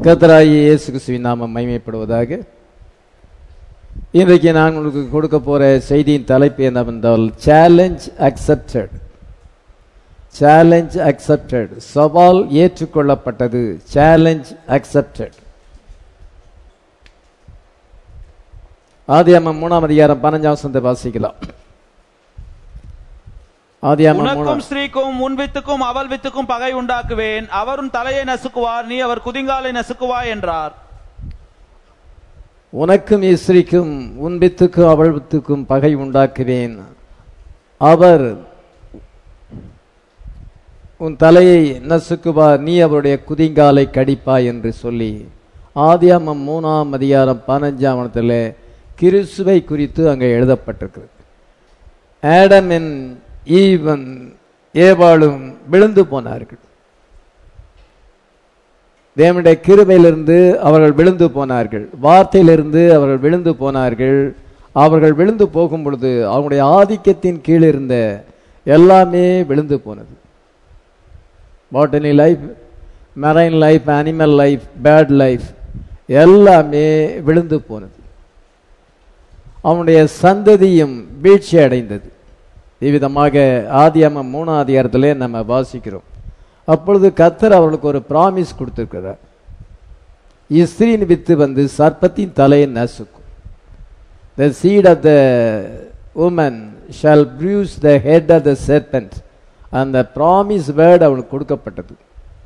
கர்த்தராகிய இயேசு கிறிஸ்துவின் நாமம் மைமைப்படுவதாக இன்றைக்கு நான் உங்களுக்கு கொடுக்க போற செய்தியின் தலைப்பு என்னவென்றால் சேலஞ்ச் அக்செப்டட் சேலஞ்ச் அக்செப்டட் சவால் ஏற்றுக்கொள்ளப்பட்டது சேலஞ்ச் அக்செப்டட் ஆதியாமம் மூணாம் அதிகாரம் பதினஞ்சாம் வசனத்தை வாசிக்கலாம் ஆதியாமம் மூணாம் உனக்கும் ஸ்திரீக்கும் உன் வித்துக்கும் அவள் வித்துக்கும் பகை உண்டாக்குவேன் அவர் உன் தலையை நசுக்குவார் நீ அவர் குதிங்காலை நசுக்குவாய் என்றார் உனக்கும் இஸ்ரிக்கும் உன் வித்துக்கும் அவள் வித்துக்கும் பகை உண்டாக்குவேன் அவர் உன் தலையை நசுக்குவார் நீ அவருடைய குதிங்காலை கடிப்பாய் என்று சொல்லி ஆதியாமம் மூணாம் அதிகாரம் பதினஞ்சாம் இடத்துல கிறிஸ்துவை குறித்து அங்கே எழுதப்பட்டிருக்கிறது ஆடமின் ஈவன் ஏவாளும் விழுந்து போனார்கள் தேவனுடைய கிருபையிலிருந்து அவர்கள் விழுந்து போனார்கள் வார்த்தையிலிருந்து அவர்கள் விழுந்து போனார்கள் அவர்கள் விழுந்து போகும் பொழுது அவங்களுடைய ஆதிக்கத்தின் கீழ் இருந்த எல்லாமே விழுந்து போனது botany life marine life animal life bad life எல்லாமே விழுந்து போனது அவனுடைய சந்ததியும் வீழ்ச்சி அடைந்தது இவ்விதமாக ஆதியாமம் மூணாம் அதிகாரத்திலே நம்ம வாசிக்கிறோம் அப்பொழுது கத்தர் அவர்களுக்கு ஒரு பிராமிஸ் கொடுத்திருக்கிறார் இஸ்ரீன் வித்து வந்து சர்ப்பத்தின் தலையை நசுக்கும் the seed of the woman shall bruise the head of the serpent அந்த ப்ராமிஸ் வேர்டு அவனுக்கு கொடுக்கப்பட்டது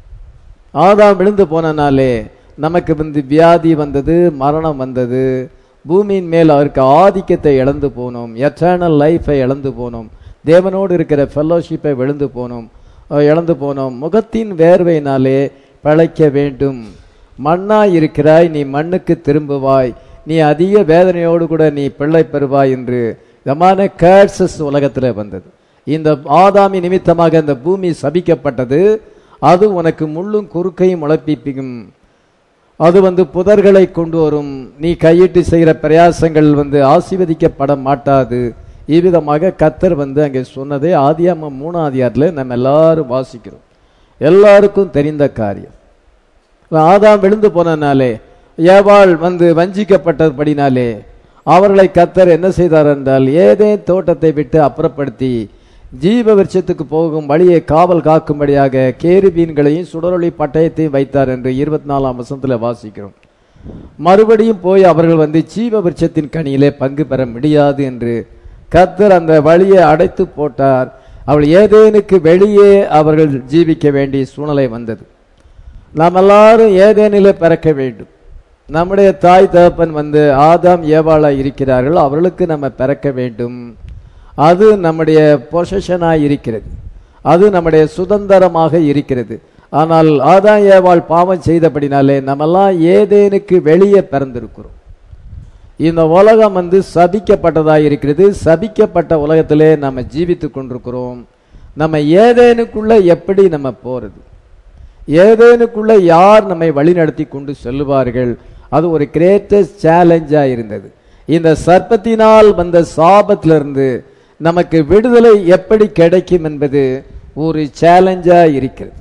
ஆதாம் விழுந்து போனனாலே நமக்கு வந்து வியாதி வந்தது மரணம் வந்தது பூமியின் மேல் அவருக்கு ஆதிக்கத்தை இழந்து போனோம் எட்டர்னல் லைஃபை இழந்து போனோம் தேவனோடு இருக்கிற ஃபெல்லோஷிப்பை விழுந்து போனோம் அஹ் இழந்து போனோம் முகத்தின் வேர்வையினாலே பிழைக்க வேண்டும் மண்ணா இருக்கிறாய் நீ மண்ணுக்கு திரும்புவாய் நீ அதிக வேதனையோடு கூட நீ பிள்ளை பெறுவாய் என்று விதமான கேர்சஸ் உலகத்தில் வந்தது இந்த ஆதாமி நிமித்தமாக இந்த பூமி சபிக்கப்பட்டது அது உனக்கு முள்ளும் குறுக்கையும் முளைப்பிக்கும் அது வந்து புதர்களை கொண்டு வரும் நீ கையிட்டு செய்கிற பிரயாசங்கள் வந்து ஆசீர்வதிக்கப்பட மாட்டாது இவ்விதமாக கத்தர் வந்து அங்கே சொன்னதே ஆதியாமம் மூணாம் அதிகாரத்தில் நம்ம எல்லாரும் வாசிக்கிறோம் எல்லாருக்கும் தெரிந்த காரியம் ஆதாம் விழுந்து போனனாலே ஏவாள் வந்து வஞ்சிக்கப்பட்டபடினாலே அவர்களை கத்தர் என்ன செய்தார் என்றால் ஏதே தோட்டத்தை விட்டு அப்புறப்படுத்தி ஜீவ விருட்சத்துக்கு போகும் வழியை காவல் காக்கும்படியாக கேருபீன்களையும் சுடரொளி பட்டயத்தையும் வைத்தார் என்று இருபத்தி நாலாம் வசனத்தில் வாசிக்கிறோம் மறுபடியும் போய் அவர்கள் வந்து ஜீவ விருட்சத்தின் கனியிலே பங்கு பெற முடியாது என்று கத்தர் அந்த வழியை அடைத்து போட்டார் அவள் ஏதேனுக்கு வெளியே அவர்கள் ஜீவிக்க வேண்டிய சூழ்நிலை வந்தது நாம் எல்லாரும் ஏதேனிலே பிறக்க வேண்டும் நம்முடைய தாய் தகப்பன் வந்து ஆதாம் ஏவாளா இருக்கிறார்கள் அவர்களுக்கு நம்ம பிறக்க வேண்டும் அது நம்முடைய பொசஷனாய் இருக்கிறது அது நம்முடைய சுதந்திரமாக இருக்கிறது ஆனால் ஆதாம் ஏவாள் பாவம் செய்தபடினாலே நம்மெல்லாம் ஏதேனுக்கு வெளியே பிறந்திருக்கிறோம் இந்த உலகம் வந்து சபிக்கப்பட்டதாக இருக்கிறது சபிக்கப்பட்ட உலகத்திலே நம்ம ஜீவித்து கொண்டிருக்கிறோம் நம்ம ஏதேனுக்குள்ள எப்படி நம்ம போறது ஏதேனுக்குள்ள யார் நம்மை வழிநடத்தி கொண்டு செல்லுவார்கள் அது ஒரு கிரேட்டஸ்ட் சேலஞ்சா இருந்தது இந்த சர்ப்பத்தினால் வந்த சாபத்திலிருந்து நமக்கு விடுதலை எப்படி கிடைக்கும் என்பது ஒரு சேலஞ்சா இருக்கிறது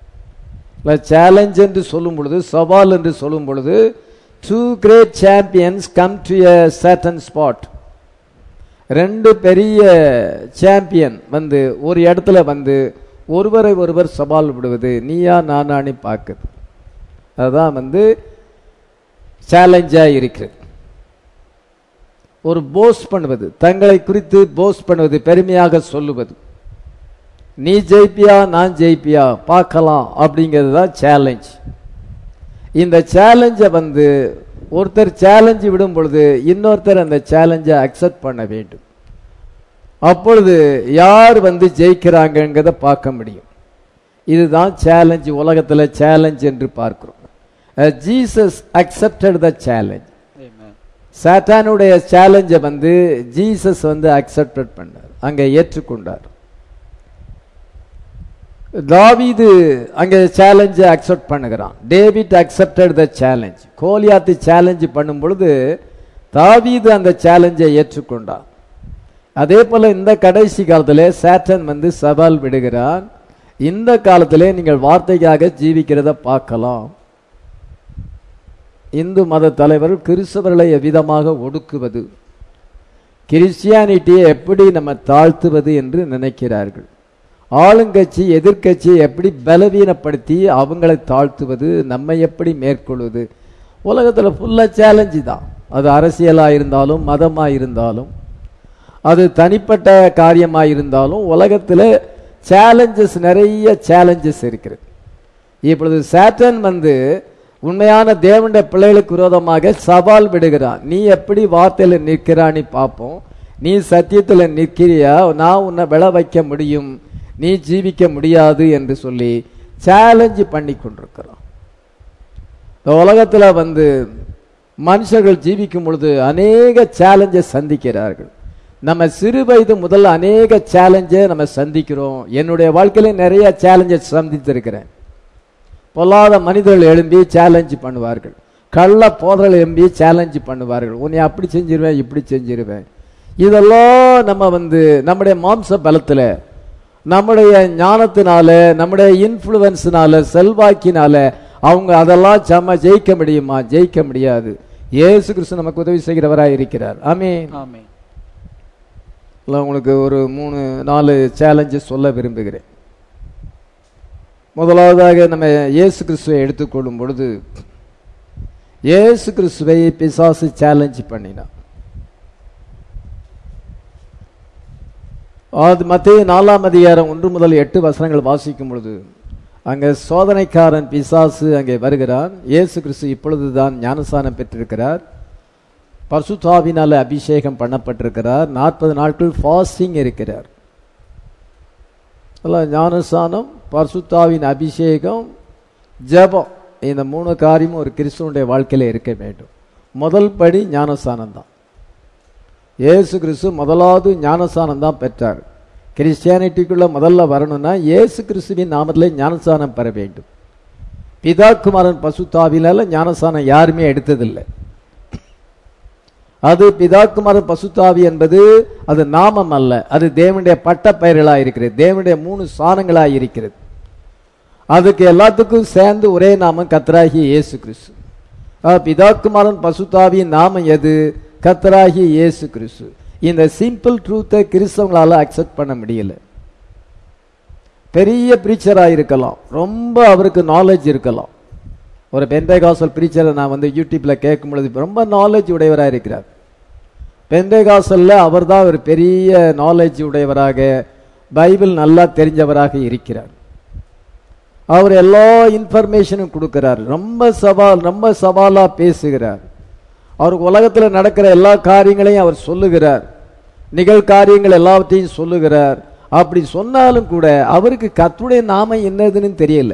சேலஞ்ச் என்று சொல்லும் பொழுது சவால் என்று சொல்லும் பொழுது two great champions come to a certain spot ரெண்டு பெரிய சாம்பியன் வந்து ஒரு இடத்துல வந்து ஒருவரை ஒருவர் சவால் விடுவது நீயா நானானி பார்க்குது அதுதான் வந்து சேலஞ்சாக இருக்கிறது ஒரு போஸ் பண்ணுவது தங்களை குறித்து போஸ் பண்ணுவது பெருமையாக சொல்லுவது நீ ஜெயிப்பியா நான் ஜெயிப்பியா பார்க்கலாம் அப்படிங்கிறது தான் சேலஞ்ச் இந்த சேலஞ்சை வந்து ஒருத்தர் சேலஞ்சு விடும் பொழுது இன்னொருத்தர் அந்த சேலஞ்சை அக்செப்ட் பண்ண வேண்டும் அப்பொழுது யார் வந்து ஜெயிக்கிறாங்கங்கிறத பார்க்க முடியும் இதுதான் சேலஞ்சு உலகத்தில் சேலஞ்ச் என்று பார்க்கிறோம் ஜீசஸ் அக்செப்டட் த சேலஞ்ச் சாத்தானுடைய சேலஞ்சை வந்து ஜீசஸ் வந்து அக்செப்டட் பண்ணார் அங்கே ஏற்றுக்கொண்டார் தாவீது அங்கே சேலஞ்சை அக்செப்ட் பண்ணுகிறான் டேவிட் அக்செப்டட் த சேலஞ்ச் கோலியாத்து சேலஞ்ச் பண்ணும் பொழுது தாவீது அந்த சேலஞ்சை ஏற்றுக்கொண்டான் அதே போல இந்த கடைசி காலத்திலே சாட்டன் வந்து சவால் விடுகிறான் இந்த காலத்திலே நீங்கள் வார்த்தைக்காக ஜீவிக்கிறத பார்க்கலாம் இந்து மத தலைவர்கள் கிறிஸ்தவர்களை எவ்விதமாக ஒடுக்குவது கிறிஸ்டியானிட்டியை எப்படி நம்ம தாழ்த்துவது என்று நினைக்கிறார்கள் ஆளுங்கட்சி எதிர்க்கட்சியை எப்படி பலவீனப்படுத்தி அவங்களை தாழ்த்துவது நம்மை எப்படி மேற்கொள்வது உலகத்தில் ஃபுல்லாக சேலஞ்சு தான் அது அரசியலாக இருந்தாலும் மதமாக இருந்தாலும் அது தனிப்பட்ட காரியமாக இருந்தாலும் உலகத்தில் சேலஞ்சஸ் நிறைய சேலஞ்சஸ் இருக்கிறது இப்பொழுது சேட்டன் வந்து உண்மையான தேவனுடைய பிள்ளைகளுக்கு விரோதமாக சவால் விடுகிறான் நீ எப்படி வார்த்தையில் நிற்கிறான்னு பார்ப்போம் நீ சத்தியத்தில் நிற்கிறியா நான் உன்னை விள வைக்க முடியும் நீ ஜீவிக்க முடியாது என்று சொல்லி சேலஞ்சு பண்ணி கொண்டிருக்கிறான் இந்த உலகத்தில் வந்து மனுஷர்கள் ஜீவிக்கும் பொழுது அநேக சேலஞ்சை சந்திக்கிறார்கள் நம்ம சிறு வயது முதல் அநேக சேலஞ்சை நம்ம சந்திக்கிறோம் என்னுடைய வாழ்க்கையில நிறைய சேலஞ்சை சந்தித்திருக்கிறேன் பொல்லாத மனிதர்கள் எழும்பி சேலஞ்ச் பண்ணுவார்கள் கள்ள போதர்கள் எழும்பி சேலஞ்ச் பண்ணுவார்கள் உன்னை அப்படி செஞ்சிருவேன் இப்படி செஞ்சிருவேன் இதெல்லாம் நம்ம வந்து நம்முடைய மாம்ச பலத்துல நம்முடைய ஞானத்தினால நம்முடைய இன்ஃப்ளூயன்ஸ்னால செல்வாக்கினால அவங்க அதெல்லாம் செம்ம ஜெயிக்க முடியுமா ஜெயிக்க முடியாது இயேசு கிறிஸ்து நமக்கு உதவி செய்கிறவராய் இருக்கிறார் ஆமென் ஆமென் இல்லை உங்களுக்கு ஒரு மூணு நாலு சேலஞ்சஸ் சொல்ல விரும்புகிறேன் முதலாவதாக நம்ம இயேசு கிறிஸ்துவை எடுத்துக்கொள்ளும் பொழுது இயேசு கிறிஸ்துவை பிசாசு சேலஞ்ச் பண்ணினான் அது மத்திய நாலாம் அதிகாரம் ஒன்று முதல் எட்டு வசனங்கள் வாசிக்கும் பொழுது அங்கே சோதனைக்காரன் பிசாசு அங்கே வருகிறான் இயேசு கிறிஸ்து இப்பொழுதுதான் ஞானஸ்தானம் பெற்றிருக்கிறார் பர்சுத்தாவினால அபிஷேகம் பண்ணப்பட்டிருக்கிறார் நாற்பது நாட்கள் ஃபாஸ்டிங் இருக்கிறார் அல்ல ஞானஸ்தானம் பர்சுத்தாவின் அபிஷேகம் ஜெபம் இந்த மூணு காரியமும் ஒரு கிறிஸ்துவனுடைய வாழ்க்கையில இருக்க வேண்டும் முதல் படி ஞானஸ்தானம் தான் இயேசு கிறிஸ்து முதலாவது ஞானஸ்தானம் தான் பெற்றார் கிறிஸ்டியானிட்டிக்குள்ள முதல்ல வரணும்னா இயேசு கிறிஸ்துவின் நாமத்திலே ஞானஸ்தானம் பெற வேண்டும் பிதா குமாரன் பசுத்தாவினால ஞானஸ்தானம் யாருமே எடுத்ததில்லை அது பிதாக்குமாரன் பசுத்தாவி என்பது அது நாமம் அல்ல அது தேவனுடைய பட்ட பெயர்களாக இருக்கிறது தேவனுடைய மூணு சாணங்களாக இருக்கிறது அதுக்கு எல்லாத்துக்கும் சேர்ந்து ஒரே நாமம் கத்தராகி இயேசு கிறிஸ்து ஆ, பிதாக்குமாரன் பசுத்தாவியின் நாமம் எது கத்தராகி இயேசு கிறிஸ்து இந்த சிம்பிள் ட்ரூத்தை கிறிஸ்தவங்களால அக்செப்ட் பண்ண முடியல பெரிய பிரீச்சராக இருக்கலாம் ரொம்ப அவருக்கு நாலேஜ் இருக்கலாம் ஒரு பெந்தைகாசல் பிரீச்சரை நான் வந்து யூடியூப்ல கேட்கும் பொழுது ரொம்ப நாலேஜ் உடையவராக இருக்கிறார் பெந்தைகாசல்ல அவர் தான் ஒரு பெரிய நாலேஜ் உடையவராக பைபிள் நல்லா தெரிஞ்சவராக இருக்கிறார் அவர் எல்லா இன்ஃபர்மேஷனும் கொடுக்கிறார் ரொம்ப சவால் ரொம்ப சவாலா பேசுகிறார் அவருக்கு உலகத்தில் நடக்கிற எல்லா காரியங்களையும் அவர் சொல்லுகிறார் நிகழ்காரியங்கள் எல்லாவற்றையும் சொல்லுகிறார் அப்படி சொன்னாலும் கூட அவருக்கு கர்த்தருடைய நாமம் என்னதுன்னு தெரியல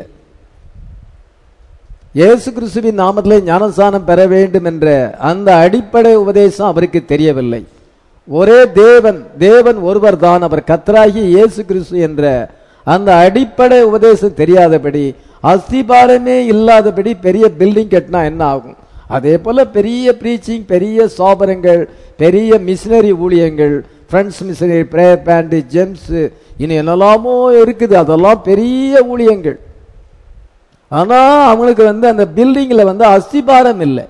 இயேசு கிறிஸ்துவின் நாமத்திலே ஞானஸ்தானம் பெற வேண்டும் என்ற அந்த அடிப்படை உபதேசம் அவருக்கு தெரியவில்லை ஒரே தேவன் தேவன் ஒருவர் தான் அவர் கத்தராகி இயேசு கிறிஸ்து என்ற அந்த அடிப்படை உபதேசம் தெரியாதபடி அஸ்திபாரமே இல்லாதபடி பெரிய பில்டிங் கட்டினா என்ன ஆகும் அதே போல பெரிய ப்ரீச்சிங் பெரிய சாபரங்கள் பெரிய மிஷினரி ஊழியங்கள் friends missionary prayer band gems இனி என்னெல்லாமோ இருக்குது அதெல்லாம் பெரிய ஊழியங்கள் ஆனா அவங்களுக்கு வந்து அந்த பில்டிங்ல வந்து அஸ்திபாரம் இல்லை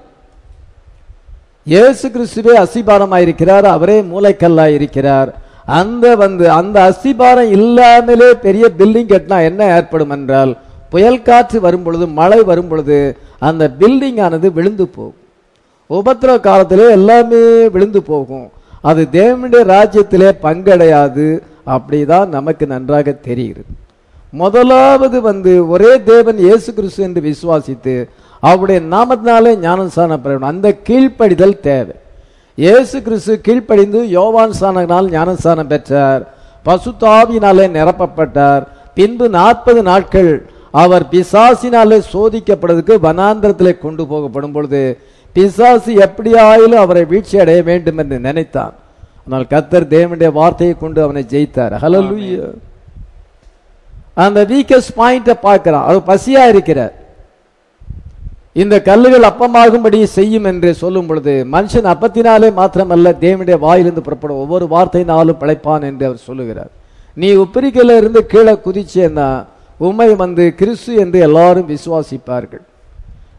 இயேசு கிறிஸ்துவே அஸ்திபாரமாக இருக்கிறார் அவரே மூளைக்கல்லா இருக்கிறார் அந்த வந்து அந்த அஸ்திபாரம் இல்லாமலே பெரிய பில்டிங் கட்டினா என்ன ஏற்படும் என்றால் புயல் காற்று வரும் பொழுது மழை வரும் பொழுது அந்த பில்டிங் ஆனது விழுந்து போகும் உபத்திரவ காலத்திலே எல்லாமே விழுந்து போகும் அது தேவனுடைய ராஜ்யத்திலே பங்கடையாது அப்படிதான் நமக்கு நன்றாக தெரிகிறது முதலாவது வந்து ஒரே தேவன் இயேசு கிறிஸ்து என்று விசுவாசித்து அவருடைய நாமத்தினாலே ஞானஸ்தானம் பெறணும் அந்த கீழ்ப்படிதல் தேவை இயேசு கிறிஸ்து கீழ்ப்படிந்து யோவான் சானனால் ஞானஸ்தானம் பெற்றார் பசுத்தாவினாலே நிரப்பப்பட்டார் பின்பு நாற்பது நாட்கள் அவர் பிசாசினாலே சோதிக்கப்படுவதற்கு வனாந்திரத்திலே கொண்டு போகப்படும் பொழுது பிசாசு எப்படியாயிலும் அவரை வீழ்ச்சி அடைய வேண்டும் என்று நினைத்தான் ஆனால் கத்தர் தேவனுடைய வார்த்தையை கொண்டு அவனை ஜெயித்தார் ஹalleluya அந்த வீக்கஸ்ட் பாயிண்ட பார்க்கிறான் அவர் பசியா இருக்கிறார் இந்த கல்லுகள் அப்பமாகும்படி செய்யும் என்று சொல்லும் பொழுது மனுஷன் அப்பத்தினாலே மாத்திரமல்ல தேவனுடைய வாயிலிருந்து புறப்படும் ஒவ்வொரு வார்த்தையினாலும் பிழைப்பான் என்று அவர் சொல்லுகிறார் நீ உப்பிரிக்கையில இருந்து கீழே குதிச்சேன்னா உண்மை வந்து கிறிஸ்து என்று எல்லாரும் விசுவாசிப்பார்கள்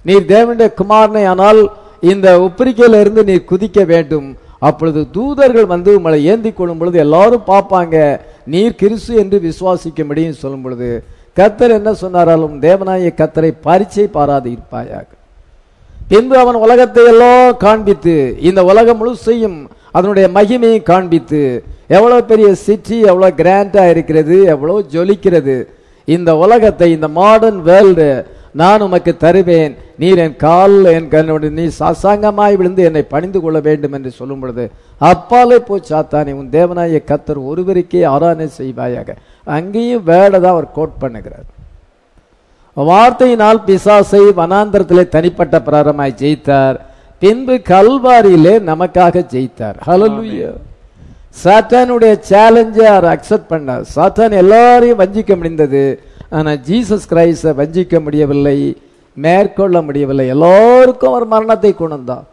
நீர் தேவனுடைய குமாரனை ஆனால் இந்த உப்பரிக்கையில இருந்து நீர் குதிக்க வேண்டும் அப்பொழுது தூதர்கள் வந்து உங்களை ஏந்தி கொள்ளும் பொழுது எல்லாரும் பார்ப்பாங்க நீர் கிறிஸ்து என்று விசுவாசிக்க முடியும் சொல்லும் பொழுது கத்தர் என்ன சொன்னாராலும் தேவனாய கத்தரை பரீட்சை பாராது இருப்பாயாக பின்பு அவன் உலகத்தை எல்லாம் காண்பித்து இந்த உலகம் முழுசையும் அதனுடைய மகிமையை காண்பித்து எவ்வளவு பெரிய சிட்டி எவ்வளவு கிராண்டா இருக்கிறது எவ்வளவு ஜொலிக்கிறது இந்த உலகத்தை இந்த மாடர்ன் வேர்ல்டு நான் உமக்கு தருவேன் நீர் என் கால் என் கண்ணோடு நீ சாசாங்கமாய் விழுந்து என்னை பணிந்து கொள்ள வேண்டும் என்று சொல்லும் பொழுது அப்பாலே போ சாத்தானே உன் தேவனாய கத்தர் ஒருவருக்கே ஆராதனை செய்வாயாக அங்கேயும் வேர்டை தான் அவர் கோட் பண்ணுகிறார் வார்த்தையினால் பிசாசை வனாந்தரத்திலே தனிப்பட்ட பிரகாரமாய் ஜெயித்தார் பின்பு கல்வாரியிலே நமக்காக ஜெயித்தார் ஹalleluya சாத்தானுடைய சேலஞ்சை அவர் அக்செப்ட் பண்ணார் சாத்தான் எல்லாரையும் வஞ்சிக்க முடிந்தது ஆனா ஜீசஸ் கிரைஸ்ட வஞ்சிக்க முடியவில்லை மேற்கொள்ள முடியவில்லை எல்லாருக்கும் அவர் மரணத்தை கொண்டு வந்தார்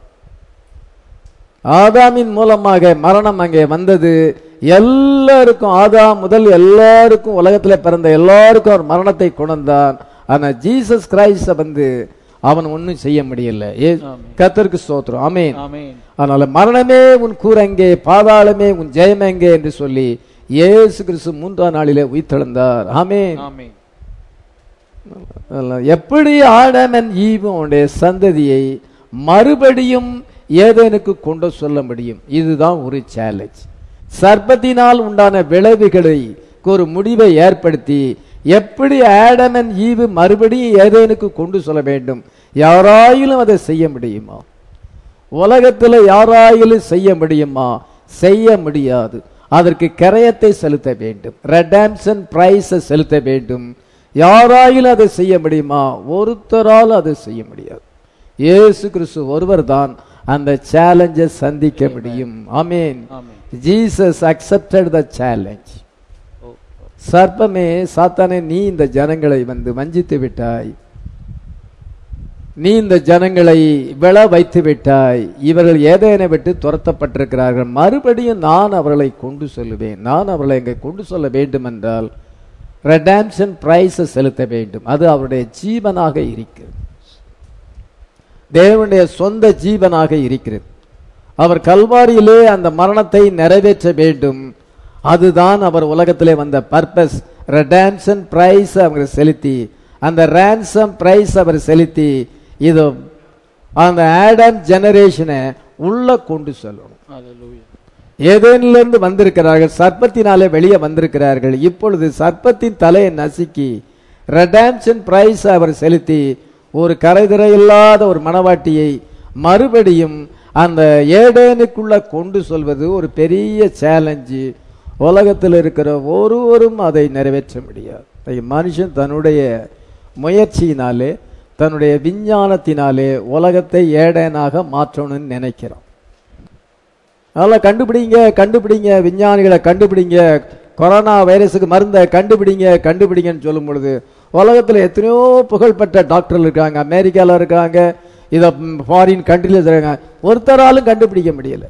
ஆதாமின் மூலமாக மரணம் அங்கே வந்தது எல்லாருக்கும் ஆதாம் முதல் எல்லாருக்கும் உலகத்துல பிறந்த எல்லாருக்கும் அவர் மரணத்தை கொண்டான் ஆனா ஜீசஸ் கிரைஸ்ட வந்து அவன் ஒன்னும் செய்ய முடியல ஏ கத்தருக்கு ஸ்தோத்திரம் ஆமென் ஆமென் அதனால மரணமே உன் கூரங்கே பாதாளமே உன் ஜெயமெங்கே என்று சொல்லி இயேசு கிறிஸ்து மூன்றாம் நாளிலே உயிர்த்தெழுந்தார் ஆமென் ஆமென் அதனால எப்படி ஆடமன் ஈவும் அவனுடைய சந்ததியை மறுபடியும் ஏதேனுக்கு கொண்டு சொல்ல முடியும் இதுதான் ஒரு சேலஞ்ச் சர்ப்பத்தினால் உண்டான விளைவுகளை ஒரு முடிவை ஏற்படுத்தி எப்படி ஆடமன் ஈவு மறுபடியும் ஏதேனுக்கு கொண்டு சொல்ல வேண்டும் யாராயிலும் அதை செய்ய முடியுமா உலகத்தில் யாராயிலும் செய்ய முடியுமா செய்ய முடியாது அதற்கு கரையத்தை செலுத்த வேண்டும் ரெடாம்சன் பிரைஸை செலுத்த வேண்டும் யாராயிலும் அதை செய்ய முடியுமா ஒருத்தரால் அதை செய்ய முடியாது இயேசு கிறிஸ்து ஒருவர் தான் அந்த சேலஞ்சை சந்திக்க முடியும் ஆமீன் ஆமென் ஜீசஸ் அக்செப்டட் த சேலஞ்ச் ஓ சர்ப்பமே சாத்தானே நீ இந்த ஜனங்களை வந்து வஞ்சித்து விட்டாய் நீ இந்த ஜனங்களை விழ வைத்து விட்டாய் இவர்கள் ஏதேனை விட்டு துரத்தப்பட்டிருக்கிறார்கள் மறுபடியும் நான் அவர்களை கொண்டு செல்லுவேன் நான் அவர்களை இங்கே கொண்டு செல்ல வேண்டும் என்றால் ரெடாம்ஷன் பிரைஸை செலுத்த வேண்டும் அது அவருடைய ஜீவனாக இருக்கிறது தேவனுடைய சொந்த ஜீவனாக இருக்கிறது அவர் கல்வாரியிலே அந்த மரணத்தை நிறைவேற்ற வேண்டும் அதுதான் அவர் உலகத்திலே வந்த பர்பஸ் ரெடாம்சன் பிரைஸ் அவங்க செலுத்தி அந்த ransom பிரைஸ் அவர் செலுத்தி இது அந்த ஆடம் ஜெனரேஷனை உள்ள கொண்டு செல்லணும் ஹalleluya ஏதேனிலிருந்து வந்திருக்கிறார்கள் சர்ப்பத்தினாலே வெளியே வந்திருக்கிறார்கள் இப்பொழுது சர்ப்பத்தின் தலையை நசுக்கி ரெடாம்ஷன் பிரைஸ் அவர் செலுத்தி ஒரு கரைதிரை இல்லாத ஒரு மணவாட்டியை மறுபடியும் அந்த ஏடேனுக்குள்ள கொண்டு சொல்வது ஒரு பெரிய சேலஞ்சு உலகத்தில் இருக்கிற ஒருவரும் அதை நிறைவேற்ற முடியாது இன்னைக்கு மனுஷன் தன்னுடைய முயற்சியினாலே தன்னுடைய விஞ்ஞானத்தினாலே உலகத்தை ஏடேனாக மாற்றணும்னு நினைக்கிறான் அதெல்லாம் கண்டுபிடிங்க கண்டுபிடிங்க விஞ்ஞானிகளை கண்டுபிடிங்க கொரோனா வைரஸுக்கு மருந்தை கண்டுபிடிங்க கண்டுபிடிங்கன்னு சொல்லும் பொழுது உலகத்தில் எத்தனையோ புகழ்பெற்ற டாக்டர்கள் இருக்காங்க அமெரிக்காவில் இருக்காங்க இதை ஃபாரின் கண்ட்ரியில் இருக்காங்க ஒருத்தராலும் கண்டுபிடிக்க முடியல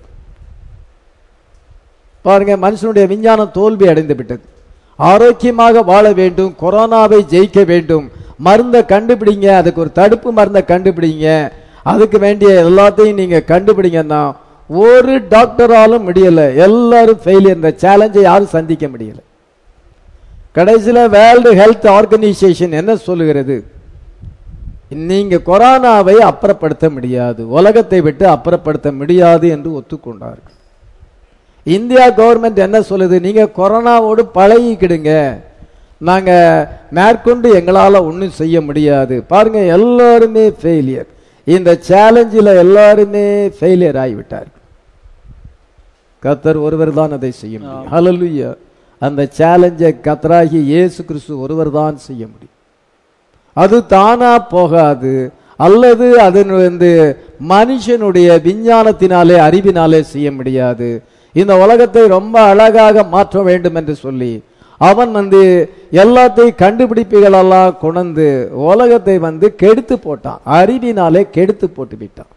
பாருங்க மனுஷனுடைய விஞ்ஞானம் தோல்வி அடைந்து விட்டது ஆரோக்கியமாக வாழ வேண்டும் கொரோனாவை ஜெயிக்க வேண்டும் மருந்தை கண்டுபிடிங்க அதுக்கு ஒரு தடுப்பு மருந்தை கண்டுபிடிங்க அதுக்கு வேண்டிய எல்லாத்தையும் நீங்க கண்டுபிடிங்கன்னா ஒரு டாக்டராலும் முடியல எல்லாரும் ஃபெயிலியர் இந்த சேலஞ்சை யாரும் சந்திக்க முடியல கடைசியில் வேர்ல்டு ஹெல்த் ஆர்கனைசேஷன் என்ன சொல்லுகிறது நீங்க கொரோனாவை அப்புறப்படுத்த முடியாது உலகத்தை விட்டு அப்புறப்படுத்த முடியாது என்று ஒத்துக்கொண்டார்கள் இந்தியா கவர்மெண்ட் என்ன சொல்லுது நீங்க கொரோனாவோடு பழகிக்கிடுங்க நாங்க மேற்கொண்டு எங்களால ஒன்றும் செய்ய முடியாது பாருங்க எல்லாருமே ஃபெயிலியர் இந்த சேலஞ்சில் எல்லாருமே ஃபெயிலியர் ஆகிவிட்டார் கத்தர் ஒருவர் தான் அதை செய்ய முடியும் ஹalleluya அந்த சேலஞ்சை கத்தராகி இயேசு கிறிஸ்து ஒருவர் தான் செய்ய முடியும் அது தானா போகாது அல்லது அது வந்து மனுஷனுடைய விஞ்ஞானத்தினாலே அறிவினாலே செய்ய முடியாது இந்த உலகத்தை ரொம்ப அழகாக மாற்ற வேண்டும் என்று சொல்லி அவன் வந்து எல்லாத்தையும் கண்டுபிடிப்புகளெல்லாம் கொண்டு உலகத்தை வந்து கெடுத்து போட்டான் அறிவினாலே கெடுத்து போட்டு விட்டான்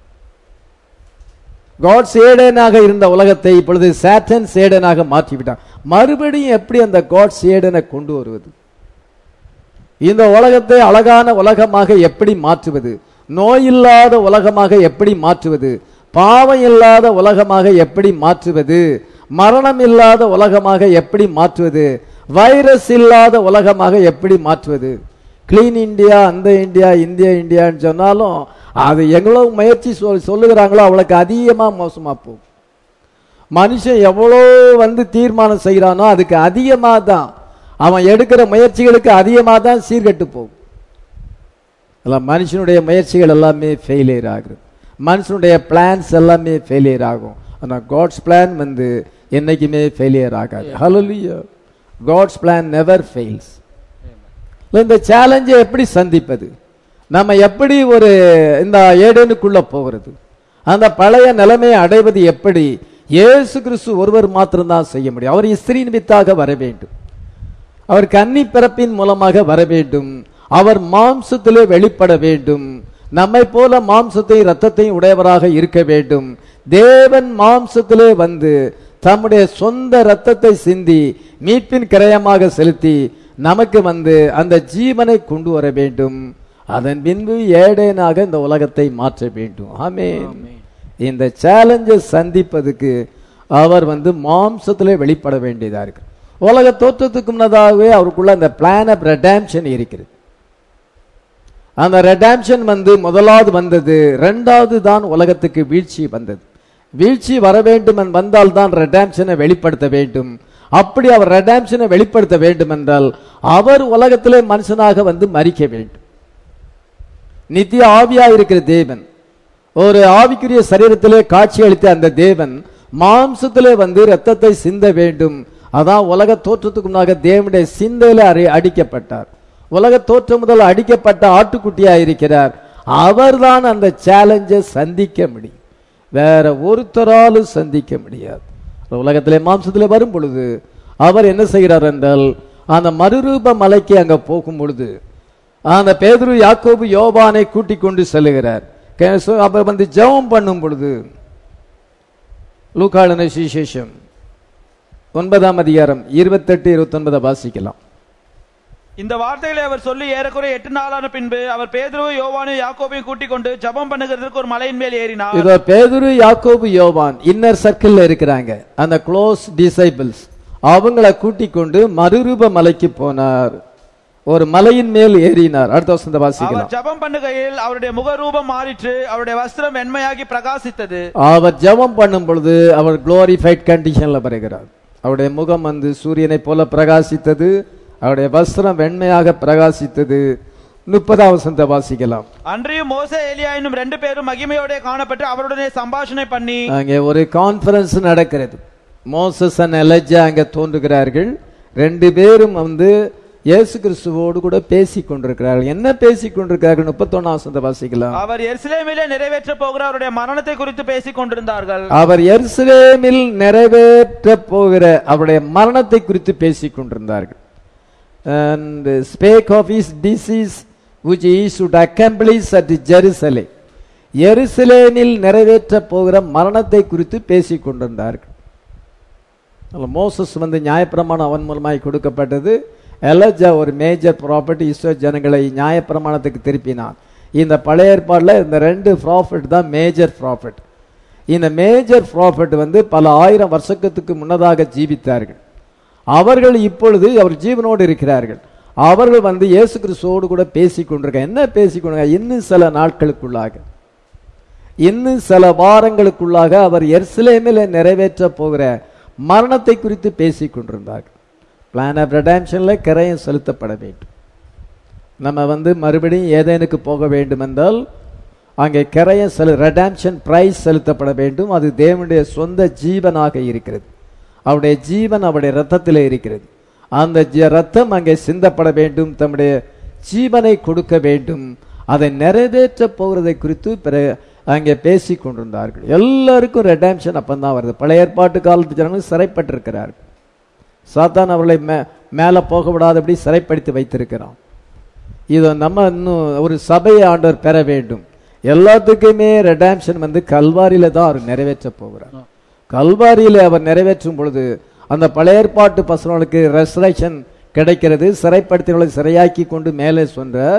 காட் சேடனாக இருந்த உலகத்தை இப்பொழுது சாட்டன் சேடனாக மாற்றிவிட்டான் மறுபடியும் எப்படி அந்த காட் சேடனை கொண்டு வருவது இந்த உலகத்தை அழகான உலகமாக எப்படி மாற்றுவது நோய் இல்லாத உலகமாக எப்படி மாற்றுவது பாவம் இல்லாத உலகமாக எப்படி மாற்றுவது மரணம் இல்லாத உலகமாக எப்படி மாற்றுவது வைரஸ் இல்லாத உலகமாக எப்படி மாற்றுவது கிளீன் இந்தியா அந்த இந்தியா இந்தியா இந்தியான்னு சொன்னாலும் அது எவ்வளவு முயற்சி சொல் சொல்லுகிறாங்களோ அவளுக்கு அதிகமா மோசமா போகும் மனுஷன் எவ்வளோ வந்து தீர்மானம் செய்கிறானோ அதுக்கு அதிகமாக தான் அவன் எடுக்கிற முயற்சிகளுக்கு அதிகமாக தான் சீர்கெட்டு போகும் எல்லாம் மனுஷனுடைய முயற்சிகள் எல்லாமே ஃபெயிலியர் ஆகுது மனுஷனுடைய பிளான்ஸ் எல்லாமே ஃபெயிலியர் ஆகும் ஆனால் காட்ஸ் பிளான் வந்து என்னைக்குமே ஃபெயிலியர் ஆகாது ஹலோலியோ காட்ஸ் பிளான் நெவர் ஃபெயில்ஸ் இந்த சேலஞ்சை எப்படி சந்திப்பது நம்ம எப்படி ஒரு இந்த ஏடேனுக்குள்ள போகிறது அந்த பழைய நிலைமையை அடைவது எப்படி இயேசு கிறிஸ்து ஒருவர் மாத்திரம்தான் செய்ய முடியும் அவர் இஸ்திரியின் வித்தாக வர வேண்டும் அவர் கன்னி பிறப்பின் மூலமாக வர வேண்டும் அவர் மாம்சத்திலே வெளிப்பட வேண்டும் நம்மை போல மாம்சத்தையும் இரத்தத்தையும் உடையவராக இருக்க வேண்டும் தேவன் மாம்சத்திலே வந்து தம்முடைய சொந்த இரத்தத்தை சிந்தி மீட்பின் கிரயமாக செலுத்தி நமக்கு வந்து அந்த ஜீவனை கொண்டு வர வேண்டும் அதன் பின்பு ஏடேனாக இந்த உலகத்தை மாற்ற வேண்டும் ஆமென் இந்த சேலஞ்சை சந்திப்பதுக்கு அவர் வந்து மாம்சத்திலே வெளிப்பட வேண்டியதா இருக்கு உலக தோற்றத்துக்கு முன்னதாகவே அவருக்குள்ள அந்த பிளான் ஆஃப் ரெடாம்ஷன் இருக்கிறது அந்த ரெடாம்ஷன் வந்து முதலாவது வந்தது ரெண்டாவது தான் உலகத்துக்கு வீழ்ச்சி வந்தது வீழ்ச்சி வர வேண்டும் என் வந்தால் தான் ரெடாம்ஷனை வெளிப்படுத்த வேண்டும் அப்படி அவர் ரெடாம்ஷனை வெளிப்படுத்த வேண்டும் என்றால் அவர் உலகத்திலே மனுஷனாக வந்து மறிக்க வேண்டும் நித்திய ஆவியா இருக்கிற தேவன் ஒரு ஆவிக்குரிய சரீரத்திலே காட்சி அளித்த அந்த தேவன் மாம்சத்திலே வந்து ரத்தத்தை சிந்த வேண்டும் அதான் உலக தோற்றத்துக்கு முன்னாக தேவனுடைய சிந்தையில அறி அடிக்கப்பட்டார் உலக தோற்றம் முதல் அடிக்கப்பட்ட ஆட்டுக்குட்டியா இருக்கிறார் அவர்தான் அந்த சேலஞ்சை சந்திக்க முடியும் வேற ஒருத்தராலும் சந்திக்க முடியாது உலகத்திலே மாம்சத்திலே வரும் பொழுது அவர் என்ன செய்கிறார் என்றால் அந்த மறுரூப மலைக்கு அங்க போகும் பொழுது அந்த பேதுரு யாக்கோபு யோபானை கூட்டிக் கொண்டு செல்லுகிறார் கே- so அவர் வந்து ஜெபம் பண்ணும் பொழுது லூக்காளன சுவிசேஷம் ஒன்பதாம் அதிகாரம் இருபத்தெட்டு இருபத்தொன்பதை வாசிக்கலாம் இந்த வார்த்தைகளை அவர் சொல்லி ஏறக்குறைய எட்டு நாளான பின்பு அவர் பேதுருவை யோவானையும் யாக்கோபையும் கூட்டிக் கொண்டு ஜெபம் பண்ணுகிறதுக்கு ஒரு மலையின் மேல் ஏறினார் இதோ பேதுரு யாக்கோபு யோவான் இன்னர் சர்க்கிள்ல இருக்கிறாங்க அந்த க்ளோஸ் டிசைபிள்ஸ் அவங்கள கூட்டிக் கொண்டு மறுரூப மலைக்கு போனார் ஒரு மலையின் மேல் ஏறினார் அடுத்த வசந்த அவர் வாசிக்கலாம் ஜெபம் பண்ணுகையில் அவருடைய முகரூபம் மாறிற்று அவருடைய வஸ்திரம் வெண்மையாகி பிரகாசித்தது அவர் ஜெபம் பண்ணும் பொழுது அவர் குளோரிஃபைட் கண்டிஷன்ல வருகிறார் அவருடைய முகம் வந்து சூரியனை போல பிரகாசித்தது அவருடைய வஸ்திரம் வெண்மையாக பிரகாசித்தது முப்பதாம் வசந்த வாசிக்கலாம் அன்றியும் மோசே ஏலியா என்னும் ரெண்டு பேரும் மகிமையோட காணப்பட்டு அவருடனே சம்பாஷணை பண்ணி அங்கே ஒரு கான்ஃபரன்ஸ் நடக்கிறது மோசஸ் அண்ட் எலஜா அங்கே தோன்றுகிறார்கள் ரெண்டு பேரும் வந்து இயேசு கிறிஸ்துவோடு கூட பேசிக் கொண்டிருக்கிறார்கள் என்ன பேசிக் கொண்டிருக்கிறார்கள் முப்பத்தொன்னாம் வசந்த வாசிக்கலாம் அவர் எருசலேமிலே நிறைவேற்ற போகிற அவருடைய மரணத்தை குறித்து பேசிக் கொண்டிருந்தார்கள் அவர் எருசலேமில் நிறைவேற்ற போகிற அவருடைய மரணத்தை குறித்து பேசிக் கொண்டிருந்தார்கள் and spake of his disease which he should accomplish at Jerusalem எருசலேமில் நிறைவேற்ற போகிற மரணத்தை குறித்து பேசிக் கொண்டிருந்தார்கள் அதுல மோசஸ் வந்து நியாயப்பிரமாணம் அவன் மூலமாய் கொடுக்கப்பட்டது எலஜா ஒரு மேஜர் ப்ராப்பர்ட்டி இஸ்ரோ ஜனங்களை நியாயப்பிரமாணத்துக்கு திருப்பினான் இந்த பழைய ஏற்பாடுல இந்த ரெண்டு ப்ராஃபிட் தான் மேஜர் ப்ராஃபிட் இந்த மேஜர் ப்ராஃபிட் வந்து பல ஆயிரம் வருஷத்துக்கு முன்னதாக ஜீவித்தார்கள் அவர்கள் இப்பொழுது அவர் ஜீவனோடு இருக்கிறார்கள் அவர்கள் வந்து இயேசு கிறிஸ்துவோடு கூட பேசிக் கொண்டிருக்க என்ன பேசிக் கொண்டிருக்க இன்னும் சில நாட்களுக்குள்ளாக இன்னும் சில வாரங்களுக்குள்ளாக அவர் எர்சிலேமில் நிறைவேற்ற போகிற மரணத்தை குறித்து பேசிக் கொண்டிருந்தார்கள் பிளான் ஆஃப் ரெடாம்ஷன்ல கிரயம் செலுத்தப்பட வேண்டும் நம்ம வந்து மறுபடியும் ஏதேனுக்கு போக வேண்டும் என்றால் அங்கே கிரயம் செலு ரெடாம்ஷன் பிரைஸ் செலுத்தப்பட வேண்டும் அது தேவனுடைய சொந்த ஜீவனாக இருக்கிறது அவருடைய ஜீவன் அவருடைய ரத்தத்திலே இருக்கிறது அந்த ஜ- ரத்தம் அங்கே சிந்தப்பட வேண்டும் தம்முடைய ஜீவனை கொடுக்க வேண்டும் அதை நிறைவேற்ற போகிறதை குறித்து பிற அங்கே பேசிக் கொண்டிருந்தார்கள் எல்லாருக்கும் ரெடாம்ஷன் அப்பந்தான் வருது பழைய ஏற்பாட்டு காலத்து ஜனங்கள் சிறைப்பட்டிருக்கிறார்கள் சாத்தான் அவர்களை மே மேலே போக விடாதபடி சிறைப்படுத்தி வைத்திருக்கிறான் இதை நம்ம இன்னும் ஒரு சபையை ஆண்டவர் பெற வேண்டும் எல்லாத்துக்குமே ரெடாம்ஷன் வந்து கல்வாரியில தான் அவர் நிறைவேற்ற போகிறார் கல்வாரியில அவர் நிறைவேற்றும் பொழுது அந்த பழைய ஏற்பாட்டு பசங்களுக்கு ரெசரேஷன் கிடைக்கிறது சிறைப்படுத்தினவர்களை சிறையாக்கி கொண்டு மேலே சென்றார்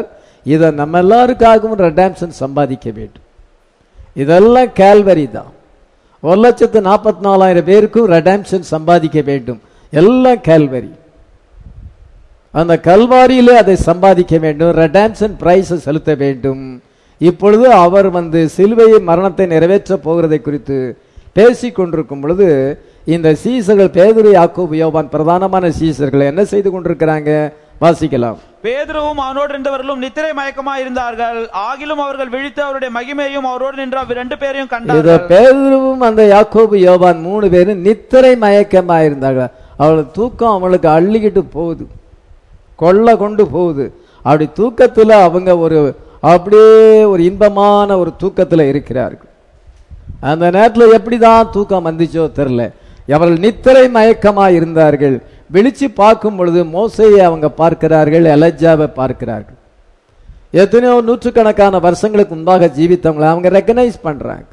இதை நம்ம எல்லாருக்காகவும் ரெடாம்ஷன் சம்பாதிக்க வேண்டும் இதெல்லாம் கேல்வரி தான் ஒரு லட்சத்து நாற்பத்தி நாலாயிரம் பேருக்கும் ரெடாம்ஷன் சம்பாதிக்க வேண்டும் எல்லாம் கேல்வரி அந்த கல்வாரியிலே அதை சம்பாதிக்க வேண்டும் ரெடாம்ஷன் பிரைஸை செலுத்த வேண்டும் இப்பொழுது அவர் வந்து சிலுவையை மரணத்தை நிறைவேற்ற போகிறதை குறித்து பேசிக் கொண்டிருக்கும் பொழுது இந்த சீசர்கள் பேதுரு யாக்கோபு யோவான் பிரதானமான சீசர்கள் என்ன செய்து கொண்டிருக்கிறாங்க வாசிக்கலாம் பேதுருவும் அவனோடு இருந்தவர்களும் நித்திரை மயக்கமா இருந்தார்கள் ஆகிலும் அவர்கள் விழித்து அவருடைய மகிமையும் அவரோடு நின்ற ரெண்டு பேரையும் இத கண்டார்கள் பேதுருவும் அந்த யாக்கோபு யோவான் மூணு பேரும் நித்திரை மயக்கமா இருந்தாங்க அவளுக்கு தூக்கம் அவளுக்கு அள்ளிக்கிட்டு போகுது கொள்ள கொண்டு போகுது அப்படி தூக்கத்துல அவங்க ஒரு அப்படியே ஒரு இன்பமான ஒரு தூக்கத்துல இருக்கிறார்கள் அந்த நேரத்துல எப்படிதான் தூக்கம் வந்துச்சோ தெரியல அவர்கள் நித்திரை மயக்கமா இருந்தார்கள் விழிச்சு பார்க்கும் பொழுது மோசையை அவங்க பார்க்கிறார்கள் எலஜாவை பார்க்கிறார்கள் எத்தனையோ நூற்றுக்கணக்கான வருஷங்களுக்கு முன்பாக ஜீவித்தவங்களை அவங்க ரெக்கனைஸ் பண்றாங்க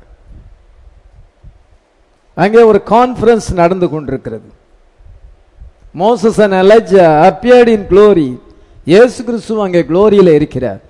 அங்கே ஒரு கான்ஃபரன்ஸ் நடந்து கொண்டிருக்கிறது Moses and Elijah appeared in glory இயேசு கிறிஸ்து அங்கே குளோரியில இருக்கிறார்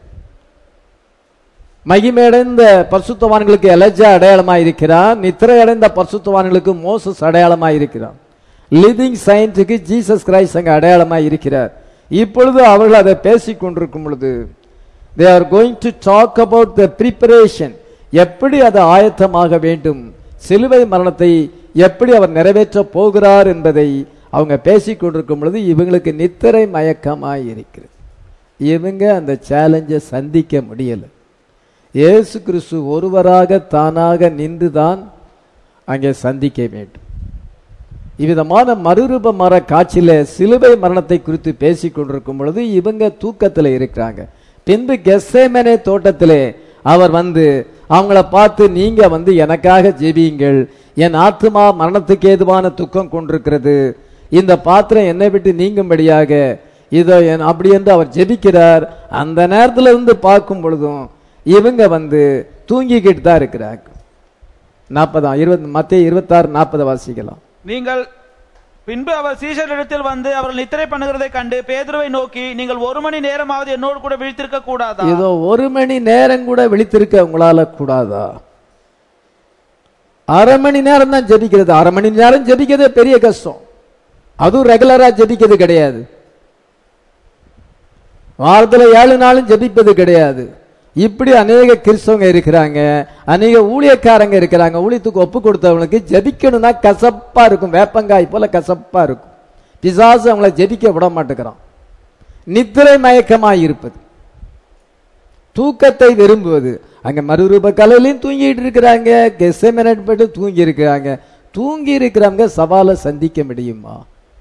மகிமையடைந்த பரிசுத்தவான்களுக்கு எலஜா அடையாளமா இருக்கிறார் நித்திரை அடைந்த பரிசுத்தவான்களுக்கு மோசஸ் அடையாளமா இருக்கிறார் லிவிங் சயின்ஸுக்கு ஜீசஸ் கிரைஸ்ட் அங்க அடையாளமா இருக்கிறார் இப்பொழுது அவர்கள் அதை பேசிக் கொண்டிருக்கும் பொழுது they are going to talk about the preparation எப்படி அது ஆயத்தமாக வேண்டும் சிலுவை மரணத்தை எப்படி அவர் நிறைவேற்ற போகிறார் என்பதை அவங்க பேசிக் கொண்டிருக்கும் பொழுது இவங்களுக்கு நித்திரை மயக்கமாய் இருக்கிறது இவங்க அந்த சேலஞ்சை சந்திக்க முடியல இயேசு கிறிஸ்து ஒருவராக தானாக நின்றுதான் அங்கே சந்திக்க வேண்டும் இவ்விதமான மறுரூபமர காட்சியில சிலுவை மரணத்தை குறித்து பேசிக் கொண்டிருக்கும் பொழுது இவங்க தூக்கத்துல இருக்கிறாங்க பின்பு கெஸ்ஸேமனே தோட்டத்திலே அவர் வந்து அவங்கள பார்த்து நீங்க வந்து எனக்காக ஜெபியுங்கள் என் ஆத்மா மரணத்துக்கு ஏதுவான துக்கம் கொண்டிருக்கிறது இந்த பாத்திரம் என்னை விட்டு நீங்கும்படியாக இதோ என் அப்படி என்று அவர் ஜெபிக்கிறார் அந்த நேரத்துல இருந்து பார்க்கும் பொழுதும் இவங்க வந்து தூங்கிக்கிட்டு தான் இருக்கிறாங்க நாற்பதாம் இருபது மத்திய இருபத்தாறு நாற்பது வாசிக்கலாம் நீங்கள் பின்பு அவர் சீஷரிடத்தில் வந்து அவர்கள் நித்திரை பண்ணுகிறதை கண்டு பேதுருவை நோக்கி நீங்கள் ஒரு மணி நேரமாவது என்னோடு கூட விழித்திருக்க கூடாதா இதோ ஒரு மணி நேரம் கூட விழித்திருக்க உங்களால கூடாதா அரை மணி நேரம் தான் ஜெபிக்கிறது அரை மணி நேரம் ஜெபிக்கிறதே பெரிய கஷ்டம் அதுவும் ரெகுலரா ஜெபிக்கிறது கிடையாது வாரத்துல ஏழு நாளும் ஜெபிப்பது கிடையாது இப்படி அநேக கிறிஸ்தவங்க இருக்கிறாங்க அநேக ஊழியக்காரங்க இருக்கிறாங்க ஊழியத்துக்கு ஒப்பு கொடுத்தவங்களுக்கு ஜெபிக்கணும்னா கசப்பா இருக்கும் வேப்பங்காய் போல கசப்பா இருக்கும் பிசாசு அவங்கள ஜெபிக்க விட மாட்டேங்கிறான் நித்திரை மயக்கமாய் இருப்பது தூக்கத்தை விரும்புவது அங்க மறுரூப கலையிலையும் தூங்கிட்டு இருக்கிறாங்க கெசமெனட் பட்டு தூங்கி இருக்கிறாங்க தூங்கி இருக்கிறவங்க சவாலை சந்திக்க முடியுமா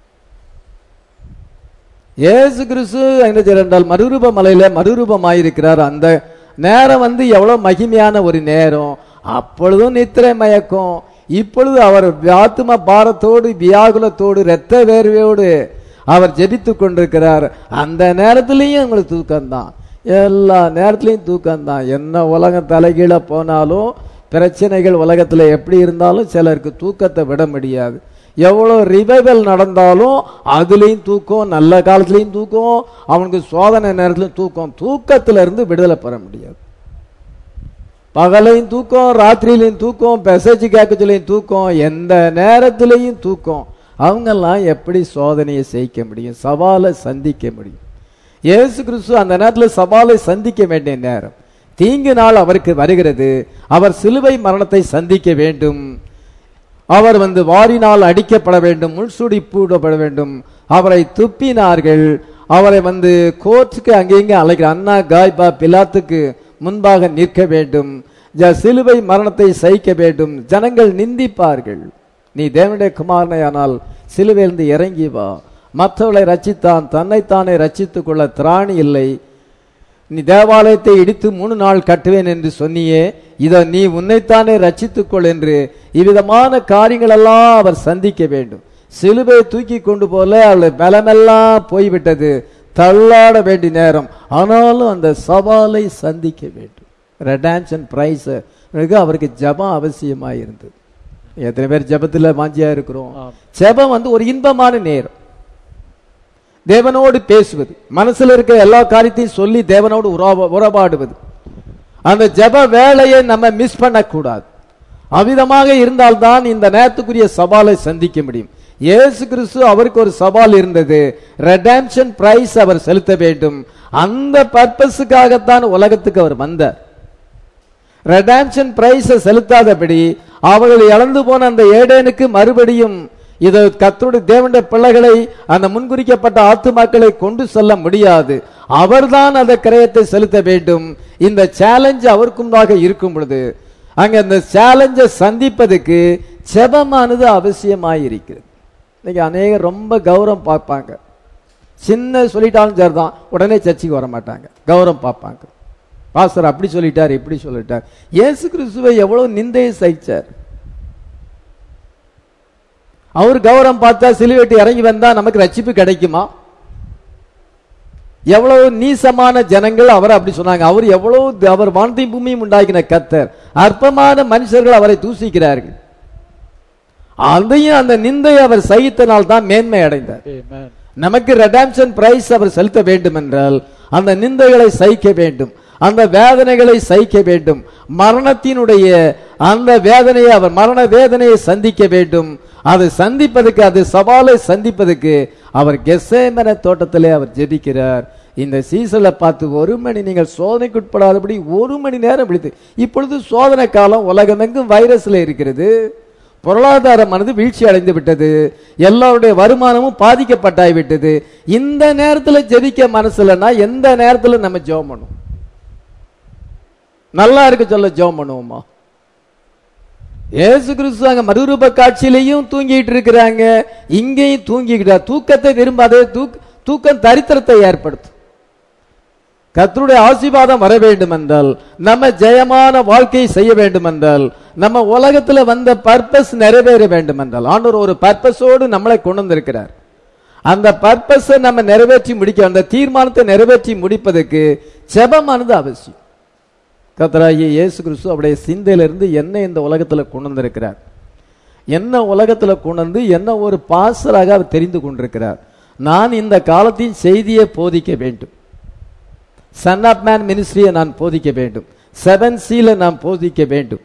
இயேசு கிறிஸ்து என்ன செய்யறால் மறுரூப மலையில மறுரூபமாயிருக்கிறார் அந்த நேரம் வந்து எவ்வளவு மகிமையான ஒரு நேரம் அப்பொழுதும் நித்திரை மயக்கம் இப்பொழுது அவர் ஆத்ம பாரத்தோடு வியாகுலத்தோடு இரத்த வேர்வையோடு அவர் ஜெபித்து கொண்டிருக்கிறார் அந்த நேரத்திலையும் உங்களுக்கு தூக்கம்தான் எல்லா நேரத்திலையும் தூக்கம்தான் என்ன உலகம் தலைகீழ போனாலும் பிரச்சனைகள் உலகத்துல எப்படி இருந்தாலும் சிலருக்கு தூக்கத்தை விட முடியாது எவ்வளோ ரிவைவல் நடந்தாலும் அதுலேயும் தூக்கம் நல்ல காலத்துலேயும் தூக்கம் அவனுக்கு சோதனை நேரத்துலையும் தூக்கம் தூக்கத்துல இருந்து விடுதலை பெற முடியாது பகலையும் தூக்கம் ராத்திரியிலையும் தூக்கம் பெசேஜ் கேட்கத்துலையும் தூக்கம் எந்த நேரத்திலையும் தூக்கம் அவங்கெல்லாம் எப்படி சோதனையை ஜெயிக்க முடியும் சவாலை சந்திக்க முடியும் இயேசு கிறிஸ்து அந்த நேரத்தில் சவாலை சந்திக்க வேண்டிய நேரம் தீங்கு நாள் அவருக்கு வருகிறது அவர் சிலுவை மரணத்தை சந்திக்க வேண்டும் அவர் வந்து வாரினால் அடிக்கப்பட வேண்டும் முள்சூடி பூடப்பட வேண்டும் அவரை துப்பினார்கள் அவரை வந்து கோர்ட்டுக்கு அங்கேங்க அழைக்கிற அண்ணா காய்பா பிலாத்துக்கு முன்பாக நிற்க வேண்டும் ஜ- சிலுவை மரணத்தை சகிக்க வேண்டும் ஜனங்கள் நிந்திப்பார்கள் நீ தேவனுடைய குமாரனையானால் சிலுவையிலிருந்து இறங்கி வா மற்றவர்களை ரச்சித்தான் தன்னைத்தானே ரட்சித்துக் கொள்ள திராணி இல்லை நீ தேவாலயத்தை இடித்து மூணு நாள் கட்டுவேன் என்று சொன்னியே இதை நீ உன்னைத்தானே ரட்சித்துக்கொள் என்று இவ்விதமான காரியங்களெல்லாம் அவர் சந்திக்க வேண்டும் சிலுவை தூக்கி கொண்டு போல அவளுடைய பலமெல்லாம் போய்விட்டது தள்ளாட வேண்டிய நேரம் ஆனாலும் அந்த சவாலை சந்திக்க வேண்டும் ரெடான்ஷன் பிரைஸ் அவருக்கு ஜபம் அவசியமா இருந்தது எத்தனை பேர் ஜபத்துல வாஞ்சியா இருக்கிறோம் ஜெபம் வந்து ஒரு இன்பமான நேரம் தேவனோடு பேசுவது மனசுல இருக்க எல்லா காரியத்தையும் சொல்லி தேவனோடு உறவ- உறவாடுவது அந்த ஜெப வேலையை நம்ம மிஸ் பண்ணக்கூடாது அவ்விதமாக இருந்தால்தான் இந்த நேரத்துக்குரிய சவாலை சந்திக்க முடியும் இயேசு கிறிஸ்து அவருக்கு ஒரு சவால் இருந்தது ரெடாம்ஷன் பிரைஸ் அவர் செலுத்த வேண்டும் அந்த பர்பஸுக்காகத்தான் உலகத்துக்கு அவர் வந்தார் ரெடாம்ஷன் பிரைஸை செலுத்தாதபடி அவர்கள் இழந்து போன அந்த ஏடேனுக்கு மறுபடியும் இது கர்த்தருடைய தேவனுடைய பிள்ளைகளை அந்த முன்குறிக்கப்பட்ட ஆத்துமாக்களை கொண்டு செல்ல முடியாது அவர்தான் அந்த கிரயத்தை செலுத்த வேண்டும் இந்த சேலஞ்ச் அவருக்கும்பாக இருக்கும் பொழுது அங்க அந்த சேலஞ்சை சந்திப்பதற்கு செபமானது அவசியமாயிருக்கிறது இன்னைக்கு அநேகர் ரொம்ப கௌரவம் பார்ப்பாங்க சின்ன சொல்லிட்டாலும் சரிதான் உடனே சர்ச்சைக்கு வர மாட்டாங்க கௌரவம் பார்ப்பாங்க பாஸ்டர் அப்படி சொல்லிட்டார் இப்படி சொல்லிட்டார் இயேசு கிறிஸ்துவை எவ்வளவு நிந்தையை சகிச்சார் அவர் கௌரவம் பார்த்தா சிலுவெட்டி இறங்கி வந்தா நமக்கு ரட்சிப்பு கிடைக்குமா எவ்வளவு நீசமான ஜனங்கள் அவர் அப்படி சொன்னாங்க அவர் எவ்வளவு அவர் வானத்தையும் பூமியும் உண்டாக்கின கத்தர் அற்பமான மனுஷர்கள் அவரை தூசிக்கிறார்கள் அதையும் அந்த நிந்தை அவர் சகித்தனால் தான் மேன்மை அடைந்தார் Amen. நமக்கு ரெடாம்ஷன் பிரைஸ் அவர் செலுத்த வேண்டும் என்றால் அந்த நிந்தைகளை சகிக்க வேண்டும் அந்த வேதனைகளை சகிக்க வேண்டும் மரணத்தினுடைய அந்த வேதனையை அவர் மரண வேதனையை சந்திக்க வேண்டும் அதை சந்திப்பதற்கு அது சவாலை சந்திப்பதற்கு அவர் கெசேமன தோட்டத்திலே அவர் ஜெபிக்கிறார் இந்த சீசனை பார்த்து ஒரு மணி நீங்கள் சோதனைக்குட்படாதபடி ஒரு மணி நேரம் விழித்து இப்பொழுது சோதனை காலம் உலகமெங்கும் வைரஸ்ல இருக்கிறது பொருளாதாரமானது வீழ்ச்சி அடைந்து விட்டது எல்லாருடைய வருமானமும் பாதிக்கப்பட்டாய் விட்டது இந்த நேரத்தில் ஜெபிக்க மனசுலன்னா எந்த நேரத்தில் நம்ம ஜெபம் பண்ணுவோம் நல்லா இருக்க சொல்ல ஜெபம் பண்ணுவோமா ஏசு கிறிஸ்து அங்க மறுரூப காட்சியிலையும் தூங்கிட்டு இருக்கிறாங்க இங்கேயும் தூங்கிக்கிட்டா தூக்கத்தை விரும்பாத தூக் தூக்கம் தரித்திரத்தை ஏற்படுத்தும் கர்த்தருடைய ஆசீர்வாதம் வர வேண்டும் என்றால் நம்ம ஜெயமான வாழ்க்கையை செய்ய வேண்டும் என்றால் நம்ம உலகத்துல வந்த பர்பஸ் நிறைவேற வேண்டும் என்றால் ஆண்டவர் ஒரு பர்பஸோடு நம்மளை கொண்டு வந்திருக்கிறார் அந்த பர்பஸை நம்ம நிறைவேற்றி முடிக்க அந்த தீர்மானத்தை நிறைவேற்றி முடிப்பதற்கு ஜெபமானது அவசியம் கர்த்தராகிய இயேசு கிறிஸ்து அவருடைய சிந்தையிலிருந்து என்ன இந்த உலகத்துல கொண்டு வந்திருக்கிறார் என்ன உலகத்துல கொண்டு வந்து என்ன ஒரு பாசராக அவர் தெரிந்து கொண்டிருக்கிறார் நான் இந்த காலத்தின் செய்தியை போதிக்க வேண்டும் சன் ஆப் மேன் மினிஸ்ட்ரியை நான் போதிக்க வேண்டும் செவன் சீல நான் போதிக்க வேண்டும்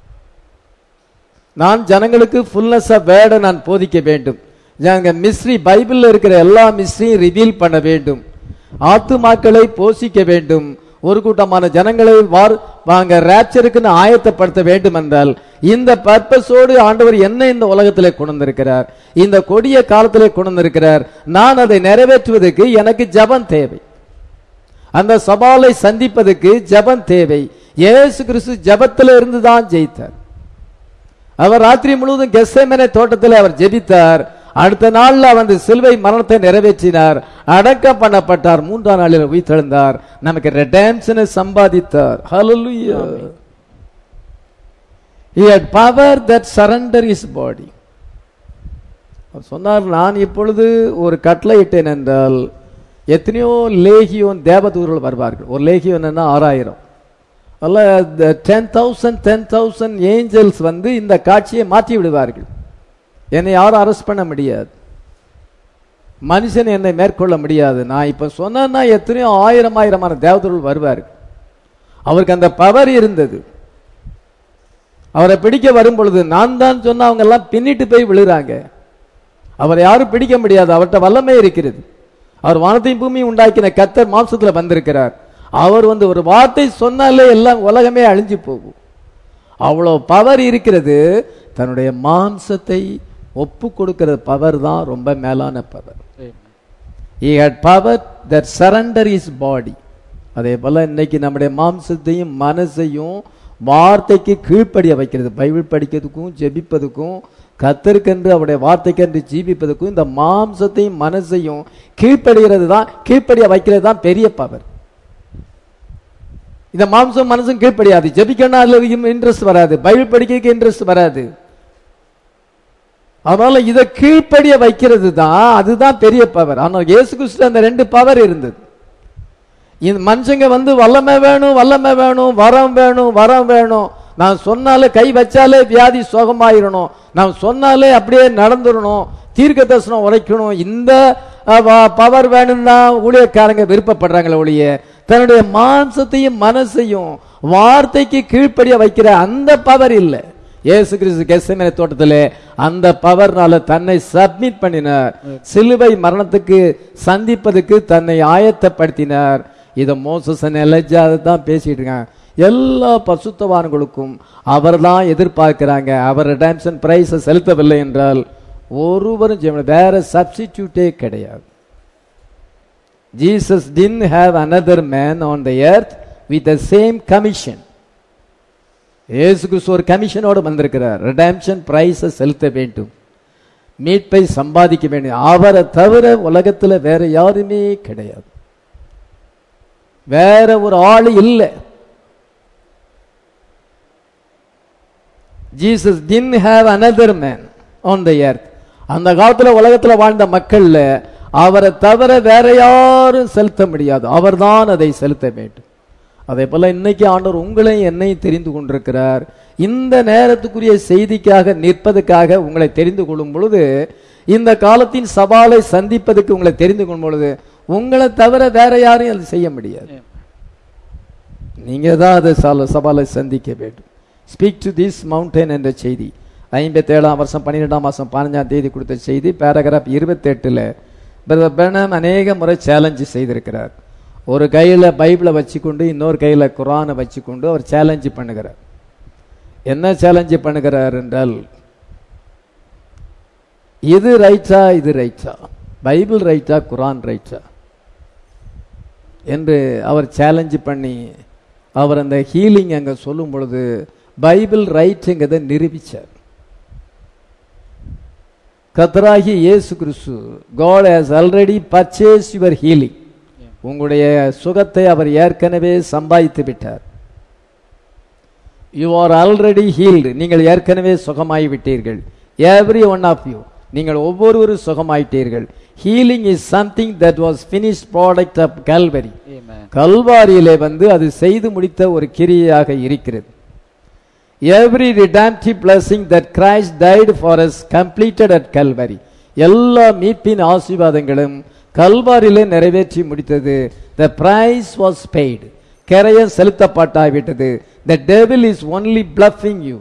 நான் ஜனங்களுக்கு ஃபுல்னஸ் ஆஃப் வேர்டை நான் போதிக்க வேண்டும் ஜனங்க மிஸ்ட்ரி பைபிள்ல இருக்கிற எல்லா மிஸ்ட்ரியும் ரிவீல் பண்ண வேண்டும் ஆத்துமாக்களை போஷிக்க வேண்டும் ஒரு கூட்டமான ஜனங்களை வார் வாங்க ரேப்சருக்குன்னு ஆயத்தப்படுத்த வேண்டும் என்றால் இந்த பர்பஸோடு ஆண்டவர் என்ன இந்த உலகத்திலே கொண்டு வந்திருக்கிறார் இந்த கொடிய காலத்திலே கொண்டு வந்திருக்கிறார் நான் அதை நிறைவேற்றுவதற்கு எனக்கு ஜெபம் தேவை அந்த சவாலை சந்திப்பதற்கு ஜெபம் தேவை இயேசு கிறிஸ்து ஜெபத்தில இருந்து தான் ஜெயித்தார் அவர் ராத்திரி முழுவதும் கெஸ்ஸேமனே தோட்டத்தில் அவர் ஜெபித்தார் அடுத்த நாள்ல அவர் அந்த சிலுவை மரணத்தை நிறைவேற்றினார் அடக்கம் பண்ணப்பட்டார் மூன்றாம் நாளில் உயிர்த்தெழுந்தார் நமக்கு ரெடாம்ஷனை சம்பாதித்தார் ஹalleluya he had power that surrender his body அவர் சொன்னார் நான் இப்பொழுது ஒரு கட்டளையிட்டேன் என்றால் எத்தனையோ லேகியோன் தேவதூர்கள் வருவார்கள் ஒரு லேகியோன் என்ன ஆறாயிரம் அல்ல ten thousand ten thousand angels வந்து இந்த காட்சியை மாற்றி விடுவார்கள் என்னை யாரும் அரெஸ்ட் பண்ண முடியாது மனுஷன் என்னை மேற்கொள்ள முடியாது நான் இப்ப சொன்னா எத்தனையோ ஆயிரம் ஆயிரமான தேவதூர்கள் வருவார்கள் அவருக்கு அந்த பவர் இருந்தது அவரை பிடிக்க வரும் பொழுது நான் தான் சொன்ன அவங்க எல்லாம் பின்னிட்டு போய் விழுறாங்க அவரை யாரும் பிடிக்க முடியாது அவர்கிட்ட வல்லமை இருக்கிறது அவர் வானத்தையும் பூமியும் உண்டாக்கின கத்தர் மாம்சத்துல வந்திருக்கிறார் அவர் வந்து ஒரு வார்த்தை சொன்னாலே எல்லாம் உலகமே அழிஞ்சு போகும் அவ்வளோ பவர் இருக்கிறது தன்னுடைய மாம்சத்தை ஒப்பு கொடுக்கிற பவர் தான் ரொம்ப மேலான power he had power that surrender his body அதே போல இன்னைக்கு நம்முடைய மாம்சத்தையும் மனசையும் வார்த்தைக்கு கீழ்ப்படிய வைக்கிறது பைபிள் படிக்கிறதுக்கும் ஜெபிப்பதுக்கும் கத்தருக்கென்று அவருடைய வார்த்தைக்கென்று ஜீவிப்பதுக்கும் இந்த மாம்சத்தையும் மனசையும் கீழ்ப்படுகிறது தான் கீழ்ப்படிய வைக்கிறது தான் பெரிய பவர் இந்த மாம்சம் மனசும் கீழ்ப்படியாது ஜெபிக்கணும் அதுல இன்ட்ரெஸ்ட் வராது பைபிள் படிக்கிறதுக்கு இன்ட்ரெஸ்ட் வராது அதனால இதை கீழ்ப்படிய வைக்கிறது தான் அதுதான் பெரிய பவர் ஆனால் இயேசு கிறிஸ்து அந்த ரெண்டு பவர் இருந்தது இந்த மனுஷங்க வந்து வல்லமை வேணும் வல்லமை வேணும் வரம் வேணும் வரம் வேணும் நான் சொன்னாலே கை வச்சாலே வியாதி சுகமாயிரணும் நான் சொன்னாலே அப்படியே நடந்துடணும் தீர்க்க தரிசனம் உரைக்கணும் இந்த பவர் வேணும்னா ஊழியக்காரங்க விருப்பப்படுறாங்களே ஒழிய தன்னுடைய மாம்சத்தையும் மனசையும் வார்த்தைக்கு கீழ்ப்படிய வைக்கிற அந்த பவர் இல்லை இயேசு கிறிஸ்து கெசமேன தோட்டத்திலே அந்த பவர்னால தன்னை சப்மிட் பண்ணினார் சிலுவை மரணத்துக்கு சந்திப்பதற்கு தன்னை ஆயத்தப்படுத்தினார் இதை மோசசன் எலஜா தான் பேசிட்டு இருக்காங்க எல்லா பசுத்தவான்களுக்கும் அவர் தான் எதிர்பார்க்கிறாங்க அவர் ரிடாம்ஷன் பிரைஸை செலுத்தவில்லை என்றால் ஒருவரும் ஜெபம் பண்ண- வேற சப்ஸ்டிடியூட்டே கிடையாது Jesus didn't have another man on the earth with the same commission இயேசு கிறிஸ்து ஒரு கமிஷனோடு வந்திருக்கிறார் ரிடாம்ஷன் பிரைஸை செலுத்த வேண்டும் மீட்பை சம்பாதிக்க வேண்டும் அவரை தவிர உலகத்துல வேற யாருமே கிடையாது வேற ஒரு ஆள் இல்லை Jesus didn't have another man on the earth அந்த காலத்துல உலகத்துல வாழ்ந்த மக்கள்ல அவரை தவிர வேற யாரும் செலுத்த முடியாது அவர்தான் அதை செலுத்த வேண்டும் அதே போல இன்னைக்கு ஆண்டவர் உங்களையும் என்னையும் தெரிந்து கொண்டிருக்கிறார் இந்த நேரத்துக்குரிய செய்திக்காக நிற்பதுக்காக உங்களை தெரிந்து கொள்ளும் பொழுது இந்த காலத்தின் சவாலை சந்திப்பதற்கு உங்களை தெரிந்து கொள்ளும் பொழுது உங்களை தவிர வேற யாரையும் அது செய்ய முடியாது நீங்க தான் அதை சால- சவாலை சந்திக்க வேண்டும் ஸ்பீக் டு திஸ் மவுண்டன் என்ற செய்தி ஐம்பத்தி ஏழாம் வருஷம் பன்னிரெண்டாம் மாதம் பதினஞ்சாம் தேதி கொடுத்த செய்தி பேராகிராஃப் இருபத்தெட்டில் பிரதர் பிரணம் அநேக முறை சேலஞ்சு செய்திருக்கிறார் ஒரு கையில் பைபிளை வச்சுக்கொண்டு இன்னொரு கையில் குரானை வச்சுக்கொண்டு அவர் சேலஞ்சு பண்ணுகிறார் என்ன சேலஞ்சு பண்ணுகிறார் என்றால் இது ரைட்டா இது ரைட்டா பைபிள் ரைட்டா குரான் ரைட்டா என்று அவர் சேலஞ்சு பண்ணி அவர் அந்த ஹீலிங் அங்க சொல்லும் பொழுது பைபிள் ரைட்டுங்கிறத நிரூபிச்சார் கத்தராகி இயேசு கிறிஸ்து God has already purchased your healing உங்களுடைய சுகத்தை அவர் ஏற்கனவே சம்பாதித்து விட்டார் யூ ஆர் ஆல்ரெடி ஹீல்டு நீங்கள் ஏற்கனவே சுகமாகி விட்டீர்கள் எவ்ரி ஒன் ஆஃப் யூ நீங்கள் ஒவ்வொருவரும் சுகமாயிட்டீர்கள் healing is something that was finish product of Calvary கல்வாரியிலே வந்து அது செய்து முடித்த ஒரு கிரியையாக இருக்கிறது every redemptive blessing that Christ died for us completed at Calvary எல்லா மீட்பின் ஆசீர்வாதங்களும் கல்வாரியிலே நிறைவேற்றி முடித்தது த பிரைஸ் வாஸ் பெய்டு கரையம் செலுத்தப்பட்டாய்விட்டது the devil is only bluffing you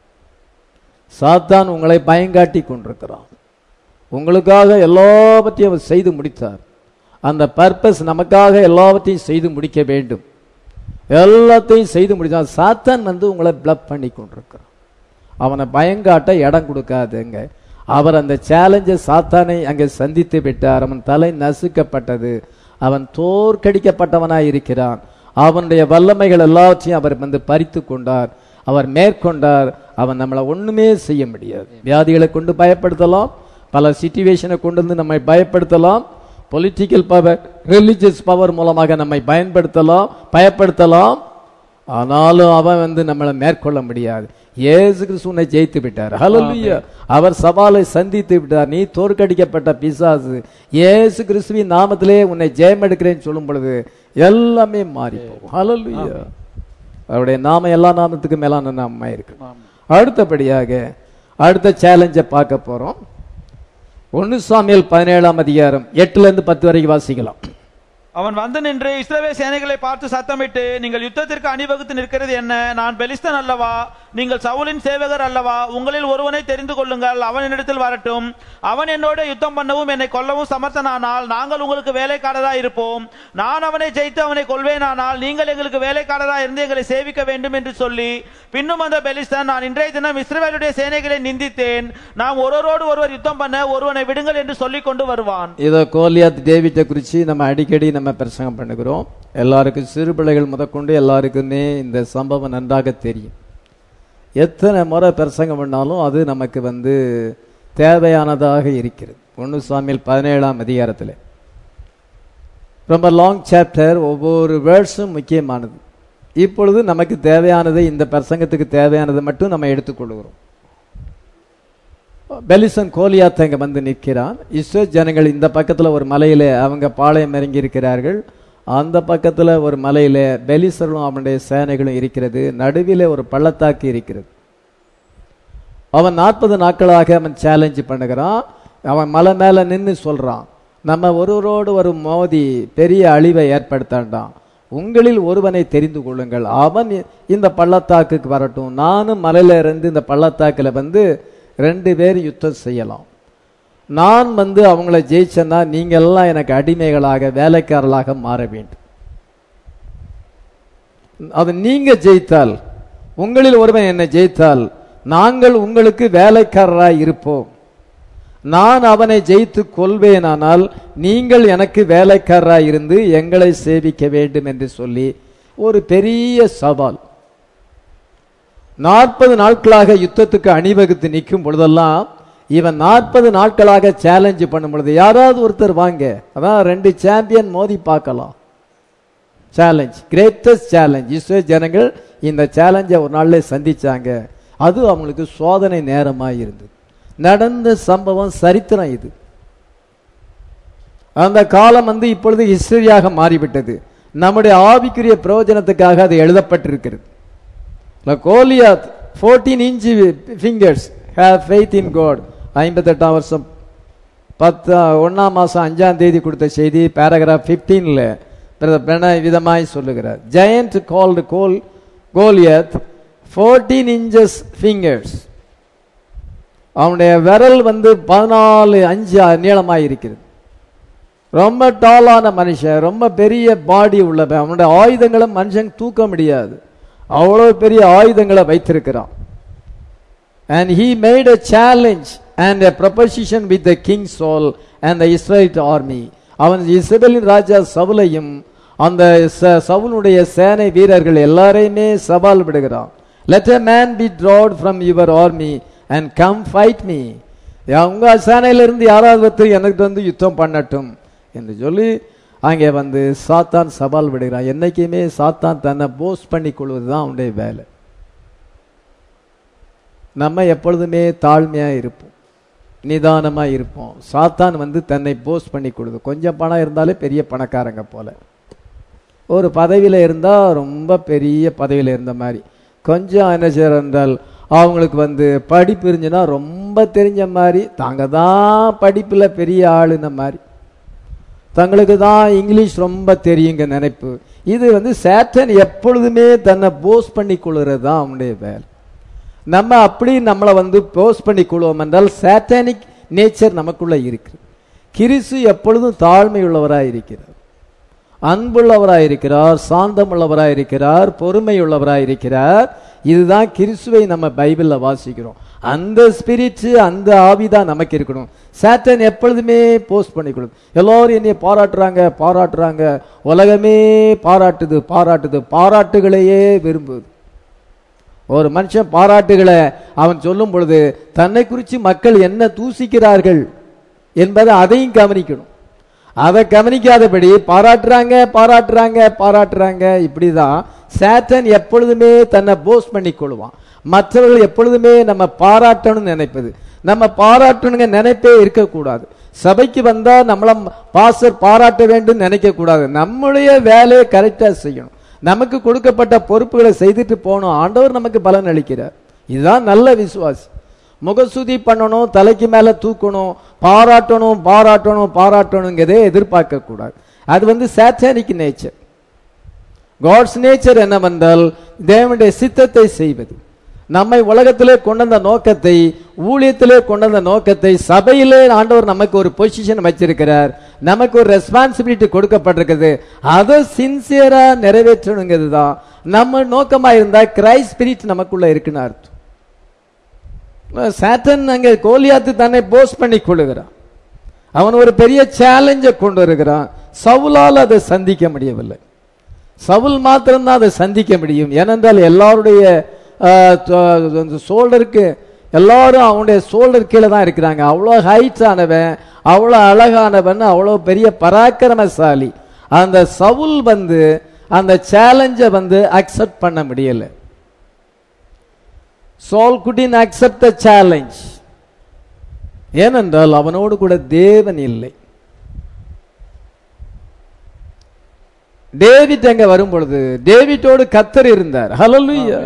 சாத்தான் உங்களை பயங்காட்டி கொண்டிருக்கிறான் உங்களுக்காக எல்லாவற்றையும் அவர் செய்து முடித்தார் அந்த பர்பஸ் நமக்காக எல்லாவற்றையும் செய்து முடிக்க வேண்டும் எல்லாத்தையும் செய்து முடிச்சான் சாத்தான் வந்து உங்களை பிளப் பண்ணி கொண்டிருக்கிறான் அவனை பயங்காட்ட இடம் கொடுக்காதுங்க அவர் அந்த சேலஞ்சை சாத்தானை அங்கே சந்தித்து விட்டார் அவன் தலை நசுக்கப்பட்டது அவன் தோற்கடிக்கப்பட்டவனாய் இருக்கிறான் அவனுடைய வல்லமைகள் எல்லாவற்றையும் அவர் வந்து பறித்து கொண்டார் அவர் மேற்கொண்டார் அவன் நம்மளை ஒண்ணுமே செய்ய முடியாது வியாதிகளை கொண்டு பயப்படுத்தலாம் பல சிச்சுவேஷனை கொண்டு வந்து நம்மை பயப்படுத்தலாம் பொலிட்டிக்கல் பவர் ரிலிஜியஸ் பவர் மூலமாக நம்மை பயன்படுத்தலாம் பயப்படுத்தலாம் ஆனாலும் அவன் வந்து நம்மளை மேற்கொள்ள முடியாது இயேசு கிறிஸ்து உன்னை ஜெயித்து விட்டார் ஹalleluya அவர் சவாலை சந்தித்து விட்டார் நீ தோற்கடிக்கப்பட்ட பிசாசு இயேசு கிறிஸ்துவின் நாமத்திலே உன்னை ஜெயம் எடுக்கிறேன்னு சொல்லும் பொழுது எல்லாமே மாறி போகும் ஹalleluya அவருடைய நாமம் எல்லா நாமத்துக்கும் மேலான நாமமா இருக்கு அடுத்தபடியாக அடுத்த சேலஞ்சை பார்க்க போறோம் ஒன்னு சாமியல் பதினேழாம் அதிகாரம் எட்டுல இருந்து பத்து வரைக்கும் வாசிக்கலாம் அவன் வந்து நின்று இஸ்ரவேல் சேனைகளை பார்த்து சத்தமிட்டு நீங்கள் யுத்தத்திற்கு அணிவகுத்து நிற்கிறது என்ன நான் பெலிஸ்தன் அல்லவா நீங்கள் சவுலின் சேவகர் அல்லவா உங்களில் ஒருவனை தெரிந்து கொள்ளுங்கள் அவன் என்னிடத்தில் வரட்டும் அவன் என்னோட யுத்தம் பண்ணவும் என்னை கொல்லவும் சமர்த்தனானால் நாங்கள் உங்களுக்கு வேலைக்காரரா இருப்போம் நான் அவனை ஜெயித்து அவனை கொள்வேனானால் நீங்கள் எங்களுக்கு வேலைக்காரரா இருந்து எங்களை சேவிக்க வேண்டும் என்று சொல்லி பின்னும் அந்த பெலிஸ்தன் நான் இன்றைய தினம் இஸ்ரவேலுடைய சேனைகளை நிந்தித்தேன் நாம் ஒருவரோடு ஒருவர் யுத்தம் பண்ண ஒருவனை விடுங்கள் என்று சொல்லிக் கொண்டு வருவான் இதோ கோலியாத் டேவிட்டை குறித்து நம்ம அடிக்கடி நம்ம பிரசங்கம் பண்ணுகிறோம் எல்லாருக்கும் சிறு பிள்ளைகள் முதற்கொண்டு எல்லாருக்குமே இந்த சம்பவம் நன்றாக தெரியும் எத்தனை முறை பிரசங்கம் பண்ணாலும் அது நமக்கு வந்து தேவையானதாக இருக்கிறது ஒன்று சாமியில் பதினேழாம் அதிகாரத்தில் ரொம்ப லாங் சாப்டர் ஒவ்வொரு வேர்ட்ஸும் முக்கியமானது இப்பொழுது நமக்கு தேவையானதை இந்த பிரசங்கத்துக்கு தேவையானதை மட்டும் நம்ம எடுத்துக்கொள்கிறோம் பெலிசன் கோலியாத் அங்க வந்து நிற்கிறான் இஸ்ரோ ஜனங்கள் இந்த பக்கத்துல ஒரு மலையில அவங்க பாளையம் இறங்கி இருக்கிறார்கள் அந்த பக்கத்துல ஒரு மலையில பெலிசரும் அவனுடைய சேனைகளும் இருக்கிறது நடுவிலே ஒரு பள்ளத்தாக்கு இருக்கிறது அவன் நாற்பது நாட்களாக அவன் சேலஞ்சு பண்ணுகிறான் அவன் மலை மேல நின்னு சொல்றான் நம்ம ஒருவரோடு ஒரு மோதி பெரிய அழிவை ஏற்படுத்தாண்டாம் உங்களில் ஒருவனை தெரிந்து கொள்ளுங்கள் அவன் இ- இந்த பள்ளத்தாக்குக்கு வரட்டும் நானும் மலையில இருந்து இந்த பள்ளத்தாக்குல வந்து ரெண்டு பேர் யுத்தம் செய்யலாம் நான் வந்து அவங்கள ஜெயிச்சேன்னா நீங்க எல்லாம் எனக்கு அடிமைகளாக வேலைக்காரர்களாக மாற வேண்டும் அது நீங்க ஜெயித்தால் உங்களில் ஒருவன் என்னை ஜெயித்தால் நாங்கள் உங்களுக்கு வேலைக்காரராய் இருப்போம் நான் அவனை ஜெயித்து கொள்வேனானால் நீங்கள் எனக்கு வேலைக்காரராய் இருந்து எங்களை சேவிக்க வேண்டும் என்று சொல்லி ஒரு பெரிய சவால் நாற்பது நாட்களாக யுத்தத்துக்கு அணிவகுத்து நிற்கும் பொழுதெல்லாம் இவன் நாற்பது நாட்களாக சேலஞ்ச் பண்ணும் பொழுது யாராவது ஒருத்தர் வாங்க அதான் ரெண்டு சாம்பியன் மோதி பார்க்கலாம் சேலஞ்ச் கிரேட்டஸ்ட் சேலஞ்ச் இஸ்ரேல் ஜனங்கள் இந்த சேலஞ்சை ஒரு நாள்ல சந்திச்சாங்க அது அவங்களுக்கு சோதனை நேரமாக இருந்தது நடந்த சம்பவம் சரித்திரம் இது அந்த காலம் வந்து இப்பொழுது ஹிஸ்டரியாக மாறிவிட்டது நம்முடைய ஆவிக்குரிய பிரயோஜனத்துக்காக அது எழுதப்பட்டிருக்கிறது Goliath fourteen inch fingers have faith in God ஐம்பத்தெட்டாம் வருஷம் பத்து ஒன்றாம் மாதம் அஞ்சாம் தேதி கொடுத்த செய்தி பேராகிராஃப் ஃபிஃப்டீனில் பிரண விதமாய் சொல்லுகிறார் ஜெயண்ட் கால்டு கோல் கோலியத் ஃபோர்டீன் இன்ச்சஸ் ஃபிங்கர்ஸ் அவனுடைய விரல் வந்து பதினாலு அஞ்சு நீளமாக இருக்கிறது ரொம்ப டாலான மனுஷன் ரொம்ப பெரிய பாடி உள்ளவன் அவனுடைய ஆயுதங்களை மனுஷன் தூக்க முடியாது அவ்வளோ பெரிய ஆயுதங்களை வைத்திருக்கிறான் and he made a challenge and a proposition with the king's soul and the Israelite army அவன் இஸ்ரவேலின் ராஜா சவுலையும் அந்த ச- சவுலுடைய சேனை வீரர்கள் எல்லாரையுமே சவால் விடுகிறான் let a man be drawed from your army and come fight me உங்க சேனையிலிருந்து யாராவது ஒருத்தர் எனக்கு வந்து யுத்தம் பண்ணட்டும் என்று சொல்லி அங்கே வந்து சாத்தான் சவால் விடுகிறான் என்னைக்குமே சாத்தான் தன்னை போஸ் பண்ணி கொள்வது தான் அவனுடைய வேலை நம்ம எப்பொழுதுமே தாழ்மையா இருப்போம் நிதானமா இருப்போம் சாத்தான் வந்து தன்னை போஸ் பண்ணி கொடுது கொஞ்சம் பணம் இருந்தாலே பெரிய பணக்காரங்க போல ஒரு பதவியில இருந்தா ரொம்ப பெரிய பதவியில இருந்த மாதிரி கொஞ்சம் என்ன செய்யற என்றால் அவங்களுக்கு வந்து படிப்பு இருந்துச்சுன்னா ரொம்ப தெரிஞ்ச மாதிரி தாங்க தான் படிப்புல பெரிய ஆளுன மாதிரி தங்களுக்கு தான் இங்கிலீஷ் ரொம்ப தெரியுங்க நினைப்பு இது வந்து சேட்டன் எப்பொழுதுமே தன்னை போஸ் பண்ணி கொள்கிறது தான் அவனுடைய வேலை நம்ம அப்படி நம்மளை வந்து போஸ் பண்ணி கொள்வோம் என்றால் சாட்டானிக் நேச்சர் நமக்குள்ள இருக்கு கிறிஸ்து எப்பொழுதும் தாழ்மை உள்ளவராய் இருக்கிறார் அன்புள்ளவராய் இருக்கிறார் சாந்தமுள்ளவராய் இருக்கிறார் பொறுமை உள்ளவராய் இருக்கிறார் இதுதான் கிறிஸ்துவை நம்ம பைபிள்ல வாசிக்கிறோம் அந்த ஸ்பிரிட் அந்த ஆவிதான் நமக்கு இருக்கணும் சாட்டன் எப்பொழுதுமே போஸ்ட் பண்ணி கொடுக்கும் எல்லாரும் என்னைய பாராட்டுறாங்க பாராட்டுறாங்க உலகமே பாராட்டுது பாராட்டுது பாராட்டுகளையே விரும்புது ஒரு மனுஷன் பாராட்டுகளை அவன் சொல்லும் பொழுது தன்னை குறித்து மக்கள் என்ன தூசிக்கிறார்கள் என்பதை அதையும் கவனிக்கணும் அதை கவனிக்காதபடி பாராட்டுறாங்க பாராட்டுறாங்க பாராட்டுறாங்க இப்படிதான் சேட்டன் எப்பொழுதுமே தன்னை போஸ் பண்ணி கொள்வான் மற்றவர்கள் எப்பொழுதுமே நம்ம பாராட்டணும்னு நினைப்பது நம்ம பாராட்டணுங்க நினைப்பே இருக்கக்கூடாது சபைக்கு வந்தா நம்மள பாசர் பாராட்ட வேண்டும் நினைக்க கூடாது நம்முடைய வேலையை கரெக்டா செய்யணும் நமக்கு கொடுக்கப்பட்ட பொறுப்புகளை செய்துட்டு போகணும் ஆண்டவர் நமக்கு பலன் அளிக்கிறார் இதுதான் நல்ல விசுவாசி முகசுதி பண்ணணும் தலைக்கு மேல தூக்கணும் பாராட்டணும் பாராட்டணும் பாராட்டணுங்கிறதே எதிர்பார்க்க கூடாது அது வந்து சாத்தானிக் நேச்சர் காட்ஸ் நேச்சர் என்னவென்றால் தேவனுடைய சித்தத்தை செய்வது நம்மை உலகத்திலே கொண்டு வந்த நோக்கத்தை ஊழியத்திலே கொண்டு வந்த நோக்கத்தை சபையிலே ஆண்டவர் நமக்கு ஒரு பொசிஷன் வச்சிருக்கிறார் நமக்கு ஒரு ரெஸ்பான்சிபிலிட்டி கொடுக்கப்பட்டிருக்குது அதை சின்சியரா நிறைவேற்றணுங்கிறது தான் நம்ம நோக்கமா இருந்தா கிரைஸ்ட் ஸ்பிரிட் நமக்குள்ள இருக்குன்னு அர்த்தம் சாட்டன் அங்கே கோலியாத்து தன்னை போஸ் பண்ணி கொள்ளுகிறான் அவன் ஒரு பெரிய சேலஞ்சை கொண்டு வருகிறான் சவுலால் அதை சந்திக்க முடியவில்லை சவுல் மாத்திரம்தான் அதை சந்திக்க முடியும் ஏனென்றால் எல்லாருடைய சோல்டருக்கு எல்லாரும் அவனுடைய சோல்டர் கீழே தான் இருக்கிறாங்க அவ்வளோ ஹைட் ஆனவன் அவ்வளோ அழகானவன் அவ்வளோ பெரிய பராக்கிரமசாலி அந்த சவுல் வந்து அந்த சேலஞ்சை வந்து அக்செப்ட் பண்ண முடியலை Saul couldn't accept the challenge ஏனென்றால் அவனோடு கூட தேவன் இல்லை டேவிட் அங்க வரும் பொழுது டேவிட்டோடு கத்தர் இருந்தார் ஹலலுயா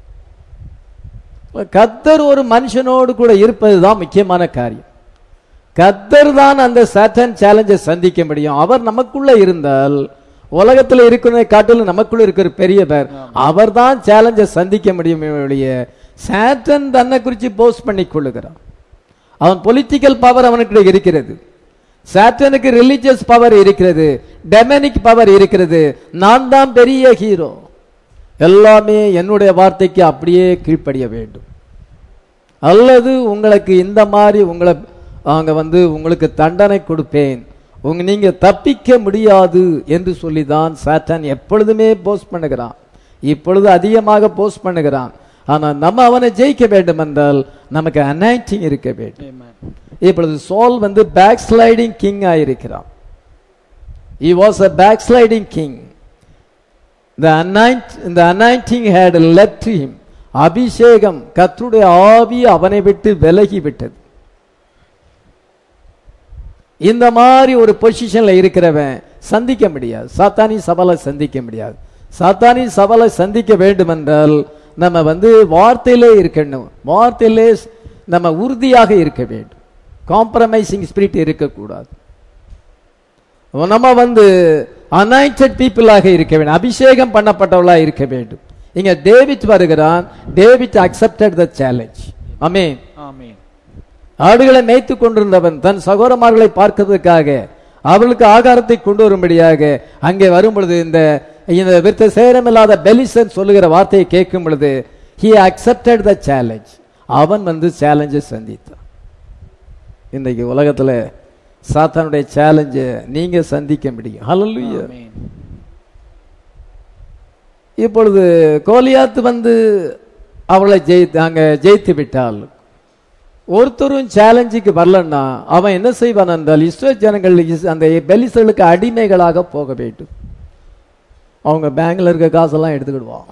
கத்தர் ஒரு மனுஷனோடு கூட இருப்பதுதான் முக்கியமான காரியம் கத்தர் தான் அந்த சாட்டன் சேலஞ்சை சந்திக்க முடியும் அவர் நமக்குள்ள இருந்தால் உலகத்துல இருக்கிறதை காட்டிலும் நமக்குள்ள இருக்கிற பெரிய பேர் அவர் தான் சேலஞ்சை சந்திக்க முடியும் ஒழிய சாட்டன் தன்னை குறித்து போஸ்ட் பண்ணி கொள்ளுகிறான் அவன் பொலிட்டிக்கல் பவர் அவனுக்கு இருக்கிறது சாட்டனுக்கு ரிலிஜியஸ் பவர் இருக்கிறது டெமனிக் பவர் இருக்கிறது நான் தான் பெரிய ஹீரோ எல்லாமே என்னுடைய வார்த்தைக்கு அப்படியே கீழ்ப்படிய வேண்டும் அல்லது உங்களுக்கு இந்த மாதிரி உங்களை அங்க வந்து உங்களுக்கு தண்டனை கொடுப்பேன் உங்க நீங்க தப்பிக்க முடியாது என்று சொல்லி தான் சாத்தான் எப்பொழுதுமே போஸ்ட் பண்ணுகிறான் இப்பொழுது அதிகமாக போஸ்ட் பண்ணுகிறான் ஆனா நம்ம அவனை ஜெயிக்க வேண்டும் என்றால் நமக்கு அனாய்டிங் இருக்க வேண்டும் இப்பொழுது சோல் வந்து பேக் ஸ்லைடிங் கிங் ஆயிருக்கிறான் he was a backsliding king the anoint the anointing had left him அபிஷேகம் கர்த்தருடைய ஆவி அவனை விட்டு விலகி விட்டது இந்த மாதிரி ஒரு பொசிஷன்ல இருக்கிறவன் சந்திக்க முடியாது சாத்தானி சபலை சந்திக்க முடியாது சாத்தானி சபலை சந்திக்க வேண்டும் என்றால் நம்ம வந்து வார்த்தையிலே இருக்கணும் வார்த்தையிலே நம்ம உறுதியாக இருக்க வேண்டும் காம்ப்ரமைசிங் ஸ்பிரிட் இருக்கக்கூடாது நம்ம வந்து அனாயிண்டட் பீப்புளாக இருக்க வேண்டும் அபிஷேகம் பண்ணப்பட்டவளா இருக்க வேண்டும் இங்க டேவிட் வருகிறான் David accepted the challenge amen amen ஆடுகளை மேய்த்து கொண்டிருந்தவன் தன் சகோதரமார்களை பார்க்கிறதுக்காக அவர்களுக்கு ஆகாரத்தை கொண்டு வரும்படியாக அங்கே வரும் பொழுது இந்த இந்த விருத்த சேரமில்லாத பெலிசன் சொல்லுகிற வார்த்தையை கேட்கும் பொழுது ஹி அக்செப்டட் த சேலஞ்ச் அவன் வந்து சேலஞ்சை சந்தித்தான் இன்னைக்கு உலகத்துல சாத்தானுடைய சேலஞ்சை நீங்க சந்திக்க முடியும் ஹalleluya ஆமென் இப்பொழுது கோலியாத்து வந்து அவளை ஜெயித்து அங்க ஜெயித்து விட்டால் ஒருத்தரும் சேலஞ்சுக்கு வரலன்னா அவன் என்ன செய்வான் என்றால் இஸ்ரோ ஜனங்கள் இஸ்- அந்த பெலிசலுக்கு அடிமைகளாக போக வேண்டும் அவங்க பேங்க்ல இருக்க காசெல்லாம் எடுத்துக்கிடுவான்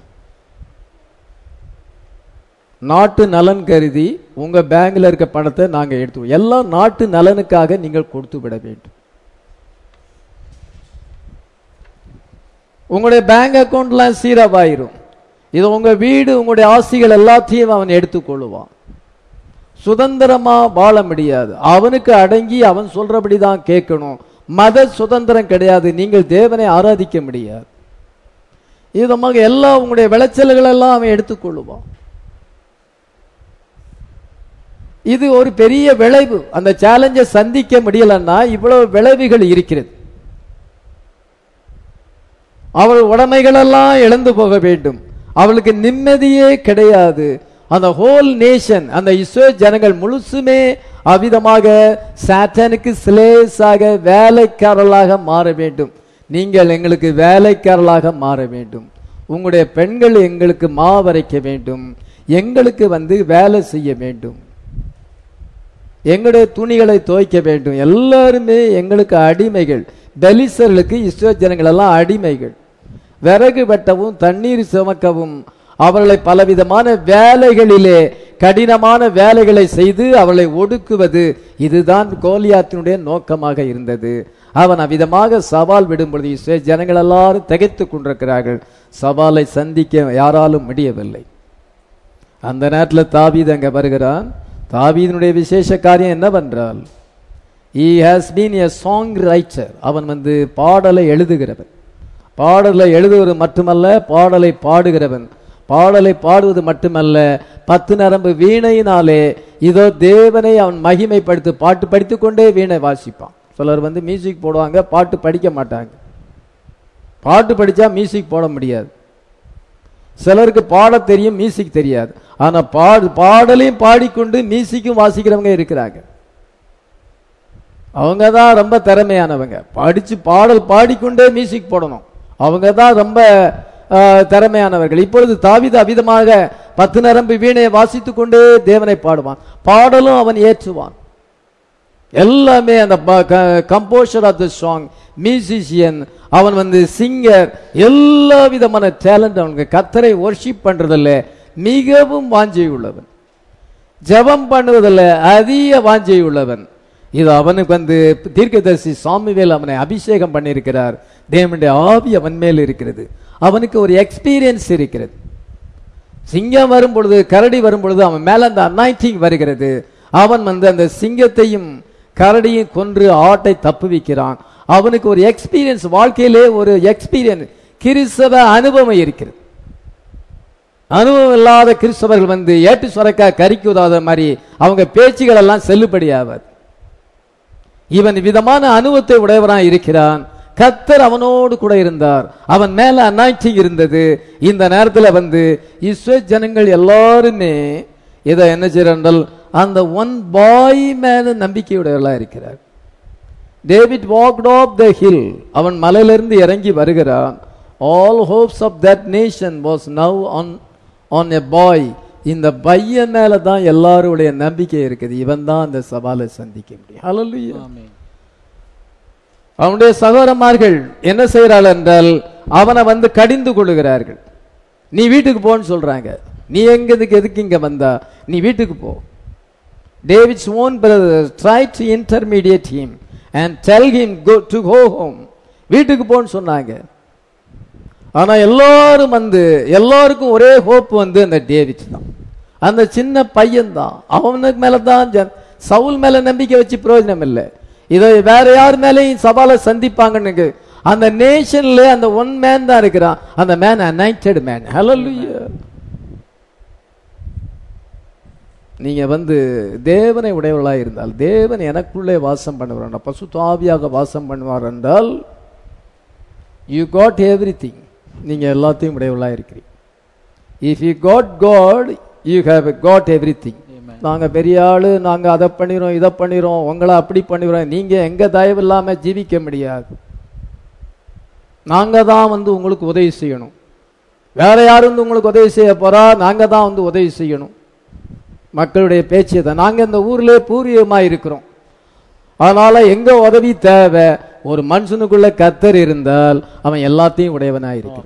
நாட்டு நலன் கருதி உங்க பேங்க்ல இருக்க பணத்தை நாங்க எடுத்துவோம் எல்லாம் நாட்டு நலனுக்காக நீங்கள் கொடுத்து விட வேண்டும் உங்களுடைய பேங்க் அக்கவுண்ட்லாம் சீரவாயிரும் இது உங்க வீடு உங்களுடைய ஆசிகள் எல்லாத்தையும் அவன் எடுத்துக்கொள்ளுவான் சுதந்திரமா வாழ முடியாது அவனுக்கு அடங்கி அவன் சொல்றபடி தான் கேட்கணும் மத சுதந்திரம் கிடையாது நீங்கள் தேவனை ஆராதிக்க முடியாது இதமாக எல்லா உங்களுடைய விளைச்சல்கள் எல்லாம் அவன் எடுத்துக்கொள்ளுவான் இது ஒரு பெரிய விளைவு அந்த சேலஞ்சை சந்திக்க முடியலன்னா இவ்வளவு விளைவுகள் இருக்கிறது அவள் உடைமைகளெல்லாம் இழந்து போக வேண்டும் அவளுக்கு நிம்மதியே கிடையாது அந்த ஹோல் நேஷன் அந்த இஸ்ரோ ஜனங்கள் முழுசுமே அவ்விதமாக சாட்டனுக்கு சிலேஸாக வேலைக்காரர்களாக மாற வேண்டும் நீங்கள் எங்களுக்கு வேலைக்காரர்களாக மாற வேண்டும் உங்களுடைய பெண்கள் எங்களுக்கு மாவரைக்க வேண்டும் எங்களுக்கு வந்து வேலை செய்ய வேண்டும் எங்களுடைய துணிகளை துவைக்க வேண்டும் எல்லாருமே எங்களுக்கு அடிமைகள் பெலிசர்களுக்கு இஸ்ரோ ஜனங்கள் எல்லாம் அடிமைகள் விறகு வெட்டவும் தண்ணீர் சுமக்கவும் அவர்களை பலவிதமான வேலைகளிலே கடினமான வேலைகளை செய்து அவர்களை ஒடுக்குவது இதுதான் கோலியாத்தினுடைய நோக்கமாக இருந்தது அவன் அவ்விதமாக சவால் விடும் பொழுது இஸ்ரோ ஜனங்கள் எல்லாரும் திகைத்துக் கொண்டிருக்கிறார்கள் சவாலை சந்திக்க யாராலும் முடியவில்லை அந்த நேரத்தில் தாவீது அங்க வருகிறான் தாவீதினுடைய விசேஷ காரியம் என்னவென்றால் he has been a song writer அவன் வந்து பாடலை எழுதுகிறவன் பாடலை எழுதுவது மட்டுமல்ல பாடலை பாடுகிறவன் பாடலை பாடுவது மட்டுமல்ல பத்து நரம்பு வீணையினாலே இதோ தேவனை அவன் மகிமைப்படுத்தி பாட்டு படித்துக் கொண்டே வீணை வாசிப்பான் சிலர் வந்து மியூசிக் போடுவாங்க பாட்டு படிக்க மாட்டாங்க பாட்டு படிச்சா மியூசிக் போட முடியாது சிலருக்கு பாட தெரியும் மியூசிக் தெரியாது ஆனா பாடு பாடலையும் பாடிக்கொண்டு மியூசிக்கும் வாசிக்கிறவங்க இருக்கிறாங்க அவங்க தான் ரொம்ப திறமையானவங்க படிச்சு பாடல் பாடிக்கொண்டே மியூசிக் போடணும் அவங்க தான் ரொம்ப ஆஹ், திறமையானவர்கள் இப்பொழுது தாவித அவிதமாக பத்து நரம்பு வீணையை வாசித்துக் கொண்டே தேவனை பாடுவான் பாடலும் அவன் ஏற்றுவான் எல்லாமே அந்த composer of the song musician அவன் வந்து சிங்கர் எல்லா விதமான டேலண்ட் அவனுக்கு கத்தரை ஒர்ஷிப் பண்றதில்ல மிகவும் வாஞ்சை உள்ளவன் ஜெபம் பண்ணுவதில் அதிக வாஞ்சை உள்ளவன் இது அவனுக்கு வந்து தீர்க்கதரிசி சாமிவேல் அவனை அபிஷேகம் பண்ணியிருக்கிறார் தேவனுடைய ஆவி அவன் மேல் இருக்கிறது அவனுக்கு ஒரு எக்ஸ்பீரியன்ஸ் இருக்கிறது சிங்கம் வரும் பொழுது கரடி வரும் பொழுது அவன் மேல அந்த அனாயிட்டிங் வருகிறது அவன் வந்து அந்த சிங்கத்தையும் கரடியும் கொன்று ஆட்டை தப்புவிக்கிறான் அவனுக்கு ஒரு எக்ஸ்பீரியன்ஸ் வாழ்க்கையிலே ஒரு எக்ஸ்பீரியன்ஸ் கிறிஸ்தவ அனுபவம் இருக்கிறது அனுபவம் இல்லாத கிறிஸ்தவர்கள் வந்து ஏட்டு சுரக்கா கறிக்கு உதாத மாதிரி அவங்க பேச்சுகள் எல்லாம் செல்லுபடியாவாது இவன் விதமான அனுபவத்தை உடையவனாய் இருக்கிறான் கத்தர் அவனோடு கூட இருந்தார் அவன் மேல அனாய்ச்சிங் இருந்தது இந்த நேரத்துல வந்து இஸ்ரோ ஜனங்கள் எல்லாருமே இதை என்ன செய்யறால் அந்த ஒன் பாய் மேல நம்பிக்கையுடையவர்களா இருக்கிறார் David walked off the hill அவன் மலையிலிருந்து இறங்கி வருகிறான் all hopes of that nation was now on on a boy இந்த பையன் மேல தான் எல்லாருடைய நம்பிக்கை இருக்குது இவன் தான் அந்த சவாலை சந்திக்க முடியும் ஹalleluya அவனுடைய சகோதரமார்கள் என்ன செய்கிறாள் என்றால் அவனை வந்து கடிந்து கொள்ளுகிறார்கள் நீ வீட்டுக்கு போன்னு சொல்றாங்க நீ எங்க இதுக்கு எதுக்கு இங்க வந்தா நீ வீட்டுக்கு போ David's own brother try to intermediate him and tell him go to go home வீட்டுக்கு போன்னு சொன்னாங்க ஆனா எல்லாரும் வந்து எல்லாருக்கும் ஒரே ஹோப் வந்து அந்த டேவிட் தான் அந்த சின்ன பையன் தான் அவனுக்கு மேல தான் ஜன- சவுல் மேல நம்பிக்கை வச்சு பிரயோஜனம் இல்லை இதை வேற யார் மேலேயும் சவாலை சந்திப்பாங்கன்னு அந்த நேஷன்ல அந்த ஒன் மேன் தான் இருக்கிறான் அந்த மேன் அனைட்டட் மேன் ஹalleluya நீங்க வந்து தேவனை உடையவர்களாக இருந்தால் தேவன் எனக்குள்ளே வாசம் பண்ணுவார் பசுத்தாவியாக வாசம் பண்ணுவார் என்றால் யூ காட் எவ்ரி திங் நீங்க எல்லாத்தையும் உடையவர்களாக இருக்கிறீங்க if you got God you have got everything நாங்க பெரிய ஆளு நாங்க அதை பண்ணிரோம் இதை பண்ணிரோம் உங்களை அப்படி பண்ணிடுறோம் நீங்க எங்க தயவு இல்லாம ஜீவிக்க முடியாது நாங்க தான் வந்து உங்களுக்கு உதவி செய்யணும் வேற யாரும் வந்து உங்களுக்கு உதவி செய்ய போறா நாங்க தான் வந்து உதவி செய்யணும் மக்களுடைய பேச்சு தான் நாங்க இந்த ஊர்ல பூர்வீகமா இருக்கிறோம் அதனால எங்க உதவி தேவை ஒரு மனுஷனுக்குள்ள கத்தர் இருந்தால் அவன் எல்லாத்தையும் உடையவனா இருக்கிறான்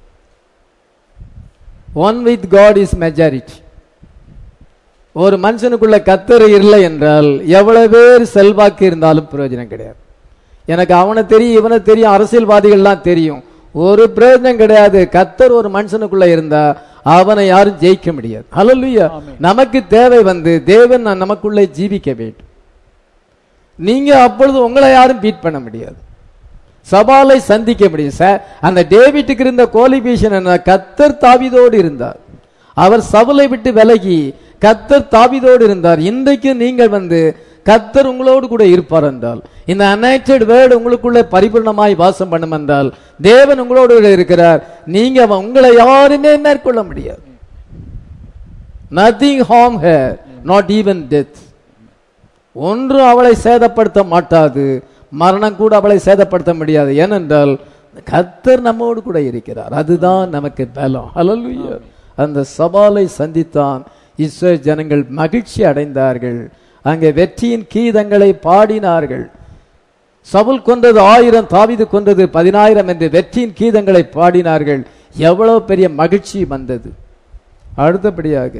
one with God is majority ஒரு மனுஷனுக்குள்ள கத்தர் இல்லை என்றால் எவ்வளவு பேர் செல்வாக்கு இருந்தாலும் பிரயோஜனம் கிடையாது எனக்கு அவனை தெரியும் இவனை தெரியும் அரசியல்வாதிகள்லாம் தெரியும் ஒரு பிரயோஜனம் கிடையாது கத்தர் ஒரு மனுஷனுக்குள்ள இருந்தா அவனை யாரும் ஜெயிக்க முடியாது ஹalleluya நமக்கு தேவை வந்து தேவன் நான் நமக்குள்ளே ஜீவிக்க வேண்டும் நீங்க அப்பொழுது உங்களை யாரும் பீட் பண்ண முடியாது சவாலை சந்திக்க முடியும் சார் அந்த டேவிட்டுக்கு இருந்த கோலிபேஷன் என்ன கத்தர் தாவிதோடு இருந்தார் அவர் சவுலை விட்டு விலகி கத்தர் தாவிதோடு இருந்தார் இன்றைக்கு நீங்கள் வந்து கத்தர் உங்களோடு கூட இருப்பார் என்றால் இந்த அனைட்டட் வேர்டு உங்களுக்குள்ளே பரிபூர்ணமாய் வாசம் பண்ணும் என்றால் தேவன் உங்களோடு கூட இருக்கிறார் நீங்க அவ- உங்களை யாருமே மேற்கொள்ள முடியாது nothing harm her not even death ஒன்றும் அவளை சேதப்படுத்த மாட்டாது மரணம் கூட அவளை சேதப்படுத்த முடியாது ஏனென்றால் கத்தர் நம்மோடு கூட இருக்கிறார் அதுதான் நமக்கு பலம் ஹalleluya அந்த சவாலை சந்தித்தான் இஸ்ரேல் ஜனங்கள் மகிழ்ச்சி அடைந்தார்கள் அங்கே வெற்றியின் கீதங்களை பாடினார்கள் சவுல் கொன்றது ஆயிரம் தாவீது கொன்றது பதினாயிரம் என்று வெற்றியின் கீதங்களை பாடினார்கள் எவ்வளவு பெரிய மகிழ்ச்சி வந்தது அடுத்தபடியாக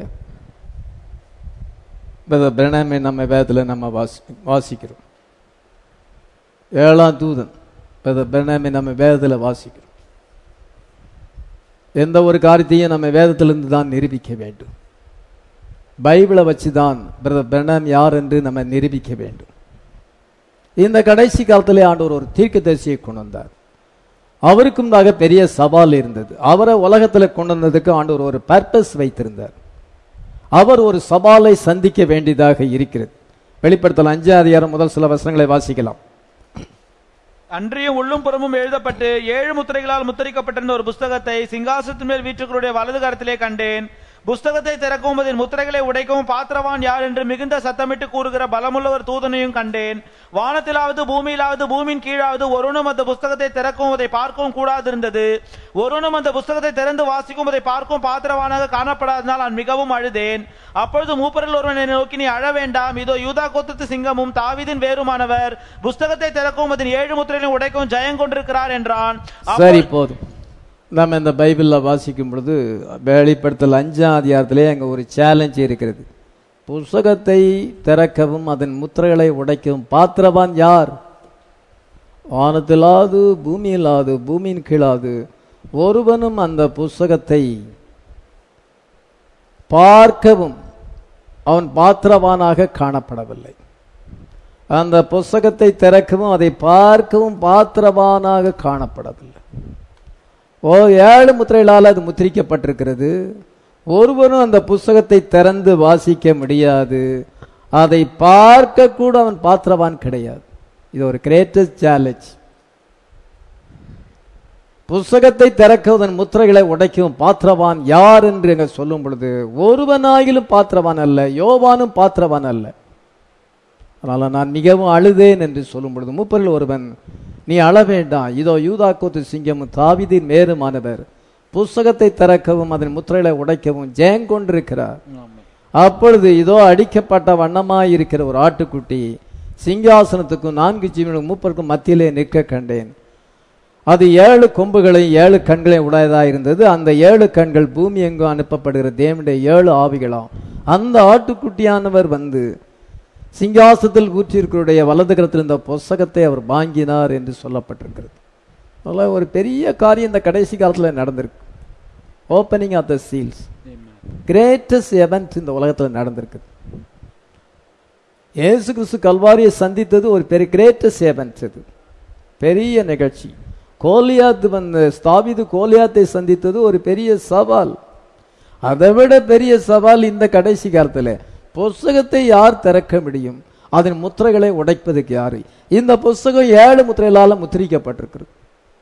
பிரதர் பிரணாமை நம்ம வேதத்தில் நம்ம வாசி வாசிக்கிறோம் ஏழாம் தூதன் பிரதர் பிரணாமை நம்ம வேதத்தில் வாசிக்கிறோம் எந்த ஒரு காரியத்தையும் நம்ம வேதத்திலிருந்து தான் நிரூபிக்க வேண்டும் பைபிளை வச்சு தான் பிரதர் பிரணாம் யார் என்று நம்ம நிரூபிக்க வேண்டும் இந்த கடைசி காலத்திலே ஆண்டவர் ஒரு தீர்க்கதரிசியை கொண்டு வந்தார் அவருக்கும் முன்னாக பெரிய சவால் இருந்தது அவரை உலகத்துல கொண்டு வந்ததுக்கு ஆண்டவர் ஒரு பர்பஸ் வைத்திருந்தார் அவர் ஒரு சவாலை சந்திக்க வேண்டியதாக இருக்கிறது வெளிப்படுத்தல் அஞ்சாம் அதிகாரம் முதல் சில வசனங்களை வாசிக்கலாம் அன்றியும் உள்ளும் புறமும் எழுதப்பட்டு ஏழு முத்திரைகளால் முத்திரிக்கப்பட்டிருந்த ஒரு புஸ்தகத்தை சிங்காசனத்தின் மேல் வீற்றுக்களுடைய வலது கரத்திலே கண்டேன் புஸ்தகத்தை திறக்கவும் அதன் முத்திரைகளை உடைக்கவும் பாத்திரவான் யார் என்று மிகுந்த சத்தமிட்டு கூறுகிற பலமுள்ள ஒரு தூதனையும் கண்டேன் வானத்திலாவது பூமியிலாவது பூமியின் கீழாவது ஒருவனும் அந்த புஸ்தகத்தை திறக்கவும் அதை பார்க்கவும் கூடாதிருந்தது ஒருவனும் அந்த புஸ்தகத்தை திறந்து வாசிக்கும் அதை பார்க்கவும் பாத்திரவானாக காணப்படாதனால் நான் மிகவும் அழுதேன் அப்பொழுது மூப்பரில் ஒருவன் என்னை நோக்கி நீ அழ வேண்டாம் இதோ யூதா கோத்தத்து சிங்கமும் தாவீதின் வேறுமானவர் புஸ்தகத்தை திறக்கவும் அதன் ஏழு முத்திரைகளையும் உடைக்கவும் ஜெயம் கொண்டிருக்கிறார் என்றான் சரி போதும் நம்ம இந்த பைபிளில் வாசிக்கும் பொழுது வெளிப்படுத்தல் அஞ்சாம் அதிகாரத்திலே அங்கே ஒரு சேலஞ்ச் இருக்கிறது புஸ்தகத்தை திறக்கவும் அதன் முத்திரைகளை உடைக்கவும் பாத்திரவான் யார் வானத்திலாது பூமியிலாது பூமியின் கீழாது ஒருவனும் அந்த புஸ்தகத்தை பார்க்கவும் அவன் பாத்திரவானாக காணப்படவில்லை அந்த புஸ்தகத்தை திறக்கவும் அதை பார்க்கவும் பாத்திரவானாக காணப்படவில்லை ஓ ஏழு முத்திரைகளால் அது முத்திரிக்கப்பட்டிருக்கிறது ஒருவரும் அந்த புஸ்தகத்தை திறந்து வாசிக்க முடியாது அதை பார்க்க கூட அவன் பாத்திரவான் கிடையாது இது ஒரு கிரேட்டஸ்ட் சேலஞ்ச் புஸ்தகத்தை திறக்குவதன் முத்திரைகளை உடைக்கும் பாத்திரவான் யார் என்று எங்க சொல்லும் பொழுது ஒருவனாயிலும் பாத்திரவான் அல்ல யோவானும் பாத்திரவான் அல்ல அதனால நான் மிகவும் அழுதேன் என்று சொல்லும் பொழுது மூப்பரில் ஒருவன் நீ அழ வேண்டாம் இதோ யூதாக்கோத்து சிங்கமும் தாவிதின் மேருமானவர் புஸ்தகத்தை திறக்கவும் அதன் முத்திரைகளை உடைக்கவும் ஜெயங்கொண்டிருக்கிறார் அப்பொழுது இதோ அடிக்கப்பட்ட வண்ணமாய் இருக்கிற ஒரு ஆட்டுக்குட்டி சிங்காசனத்துக்கும் நான்கு ஜீவனுக்கும் மூப்பருக்கும் மத்தியிலே நிற்க கண்டேன் அது ஏழு கொம்புகளை ஏழு கண்களை உடையதா இருந்தது அந்த ஏழு கண்கள் பூமி எங்கும் அனுப்பப்படுகிற தேவனுடைய ஏழு ஆவிகளாம் அந்த ஆட்டுக்குட்டியானவர் வந்து சிங்காசத்தில் ஊற்றிருக்கிறடைய வலது கரத்தில் இந்த புஸ்தகத்தை அவர் வாங்கினார் என்று சொல்லப்பட்டிருக்கிறது அதெல்லாம் ஒரு பெரிய காரியம் இந்த கடைசி காலத்தில் நடந்திருக்கு opening of the seals greatest event இந்த உலகத்தில் நடந்திருக்குது இயேசு கிறிஸ்து கல்வாரியை சந்தித்தது ஒரு பெரிய கிரேட்டஸ்ட் எவென்ட் இது பெரிய நிகழ்ச்சி கோலியாத் வந்து ஸ்தாபிது கோலியாத்தை சந்தித்தது ஒரு பெரிய சவால் அதை விட பெரிய சவால் இந்த கடைசி காலத்தில் புஸ்தகத்தை யார் திறக்க முடியும் அதன் முத்திரைகளை உடைப்பதுக்கு யாரு இந்த புஸ்தகம் ஏழு முத்திரைகளால முத்திரிக்கப்பட்டிருக்கிறது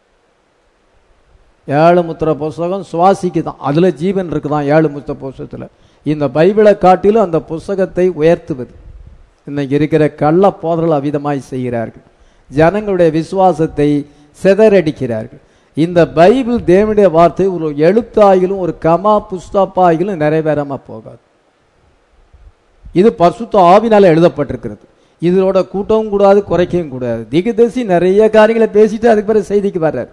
ஏழு முத்திர புஸ்தகம் சுவாசிக்கு தான் அதுல ஜீவன் இருக்குதான் ஏழு முத்திர புஸ்தகத்துல இந்த பைபிளை காட்டிலும் அந்த புஸ்தகத்தை உயர்த்துவது இன்னைக்கு இருக்கிற கள்ள போதர்கள் அவிதமாய் செய்கிறார்கள் ஜனங்களுடைய விசுவாசத்தை சிதறடிக்கிறார்கள் இந்த பைபிள் தேவனுடைய வார்த்தை ஒரு எழுத்தாயிலும் ஒரு கமா புஸ்தப்பாயிலும் நிறைவேறாம போகாது இது பரிசுத்த ஆவினால எழுதப்பட்டிருக்கிறது இதோட கூட்டவும் கூடாது குறைக்கவும் கூடாது திகுதசி நிறைய காரியங்களை பேசிட்டு அதுக்கு பிறகு செய்திக்கு வர்றார்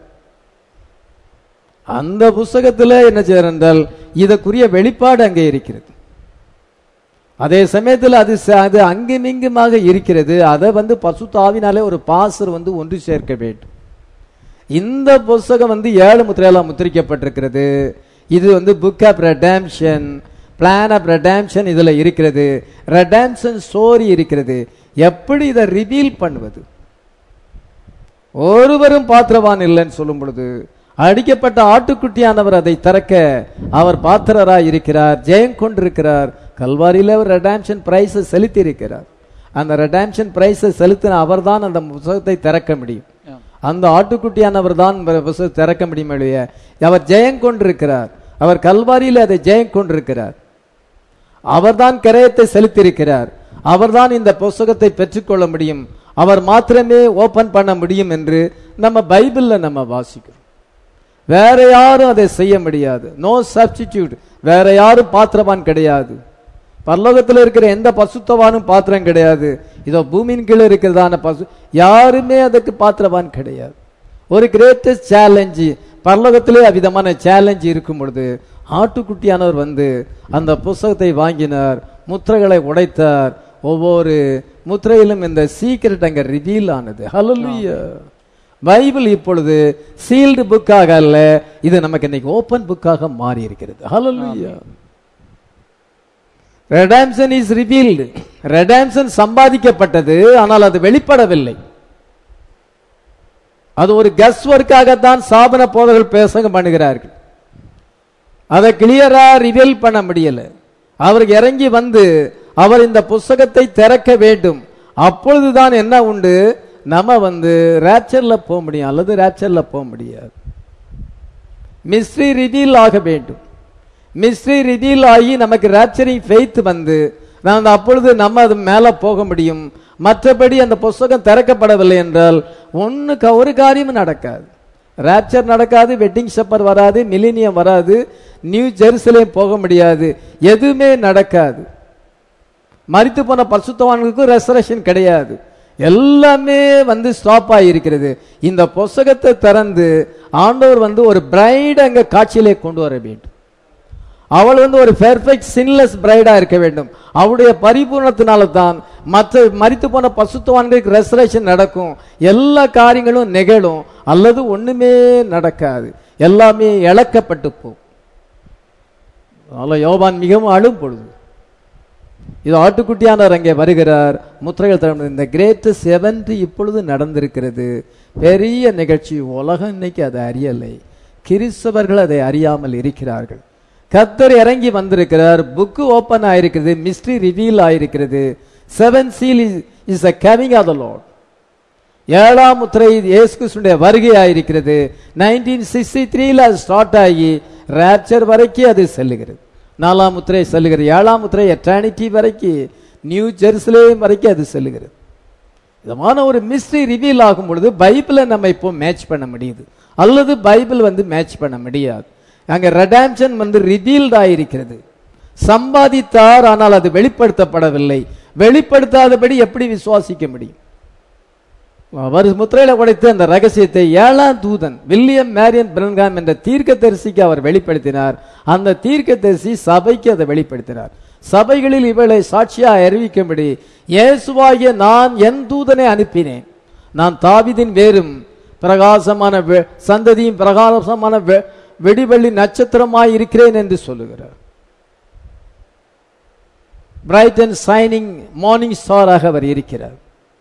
அந்த புஸ்தகத்துல என்ன செய்யறார் என்றால் இதற்குரிய வெளிப்பாடு அங்கே இருக்கிறது அதே சமயத்தில் அது ச- அது அங்குமிங்குமாக இருக்கிறது அதை வந்து பசுத்த ஆவினாலே ஒரு பாசர் வந்து ஒன்று சேர்க்க வேண்டும் இந்த புஸ்தகம் வந்து ஏழு முத்திரையால முத்திரிக்கப்பட்டிருக்கிறது இது வந்து book of redemption plan of redemption இதுல இருக்கிறது ரெடாம்ஷன் ஸ்டோரி இருக்கிறது எப்படி இதை ரிவீல் பண்ணுவது ஒருவரும் பாத்திரவான் இல்லைன்னு சொல்லும் பொழுது அடிக்கப்பட்ட ஆட்டுக்குட்டியானவர் அதை திறக்க அவர் பாத்திரராய் இருக்கிறார் ஜெயம் கொண்டிருக்கிறார் கல்வாரியில அவர் ரெடாம்ஷன் பிரைஸை செலுத்தி இருக்கிறார் அந்த ரெடாம்ஷன் பிரைஸை செலுத்தின அவர்தான் அந்த புத்தகத்தை திறக்க முடியும் அந்த ஆட்டுக்குட்டியானவர் தான் இந்த புத்தகத்தை திறக்க முடியும் இல்லையா அவர் ஜெயம் கொண்டிருக்கிறார் அவர் கல்வாரியில அதை ஜெயம் கொண்டிருக்கிறார் அவர்தான் கிரயத்தை செலுத்தியிருக்கிறார் அவர்தான் இந்த புஸ்தகத்தை பெற்றுக்கொள்ள முடியும் அவர் மாத்திரமே ஓபன் பண்ண முடியும் என்று நம்ம பைபிள்ல நம்ம வாசிக்கிறோம் வேற யாரும் அதை செய்ய முடியாது நோ சப்ஸ்டிடியூட் வேற யாரும் பாத்திரவான் கிடையாது பரலோகத்தில் இருக்கிற எந்த பசுத்தவானும் பாத்திரம் கிடையாது இதோ பூமியின் கீழே இருக்கிறதான பசு யாருமே அதுக்கு பாத்திரவான் கிடையாது ஒரு கிரேட்டஸ்ட் சேலஞ்சு பரலோகத்திலே அவ்விதமான சேலஞ்சு இருக்கும் பொழுது ஆட்டுக்குட்டியானவர் வந்து அந்த புஸ்தகத்தை வாங்கினார் முத்திரைகளை உடைத்தார் ஒவ்வொரு முத்திரையிலும் இந்த சீக்கிரட் அங்க ரிவீல் ஆனது ஹalleluya பைபிள் இப்பொழுது சீல்டு புக்காக அல்ல இது நமக்கு இன்னைக்கு ஓபன் புக்காக மாறி இருக்கிறது ஹalleluya ரெடாம்சன் இஸ் ரிவீல்டு ரெடாம்சன் சம்பாதிக்கப்பட்டது ஆனால் அது வெளிப்படவில்லை அது ஒரு கஸ் ஒர்க்காகத்தான் சாபன போதர்கள் பேசங்க பண்ணுகிறார்கள் அதை கிளியரா ரிவீல் பண்ண முடியல அவருக்கு இறங்கி வந்து அவர் இந்த புஸ்தகத்தை திறக்க வேண்டும் அப்பொழுதுதான் என்ன உண்டு நம்ம வந்து ரேப்சர்ல போக முடியும் அல்லது ரேப்சர்ல போக முடியாது மிஸ்ட்ரி ரிவீல் ஆக வேண்டும் மிஸ்ட்ரி ரிவீல் ஆகி நமக்கு ரேப்சரிங் ஃபெய்த் வந்து நான் அப்பொழுது நம்ம அது மேல போக முடியும் மற்றபடி அந்த புஸ்தகம் திறக்கப்படவில்லை என்றால் ஒண்ணுக்கு ஒரு காரியமும் நடக்காது ரேப்சர் நடக்காது வெட்டிங் ஷப்பர் வராது மிலினியம் வராது நியூ ஜெருசலேம் போக முடியாது எதுவுமே நடக்காது மரித்து போன பரிசுத்தவான்களுக்கும் ரெசரேஷன் கிடையாது எல்லாமே வந்து ஸ்டாப் ஆகியிருக்கிறது இந்த புஸ்தகத்தை திறந்து ஆண்டவர் வந்து ஒரு பிரைட் அங்க காட்சியிலே கொண்டு வர வேண்டும் அவள் வந்து ஒரு பெர்ஃபெக்ட் சின்லெஸ் பிரைடா இருக்க வேண்டும் அவளுடைய பரிபூர்ணத்தினால தான் மற்ற மரித்து போன பசுத்துவான்களுக்கு ரெசரேஷன் நடக்கும் எல்லா காரியங்களும் நிகழும் அல்லது ஒண்ணுமே நடக்காது எல்லாமே இழக்கப்பட்டு போகும் அதனால யோவான் மிகவும் அழும் பொழுது இது ஆட்டுக்குட்டியானவர் அங்கே வருகிறார் முத்திரைகள் திறந்து இந்த கிரேட் செவன்த் இப்பொழுது நடந்திருக்கிறது பெரிய நிகழ்ச்சி உலகம் இன்னைக்கு அதை அறியலை கிறிஸ்தவர்கள் அதை அறியாமல் இருக்கிறார்கள் கத்தர் இறங்கி வந்திருக்கிறார் புக்கு ஓபன் ஆயிருக்கிறது மிஸ்ட்ரி ரிவீல் ஆயிருக்கிறது seven seal is a coming of the Lord ஏழாம் முத்திரை இயேசு கிறிஸ்துடைய வருகை ஆயிருக்கிறது நைன்டீன் சிக்ஸ்டி த்ரீல அது ஸ்டார்ட் ஆகி ரேப்சர் வரைக்கும் அது செல்லுகிறது நாலாம் முத்திரை செல்லுகிறது ஏழாம் முத்திரை எட்டர்னிட்டி வரைக்கும் நியூ ஜெருசலேம் வரைக்கும் அது செல்லுகிறது விதமான ஒரு மிஸ்ட்ரி ரிவீல் ஆகும் பொழுது பைபிளை நம்ம இப்போ மேட்ச் பண்ண முடியுது அல்லது பைபிள் வந்து மேட்ச் பண்ண முடியாது அங்க ரெடாம்ஷன் வந்து ரிவீல்ட் ஆயிருக்கிறது சம்பாதித்தார் ஆனால் அது வெளிப்படுத்தப்படவில்லை வெளிப்படுத்தாதபடி எப்படி விசுவாசிக்க முடியும் அவர் முத்திரையில உடைத்த அந்த ரகசியத்தை ஏழாம் தூதன் வில்லியம் மேரியன் பிரன்காம் என்ற தீர்க்கதரிசிக்கு அவர் வெளிப்படுத்தினார் அந்த தீர்க்கதரிசி சபைக்கு அதை வெளிப்படுத்தினார் சபைகளில் இவளை சாட்சியாக அறிவிக்கும்படி இயேசுவாகிய நான் என் தூதனை அனுப்பினேன் நான் தாவிதின் வேரும் பிரகாசமான வெ- சந்ததியும் பிரகாசமான வெ- வெடிவெள்ளி நட்சத்திரமாய் இருக்கிறேன் என்று சொல்லுகிறார் பிரைட் அண்ட் சைனிங் மார்னிங் ஸ்டாராக அவர் இருக்கிறார்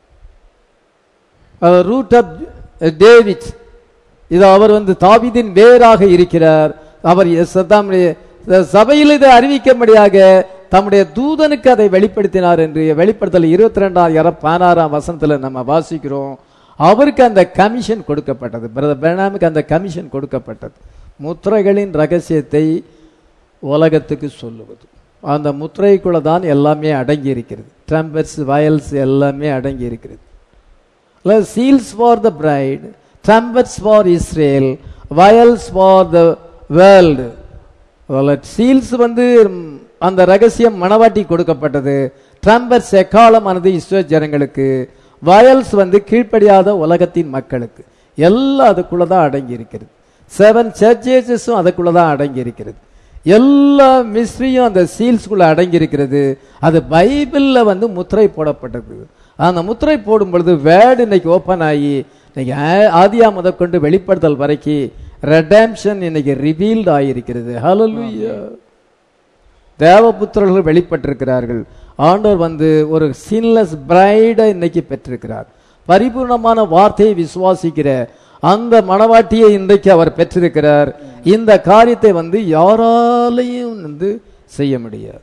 ரூட் ஆஃப் டேவிட் இது அவர் வந்து தாவீதின் வேராக இருக்கிறார் அவர் எஸ்- தம்முடைய சபையில் இதை அறிவிக்கும்படியாக தம்முடைய தூதனுக்கு அதை வெளிப்படுத்தினார் என்று வெளிப்படுத்தல் இருபத்தி ரெண்டாயிரம் பதினாறாம் வசனத்தில் நம்ம வாசிக்கிறோம் அவருக்கு அந்த கமிஷன் கொடுக்கப்பட்டது பிரதர் பேனாமுக்கு அந்த கமிஷன் கொடுக்கப்பட்டது முத்திரைகளின் ரகசியத்தை உலகத்துக்கு சொல்லுவது அந்த முத்திரைக்குள்ள தான் எல்லாமே அடங்கி இருக்கிறது ட்ரம்பர்ஸ் வயல்ஸ் எல்லாமே அடங்கி இருக்கிறது seals for the bride trumpets for Israel vials for the world seals வந்து ம், அந்த ரகசியம் மணவாட்டி கொடுக்கப்பட்டது ட்ரம்பட்ஸ் எக்காலமானது இஸ்ரோ ஜனங்களுக்கு வயல்ஸ் வந்து கீழ்ப்படியாத உலகத்தின் மக்களுக்கு எல்லாம் அதுக்குள்ள தான் அடங்கி இருக்கிறது செவன் சர்ச்சஸும் அதுக்குள்ள தான் அடங்கி இருக்கிறது எல்லா மிஸ்ட்ரியும் அந்த சீல்ஸ்குள்ள அடங்கி இருக்கிறது அது பைபிள்ல வந்து முத்திரை போடப்பட்டது அந்த முத்திரை போடும் பொழுது வேர்டு இன்னைக்கு ஓப்பன் ஆகி இன்னைக்கு ஆ- ஆதியா முதற்கொண்டு வெளிப்படுத்தல் வரைக்கும் ரெடம்ஷன் இன்னைக்கு ரிவீல்ட் ஆகியிருக்கிறது ஹalleluya தேவபுத்திரர்கள் வெளிப்பட்டிருக்கிறார்கள் ஆண்டவர் வந்து ஒரு சீன்லெஸ் பிரைடை இன்னைக்கு பெற்றிருக்கிறார் பரிபூர்ணமான வார்த்தையை விசுவாசிக்கிற அந்த மணவாட்டியை இன்றைக்கு அவர் பெற்றிருக்கிறார் இந்த காரியத்தை வந்து யாராலையும் வந்து செய்ய முடியாது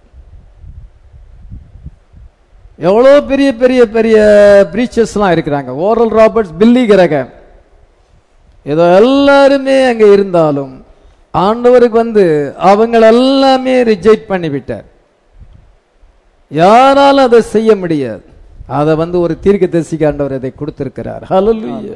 எவ்வளோ பெரிய பெரிய பெரிய பிரீச்சர்ஸ்லாம் இருக்கிறாங்க ஓரல் ராபர்ட்ஸ் பில்லி கிரகம் ஏதோ எல்லாருமே அங்க இருந்தாலும் ஆண்டவருக்கு வந்து அவங்க எல்லாமே ரிஜெக்ட் பண்ணி விட்டார் யாராலும் அதை செய்ய முடியாது அதை வந்து ஒரு தீர்க்க தரிசிக்கு ஆண்டவர் அதை கொடுத்திருக்கிறார் ஹalleluya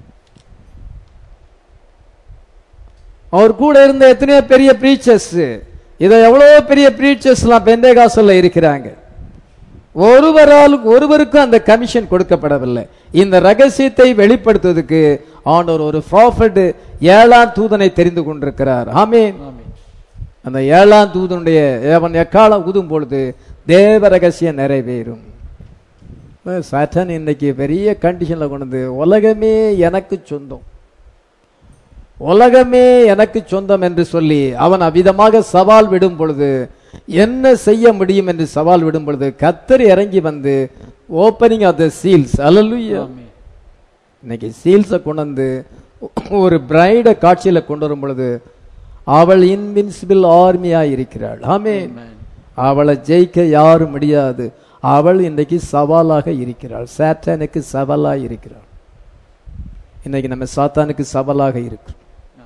அவர் கூட இருந்த எத்தனையோ பெரிய பிரீச்சர்ஸ் இதை எவ்வளவு பெரிய பிரீச்சர்ஸ்லாம் பெந்தேகாசல்ல இருக்கிறாங்க ஒருவரால் ஒருவருக்கும் அந்த கமிஷன் கொடுக்கப்படவில்லை இந்த ரகசியத்தை வெளிப்படுத்துவதற்கு ஆண்டவர் ஒரு ப்ராஃபட் ஏழாம் தூதனை தெரிந்து கொண்டிருக்கிறார் ஆமென் அந்த ஏழாம் தூதனுடைய அவன் எக்காலம் ஊதும் பொழுது தேவ ரகசியம் நிறைவேறும் சட்டன் இன்னைக்கு பெரிய கண்டிஷன்ல கொண்டு வந்து உலகமே எனக்கு சொந்தம் உலகமே எனக்கு சொந்தம் என்று சொல்லி அவன் அவ்விதமாக சவால் விடும் பொழுது என்ன செய்ய முடியும் என்று சவால் விடும் பொழுது கத்தர் இறங்கி வந்து ஓப்பனிங் ஆஃப் த சீல்ஸ் அல்லலுயா இன்னைக்கு சீல்ஸை கொண்டு வந்து ஒரு பிரைட காட்சியில கொண்டு வரும் பொழுது அவள் இன்வின்சிபிள் ஆர்மியா இருக்கிறாள் ஆமே அவளை ஜெயிக்க யாரும் முடியாது அவள் இன்றைக்கு சவாலாக இருக்கிறாள் சாத்தானுக்கு சவாலாக இருக்கிறாள் இன்னைக்கு நம்ம சாத்தானுக்கு சவாலாக இருக்கிறோம்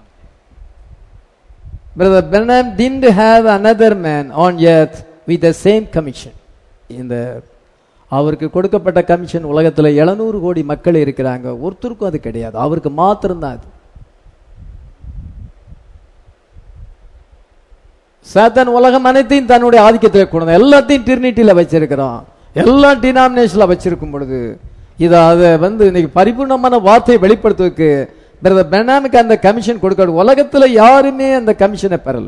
Brother Branham didn't have another man on earth with the same commission. இந்த அவருக்கு கொடுக்கப்பட்ட கமிஷன் உலகத்துல 700 கோடி மக்கள் இருக்கிறாங்க ஒருத்தருக்கும் அது கிடையாது அவருக்கு மாத்திரம்தான் அது சாத்தான் உலகம் அனைத்தையும் தன்னுடைய ஆதிக்கத்தில் கொண்டு வந்தான். எல்லாத்தையும் டிரினிட்டியில வச்சிருக்கிறான் எல்லாம் டினாமினேஷன்ல வச்சிருக்கும் பொழுது இதை அதை வந்து இன்னைக்கு பரிபூர்ணமான வார்த்தையை வெளிப்படுத்துவதற்கு பிரதர் பெனாமுக்கு அந்த கமிஷன் கொடுக்க உலகத்துல யாருமே அந்த கமிஷனை பெறல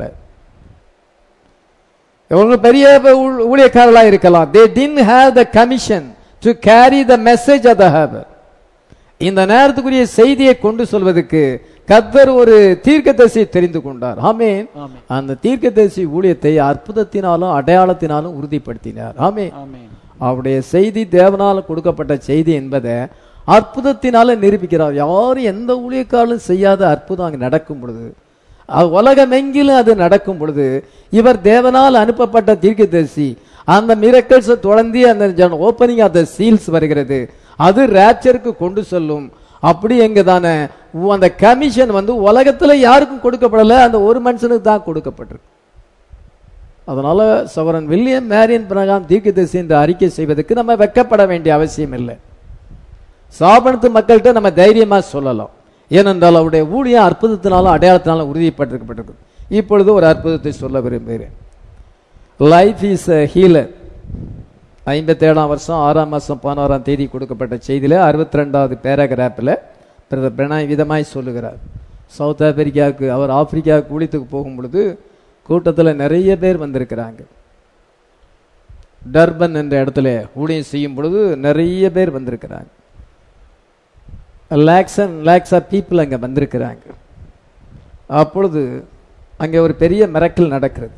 இவங்க பெரிய ஊ- ஊழியக்காரர்களா இருக்கலாம் they didn't have the commission to carry the message of the hour இந்த நேரத்துக்குரிய செய்தியை கொண்டு சொல்வதற்கு கர்த்தர் ஒரு தீர்க்கதரிசி தெரிந்து கொண்டார் ஆமென் ஆமென். அந்த தீர்க்கதரிசி ஊழியத்தை அற்புதத்தினாலும் அடையாளத்தினாலும் உறுதிப்படுத்தினார் ஆமென் ஆமென் அவருடைய செய்தி தேவனால் கொடுக்கப்பட்ட செய்தி என்பதை அற்புதத்தினால நிரூபிக்கிறார் யாரும் எந்த ஊழியக்காரலும் செய்யாத அற்புதம் அங்கே நடக்கும் பொழுது அது உலகமெங்கிலும் அது நடக்கும் பொழுது இவர் தேவனால் அனுப்பப்பட்ட தீர்க்கதரிசி அந்த மிரக்கல்ஸை தொடர்ந்து அந்த ஓப்பனிங் ஆஃப் த சீல்ஸ் வருகிறது அது ரேப்சருக்கு கொண்டு செல்லும் அப்படி எங்க தானே அந்த கமிஷன் வந்து உலகத்துல யாருக்கும் கொடுக்கப்படல அந்த ஒரு மனுஷனுக்கு தான் கொடுக்கப்பட்டிருக்கு அதனால சவரன் வில்லியம் மேரியன் பிரகாம் தீர்க்கதரிசி என்று அறிக்கை செய்வதற்கு நம்ம வெக்கப்பட வேண்டிய அவசியம் இல்லை சாபனத்து மக்கள்கிட்ட நம்ம தைரியமா சொல்லலாம் ஏனென்றால் அவருடைய ஊழியம் அற்புதத்தினாலும் அடையாளத்தினாலும் உறுதிப்பட்டிருக்கப்பட்டிருக்கு இப்பொழுது ஒரு அற்புதத்தை சொல்ல விரும்புகிறேன் லைஃப் இஸ் அ ஹீலர் ஐம்பத்தேழாம் வருஷம் ஆறாம் மாதம் பதினோராம் தேதி கொடுக்கப்பட்ட செய்தியில அறுபத்தி ரெண்டாவது பேராகிராஃபில் பிரதர் பிரணாய் விதமாய் சொல்லுகிறார் சவுத் ஆப்பிரிக்காவுக்கு அவர் ஆப்பிரிக்காவுக்கு ஊழியத்துக்கு போகும் பொழுது கூட்டத்தில் நிறைய பேர் வந்திருக்கிறாங்க டர்பன் என்ற இடத்துல ஊழியம் செய்யும் பொழுது நிறைய பேர் வந்திருக்கிறாங்க lakhs and lakhs of people அங்கே வந்திருக்கிறாங்க அப்பொழுது அங்கே ஒரு பெரிய மிரக்கல் நடக்கிறது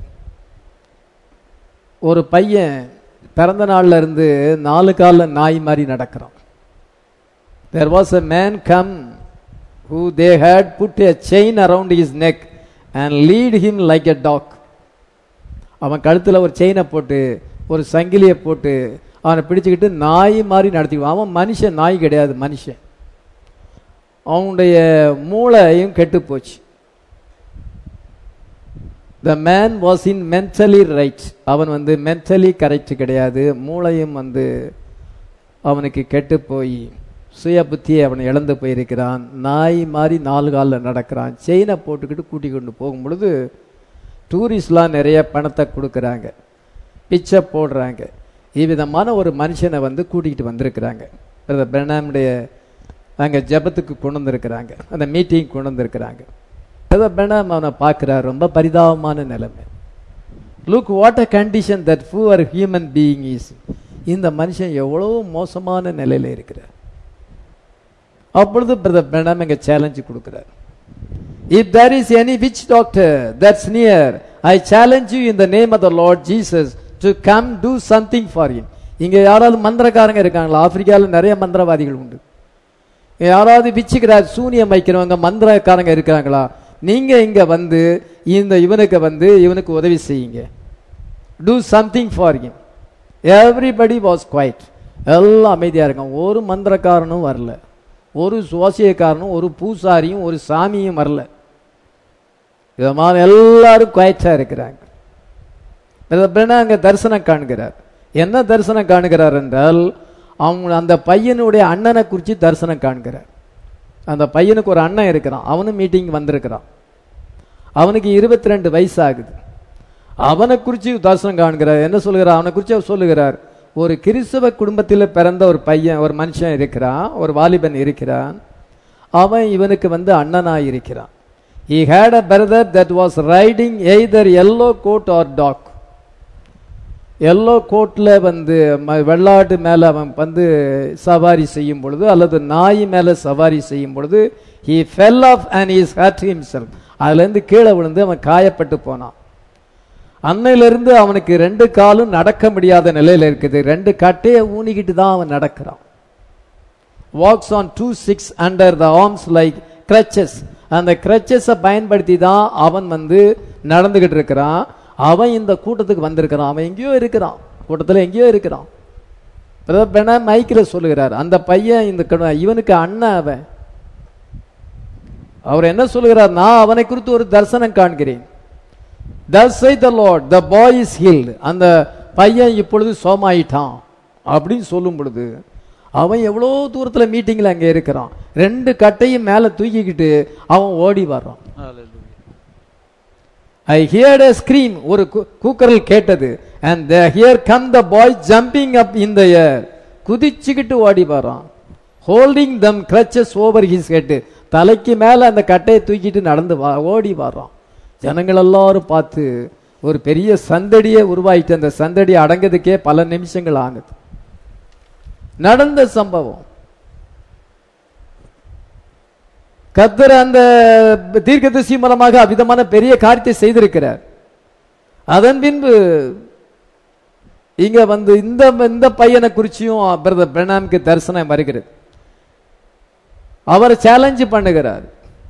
ஒரு பையன் பிறந்த நாள்ல இருந்து நாலு காலில் நாய் மாதிரி நடக்கிறான் there was a man come who they had put a chain around his neck and lead him like a dog அவன் கழுத்துல ஒரு செயினை போட்டு ஒரு சங்கிலியை போட்டு அவனை பிடிச்சுக்கிட்டு நாய் மாதிரி நடத்திக்குவான் அவன் மனுஷன் நாய் கிடையாது மனுஷன் அவனுடைய மூளையும் கெட்டு போச்சு the man was in mentally right அவன் வந்து மென்டலி கரெக்ட் கிடையாது மூளையும் வந்து அவனுக்கு கெட்டு போய் சுய புத்தியை அவன் இழந்து போயிருக்கிறான் நாய் மாதிரி நாலு காலில் நடக்கிறான் செயினை போட்டுக்கிட்டு கூட்டி கொண்டு போகும் பொழுது டூரிஸ்ட்லாம் நிறைய பணத்தை கொடுக்குறாங்க பிச்சை போடுறாங்க இவ்விதமான ஒரு மனுஷனை வந்து கூட்டிகிட்டு வந்திருக்கிறாங்க பிரதர் பிரணாமுடைய அங்கே ஜெபத்துக்கு கொண்டு வந்திருக்கிறாங்க அந்த மீட்டிங் கொண்டு வந்திருக்கிறாங்க பிரதர் பிரணாம் அவனை பார்க்குறார் ரொம்ப பரிதாபமான நிலைமை look what a condition that poor human being is இந்த மனுஷன் எவ்வளோ மோசமான நிலையில இருக்கிறார் அப்பொழுது பிரதர் பிரணாம் இங்கே சேலஞ்சு கொடுக்குறார் if there is any witch doctor that's near I challenge you in the name of the Lord Jesus to come do something for him இங்க யாராவது மந்திரக்காரங்க இருக்காங்களா ஆப்பிரிக்காவில் நிறைய மந்திரவாதிகள் உண்டு யாராவது விச்சுக்கிறார் சூனியம் வைக்கிறவங்க மந்திரக்காரங்க இருக்கிறாங்களா நீங்க இங்க வந்து இந்த இவனுக்கு வந்து இவனுக்கு உதவி செய்யுங்க do something for him everybody was quiet எல்லாம் அமைதியா இருக்கான் ஒரு மந்திரக்காரனும் வரல ஒரு சுவாசியக்காரனும் ஒரு பூசாரியும் ஒரு சாமியும் வரல விதமான எல்லாரும் குவைட்டா இருக்கிறாங்க பிறகு அங்க தரிசனம் காண்கிறார் என்ன தரிசனம் காணுகிறார் என்றால் அவங்க அந்த பையனுடைய அண்ணனை குறித்து தரிசனம் காண்கிறார் அந்த பையனுக்கு ஒரு அண்ணன் இருக்கிறான் அவனும் மீட்டிங் வந்திருக்கிறான் அவனுக்கு இருபத்தி ரெண்டு வயசு ஆகுது அவனை குறித்து தரிசனம் காண்கிறார் என்ன சொல்லுகிறார் அவனை குறித்து அவர் சொல்லுகிறார் ஒரு கிறிஸ்தவ குடும்பத்தில் பிறந்த ஒரு பையன் ஒரு மனுஷன் இருக்கிறான் ஒரு வாலிபன் இருக்கிறான் அவன் இவனுக்கு வந்து அண்ணனா இருக்கிறான் he had a brother that was riding either yellow coat or dog yellow கோட்ல வந்து ம- வெள்ளாட்டு மேல அவன் வந்து சவாரி செய்யும் பொழுது அல்லது நாய் மேல சவாரி செய்யும் பொழுது he fell off and he hurt himself அதுல இருந்து கீழே விழுந்து அவன் காயப்பட்டு போனான் அன்னையிலிருந்து அவனுக்கு ரெண்டு காலும் நடக்க முடியாத நிலையில இருக்குது ரெண்டு கட்டையை ஊனிக்கிட்டு தான் அவன் நடக்கிறான் walks on two sticks under the arms like crutches அந்த கிரச்சஸை பயன்படுத்தி தான் அவன் வந்து நடந்துகிட்டு இருக்கிறான் அவன் இந்த கூட்டத்துக்கு வந்திருக்கிறான் அவன் எங்கேயோ இருக்கிறான் கூட்டத்தில் எங்கேயோ இருக்கிறான் பிரதர் பென மைக்கில் சொல்லுகிறார் அந்த பையன் இந்த கடு- இவனுக்கு அண்ணன் அவன் அவர் என்ன சொல்லுகிறார் நான் அவனை குறித்து ஒரு தரிசனம் காண்கிறேன் thus say the lord the boy is healed அந்த பையன் இப்பொழுது சோமாயிட்டான் அப்படின்னு சொல்லும் பொழுது அவன் எவ்வளோ தூரத்துல மீட்டிங்ல அங்க இருக்கிறான் ரெண்டு கட்டையும் மேல தூக்கிக்கிட்டு அவன் ஓடி வர்றான் ஐ ஹியர்ட் a scream ஒரு கூ- கூக்குரல் கேட்டது and the here come the boy jumping up in the air குதிச்சுக்கிட்டு ஓடி வரான் holding them crutches over his head தலைக்கு மேல அந்த கட்டையை தூக்கிட்டு நடந்து வா ஓடி வர்றான் ஜனங்கள் எல்லாரும் பார்த்து ஒரு பெரிய சந்தடியே உருவாயிட்டு அந்த சந்தடி அடங்கிறதுக்கே பல நிமிஷங்கள் ஆகுது நடந்த சம்பவம் கத்தர் அந்த தீர்க்கதரிசி மூலமாக அவ்விதமான பெரிய காரியத்தை செய்திருக்கிறார் அதன் பின்பு இங்க வந்து இந்த இந்த பையனை குறிச்சியும் பிரதர் பிரணாமுக்கு தரிசனம் வருகிறது அவர் சேலஞ்ச் பண்ணுகிறார்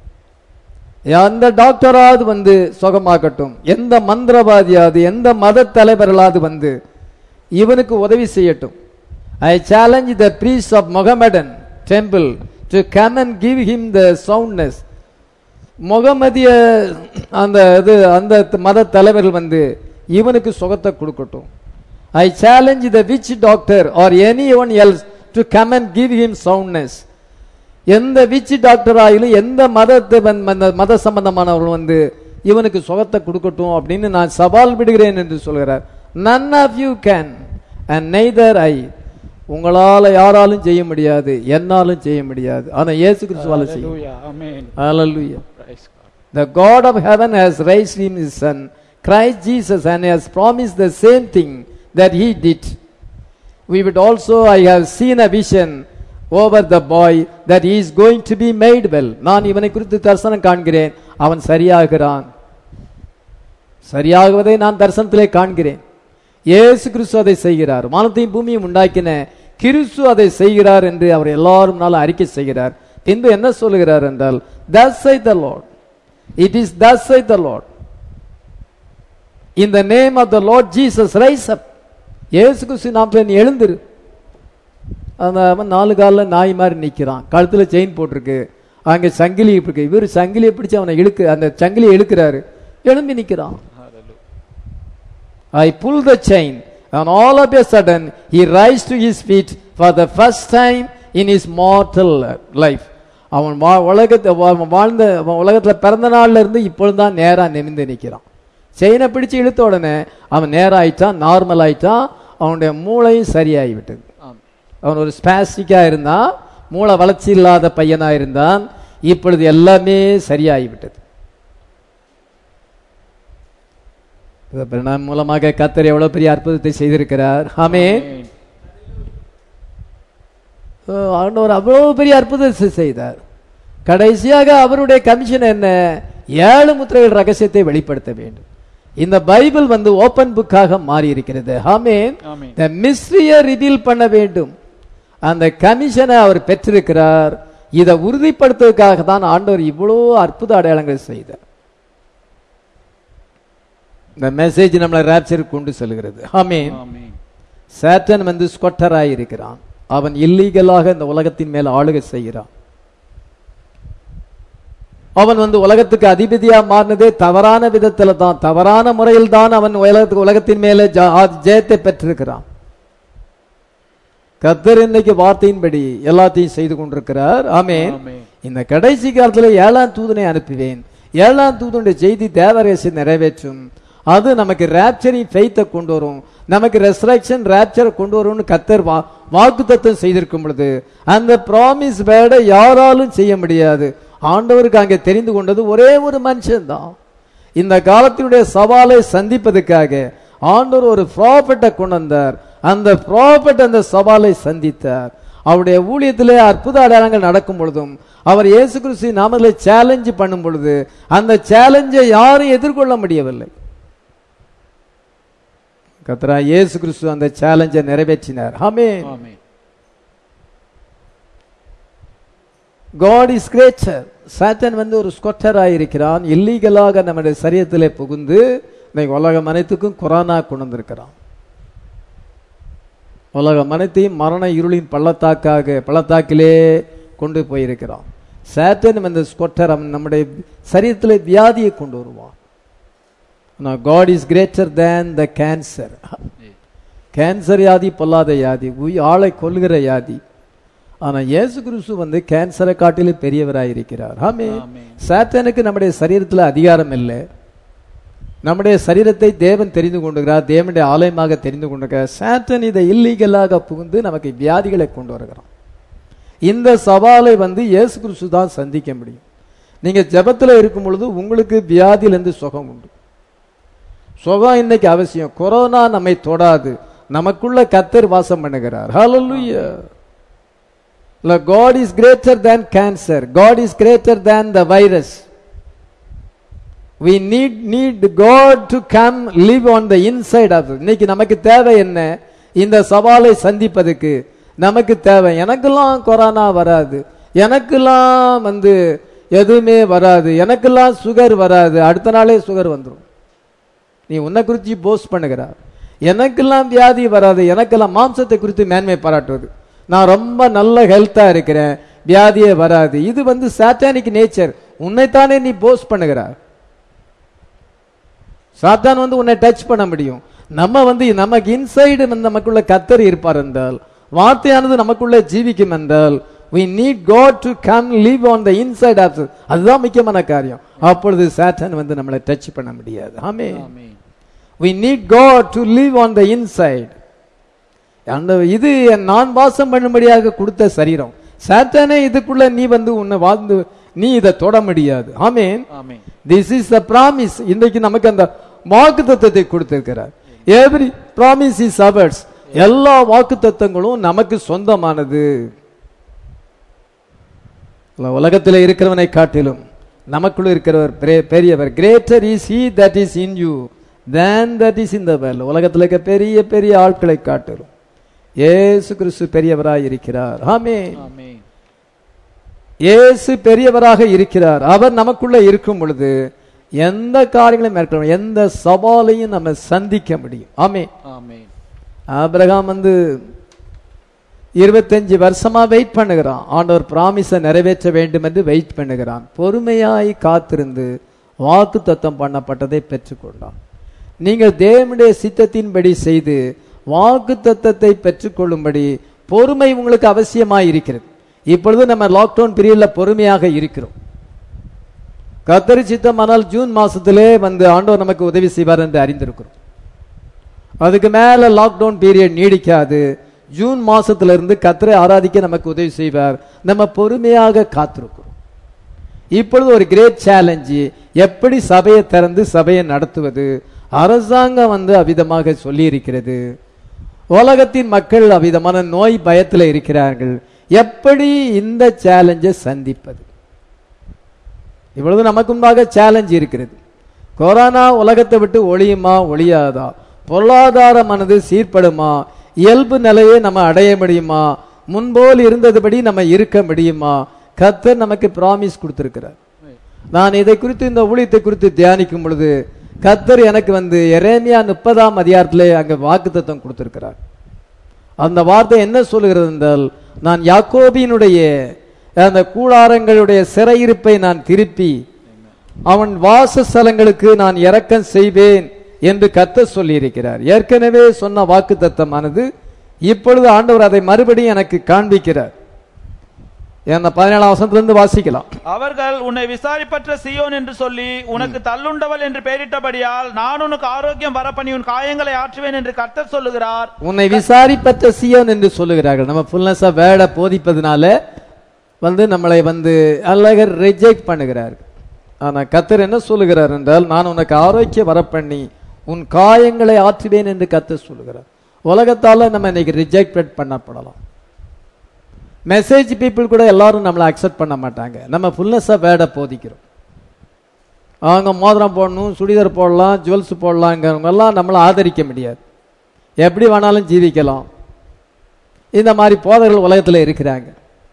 எந்த டாக்டராவது வந்து சுகமாக்கட்டும் எந்த மந்திரவாதியாவது எந்த மத தலைவர்களாவது வந்து இவனுக்கு உதவி செய்யட்டும் I challenge the priests of Mohammedan temple to come and give him the soundness முகமதிய அந்த இது அந்த மத தலைவர்கள் வந்து இவனுக்கு சுகத்தை கொடுக்கட்டும் I challenge the witch doctor or any one else to come and give him soundness எந்த விச் டாக்டர் ஆயிலும் எந்த மதத்தை வந்து- அந்த மத சம்பந்தமானவர்கள் வந்து இவனுக்கு சுகத்தை கொடுக்கட்டும் அப்படின்னு நான் சவால் விடுகிறேன் என்று சொல்கிறார் none of you can and neither I உங்களால யாராலும் செய்ய முடியாது என்னாலும் செய்ய முடியாது ஆனா இயேசு கிறிஸ்துவால செய்யும் Hallelujah. Amen. Hallelujah. Praise God. The God of heaven has raised him his son, Christ Jesus, and has promised the same thing that he did. We would also, I have seen a vision over the boy that he is going to be made well. நான் இவனை குறித்து தரிசனம் காண்கிறேன் அவன் சரியாகிறான் சரியாகுவதை நான் தரிசனத்திலே காண்கிறேன் இயேசு கிறிஸ்து அதை செய்கிறார் வானத்தையும் பூமியும் உண்டாக்கின கிறிஸ்து அதை செய்கிறார் என்று அவர் எல்லாரும் நாள் அறிக்கை செய்கிறார் பின்பு என்ன சொல்லுகிறார் என்றால் thus say the lord it is thus say the lord in the name of the lord jesus rise up இயேசு கிறிஸ்து நாம் நீ எழுந்திரு அந்த அவன் நாலு காலில் நாய் மாதிரி நிற்கிறான் கழுத்தில் செயின் போட்டிருக்கு அங்கே சங்கிலி இருக்கு இவர் சங்கிலியை பிடிச்சு அவனை இழுக்கு அந்த சங்கிலியை இழுக்கிறாரு எழும்பி நிற்கிறான் Hallelujah. I pull the chain, and all of a sudden he rise to his feet for the first time in his mortal life. அவன் வா உலகத்தை வா- வாழ்ந்த அவன் உலகத்தில் பிறந்த நாள்ல இருந்து இப்பொழுது தான் நேராக நிமிந்து நிற்கிறான் செயினை பிடிச்சு இழுத்த உடனே அவன் நேரம் ஆயிட்டான் நார்மல் ஆயிட்டான் அவனுடைய மூளையும் சரியாகி விட்டது Amen. அவன் ஒரு ஸ்பாஸ்டிக்கா இருந்தான் மூளை வளர்ச்சி இல்லாத பையனா இருந்தான் இப்பொழுது எல்லாமே சரியாகி விட்டது பிரணாம் மூலமாக கத்தர் எவ்வளவு பெரிய அற்புதத்தை செய்திருக்கிறார் ஆமென் Amen. அஹ் ஆண்டவர் அவ்வளவு பெரிய அற்புதத்தை செய்தார் கடைசியாக அவருடைய கமிஷன் என்ன ஏழு முத்திரைகள் ரகசியத்தை வெளிப்படுத்த வேண்டும் இந்த பைபிள் வந்து ஓபன் புக்காக மாறி இருக்கிறது ஆமென் Amen. இந்த மிஸ்ட்ரியை ரிவீல் பண்ண வேண்டும் அந்த கமிஷனை அவர் பெற்றிருக்கிறார் இதை உறுதிப்படுத்துவதற்காக தான் ஆண்டவர் இவ்வளோ அற்புத அடையாளங்கள் செய்தார் இந்த மெசேஜ் நம்மளை ரேப்சருக்கு கொண்டு செல்கிறது ஆமென் Amen. சேட்டன் வந்து ஸ்கொட்டராய் இருக்கிறான் அவன் இல்லீகலாக இந்த உலகத்தின் மேல் ஆளுகை செய்கிறான் அவன் வந்து உலகத்துக்கு அதிபதியா மாறினதே தவறான விதத்துல தான் தவறான முறையில் தான் அவன் உலகத்துக்கு உலகத்தின் மேலே ஜ- ஆ- ஜெயத்தை பெற்றிருக்கிறான் கத்தர் இன்னைக்கு வார்த்தையின்படி எல்லாத்தையும் செய்து கொண்டிருக்கிறார் ஆமென் Amen. இந்த கடைசி காலத்துல ஏழாம் தூதனை அனுப்புவேன் ஏழாம் தூதனுடைய செய்தி தேவரேசை நிறைவேற்றும் அது நமக்கு ரேப்சரிங் ஃபெய்த்தை கொண்டு வரும் நமக்கு ரெசரக்ஷன் ரேப்சரை கொண்டு வரும்னு கத்தர் வா வாக்குத்தத்தம் செய்திருக்கும் பொழுது அந்த ப்ராமிஸ் வேர்டை யாராலும் செய்ய முடியாது ஆண்டவருக்கு அங்கே தெரிந்து கொண்டது ஒரே ஒரு மனுஷன் தான் இந்த காலத்தினுடைய சவாலை சந்திப்பதற்காக ஆண்டவர் ஒரு ப்ராஃபட்டை கொண்டு வந்தார் அந்த ப்ராஃபட் அந்த சவாலை சந்தித்தார் அவருடைய ஊழியத்திலே அற்புத அடையாளங்கள் நடக்கும் பொழுதும் அவர் இயேசு கிறிஸ்து நாமங்களை சேலஞ்சு பண்ணும் பொழுது அந்த சேலஞ்சை யாரும் எதிர்கொள்ள முடியவில்லை கத்ரா இயேசு கிறிஸ்து அந்த சேலஞ்சை நிறைவேற்றினார் amen Amen. God is greater சாத்தன் வந்து ஒரு ஸ்கொட்டராக இருக்கிறான் இல்லீகலாக நம்முடைய சரீரத்திலே புகுந்து இன்னைக்கு உலகம் அனைத்துக்கும் கொரோனா கொண்டு வந்திருக்கிறான் உலகம் அனைத்தையும் மரண இருளின் பள்ளத்தாக்காக பள்ளத்தாக்கிலே கொண்டு போயிருக்கிறான் சாத்தன் அந்த ஸ்கொட்டர் அவன் நம்முடைய சரீரத்தில் வியாதியை கொண்டு வருவான் ஆனால் God is greater than the cancer cancer வியாதி பொல்லாத வியாதி உய் ஆளை கொல்லுகிற வியாதி ஆனா இயேசு கிறிஸ்து வந்து கேன்சரை காட்டிலும் பெரியவராய் இருக்கிறார் ஆமே ஆமென். சாத்தானுக்கு நம்முடைய சரீரத்துல அதிகாரம் இல்லை நம்முடைய சரீரத்தை தேவன் தெரிந்து கொண்டுகிறார் தேவனுடைய ஆலயமாக தெரிந்து கொண்டிருக்கிறார் சாத்தன் இதை இல்லீகலாக புகுந்து நமக்கு வியாதிகளை கொண்டு வருகிறான் இந்த சவாலை வந்து இயேசு கிறிஸ்து தான் சந்திக்க முடியும் நீங்க ஜெபத்துல இருக்கும் பொழுது உங்களுக்கு வியாதியிலிருந்து சுகம் உண்டு சுகம் இன்னைக்கு அவசியம் கொரோனா நம்மை தொடாது நமக்குள்ள கத்தர் வாசம் பண்ணுகிறார் hallelujah God is greater than cancer God is greater than the virus we need need God to come live on the inside of us. இன்னைக்கு நமக்கு தேவை என்ன இந்த சவாலை சந்திப்பதற்கு நமக்கு தேவை எனக்கெல்லாம் கொரோனா வராது எனக்கெல்லாம் வந்து எதுவுமே வராது எனக்கெல்லாம் சுகர் வராது அடுத்த நாளே சுகர் வந்துடும் நீ உன்னை குறித்து போஸ்ட் பண்ணுகிறா எனக்கெல்லாம் வியாதி வராது எனக்கெல்லாம் மாம்சத்தை குறித்து மேன்மை பாராட்டுவது நான் ரொம்ப நல்ல ஹெல்த்தா இருக்கிறேன் வியாதியே வராது இது வந்து சாத்தானிக் நேச்சர் உன்னைத்தானே நீ போஸ்ட் பண்ணுகிறா சாத்தான் வந்து உன்னை டச் பண்ண முடியும் நம்ம வந்து நமக்கு இன்சைடு நமக்குள்ள கத்தர் இருப்பார் என்றால் வார்த்தையானது நமக்குள்ள ஜீவிக்கும் என்றால் we need god to come live on the inside of us அதுதான் முக்கியமான காரியம் அப்பொழுது சாத்தான் வந்து நம்மளை டச் பண்ண முடியாது ஆமே we need god to live on the inside அந்த இது நான் வாசம் பண்ணும்படியாக கொடுத்த சரீரம் சாத்தானே இதுக்குள்ள நீ வந்து உன்னை வாழ்ந்து நீ இதை தொட முடியாது amen amen this is the promise இன்றைக்கு நமக்கு அந்த வாக்கு தத்துவத்தை கொடுத்திருக்கிறார் எவ்ரி ப்ராமிஸ் இஸ் அவர்ஸ் எல்லா வாக்கு தத்துவங்களும் நமக்கு சொந்தமானது உலகத்தில் இருக்கிறவனை காட்டிலும் நமக்குள்ள இருக்கிறவர் பெரிய- பெரியவர் greater is he that is in you than that is in the world உலகத்தில் இருக்க பெரிய பெரிய ஆட்களை காட்டிலும் இயேசு கிறிஸ்து பெரியவராய் இருக்கிறார் ஆமென் ஆமென் இயேசு பெரியவராக இருக்கிறார் அவர் நமக்குள்ள இருக்கும் பொழுது எந்த காரியங்களையும் மேற்கொள்ள எந்த சவாலையும் நம்ம சந்திக்க முடியும் ஆமே ஆமென் ஆபிரகாம் வந்து இருபத்தஞ்சு வருஷமா வெயிட் பண்ணுகிறான் ஆண்டவர் பிராமிஸை நிறைவேற்ற வேண்டும் என்று வெயிட் பண்ணுகிறான் பொறுமையாய் காத்திருந்து வாக்கு தத்தம் பண்ணப்பட்டதை பெற்றுக்கொண்டான் நீங்கள் தேவனுடைய சித்தத்தின்படி செய்து வாக்கு தத்தத்தை பெற்றுக்கொள்ளும்படி பொறுமை உங்களுக்கு அவசியமாய் இருக்கிறது இப்பொழுது நம்ம லாக்டவுன் பீரியட்ல பொறுமையாக இருக்கிறோம் கத்தரி சித்தமானால் ஜூன் மாசத்திலே வந்து ஆண்டவர் நமக்கு உதவி செய்வார் என்று அறிந்திருக்கிறோம் அதுக்கு மேல லாக்டவுன் பீரியட் நீடிக்காது ஜூன் மாசத்துல இருந்து கத்தரை ஆராதிக்க நமக்கு உதவி செய்வார் நம்ம பொறுமையாக காத்திருக்கிறோம் இப்பொழுது ஒரு கிரேட் சேலஞ்சு எப்படி சபையை திறந்து சபையை நடத்துவது அரசாங்கம் வந்து அவ்விதமாக சொல்லி இருக்கிறது உலகத்தின் மக்கள் அவ்விதமான நோய் பயத்தில் இருக்கிறார்கள் எப்படி இந்த சேலஞ்சை சந்திப்பது இப்பொழுது நமக்கு முன்பாக சேலஞ்ச் இருக்கிறது கொரோனா உலகத்தை விட்டு ஒளியுமா ஒளியாதா பொருளாதாரமானது சீர்படுமா இயல்பு நிலையை நம்ம அடைய முடியுமா முன்போல் இருந்ததுபடி நம்ம இருக்க முடியுமா கத்தர் நமக்கு பிராமிஸ் கொடுத்திருக்கிறார் நான் இதை குறித்து இந்த ஊழியத்தை குறித்து தியானிக்கும் பொழுது கத்தர் எனக்கு வந்து எரேமியா முப்பதாம் அதிகாரத்திலே அங்க வாக்குத்தத்தம் கொடுத்திருக்கிறார் அந்த வார்த்தை என்ன சொல்லுகிறது என்றால் நான் யாக்கோபினுடைய அந்த கூடாரங்களுடைய சிறையிருப்பை நான் திருப்பி அவன் வாசஸ்தலங்களுக்கு நான் இரக்கம் செய்வேன் என்று கத்த சொல்லியிருக்கிறார் ஏற்கனவே சொன்ன வாக்கு தத்தமானது இப்பொழுது ஆண்டவர் அதை மறுபடியும் எனக்கு காண்பிக்கிறார் என்ன பதினேழாம் வசனத்திலிருந்து வாசிக்கலாம் அவர்கள் உன்னை விசாரிப்பற்ற சியோன் என்று சொல்லி உனக்கு தள்ளுண்டவள் என்று பெயரிட்டபடியால் நான் உனக்கு ஆரோக்கியம் வரப்பண்ணி உன் காயங்களை ஆற்றுவேன் என்று கர்த்தர் சொல்லுகிறார் உன்னை விசாரிப்பற்ற சியோன் என்று சொல்லுகிறார்கள் நம்ம ஃபுல்னஸா வேட போதிப்பதனால வந்து நம்மளை வந்து அழகர் ரிஜெக்ட் பண்ணுகிறார் ஆனா கத்தர் என்ன சொல்லுகிறார் என்றால் நான் உனக்கு ஆரோக்கியம் வரப்பண்ணி உன் காயங்களை ஆற்றுவேன் என்று கத்தர் சொல்லுகிறார் உலகத்தால நம்ம இன்னைக்கு ரிஜெக்ட் பண்ணப்படலாம் மெசேஜ் பீப்புள் கூட எல்லாரும் நம்மளை அக்செப்ட் பண்ண மாட்டாங்க நம்ம ஃபுல்னஸா வேட போதிக்கிறோம் அவங்க மோதிரம் போடணும் சுடிதார் போடலாம் ஜுவல்ஸ் போடலாங்கிறவங்க எல்லாம் நம்மளை ஆதரிக்க முடியாது எப்படி வேணாலும் ஜீவிக்கலாம் இந்த மாதிரி போதகர்கள் உலகத்தில் இருக்கிறாங்க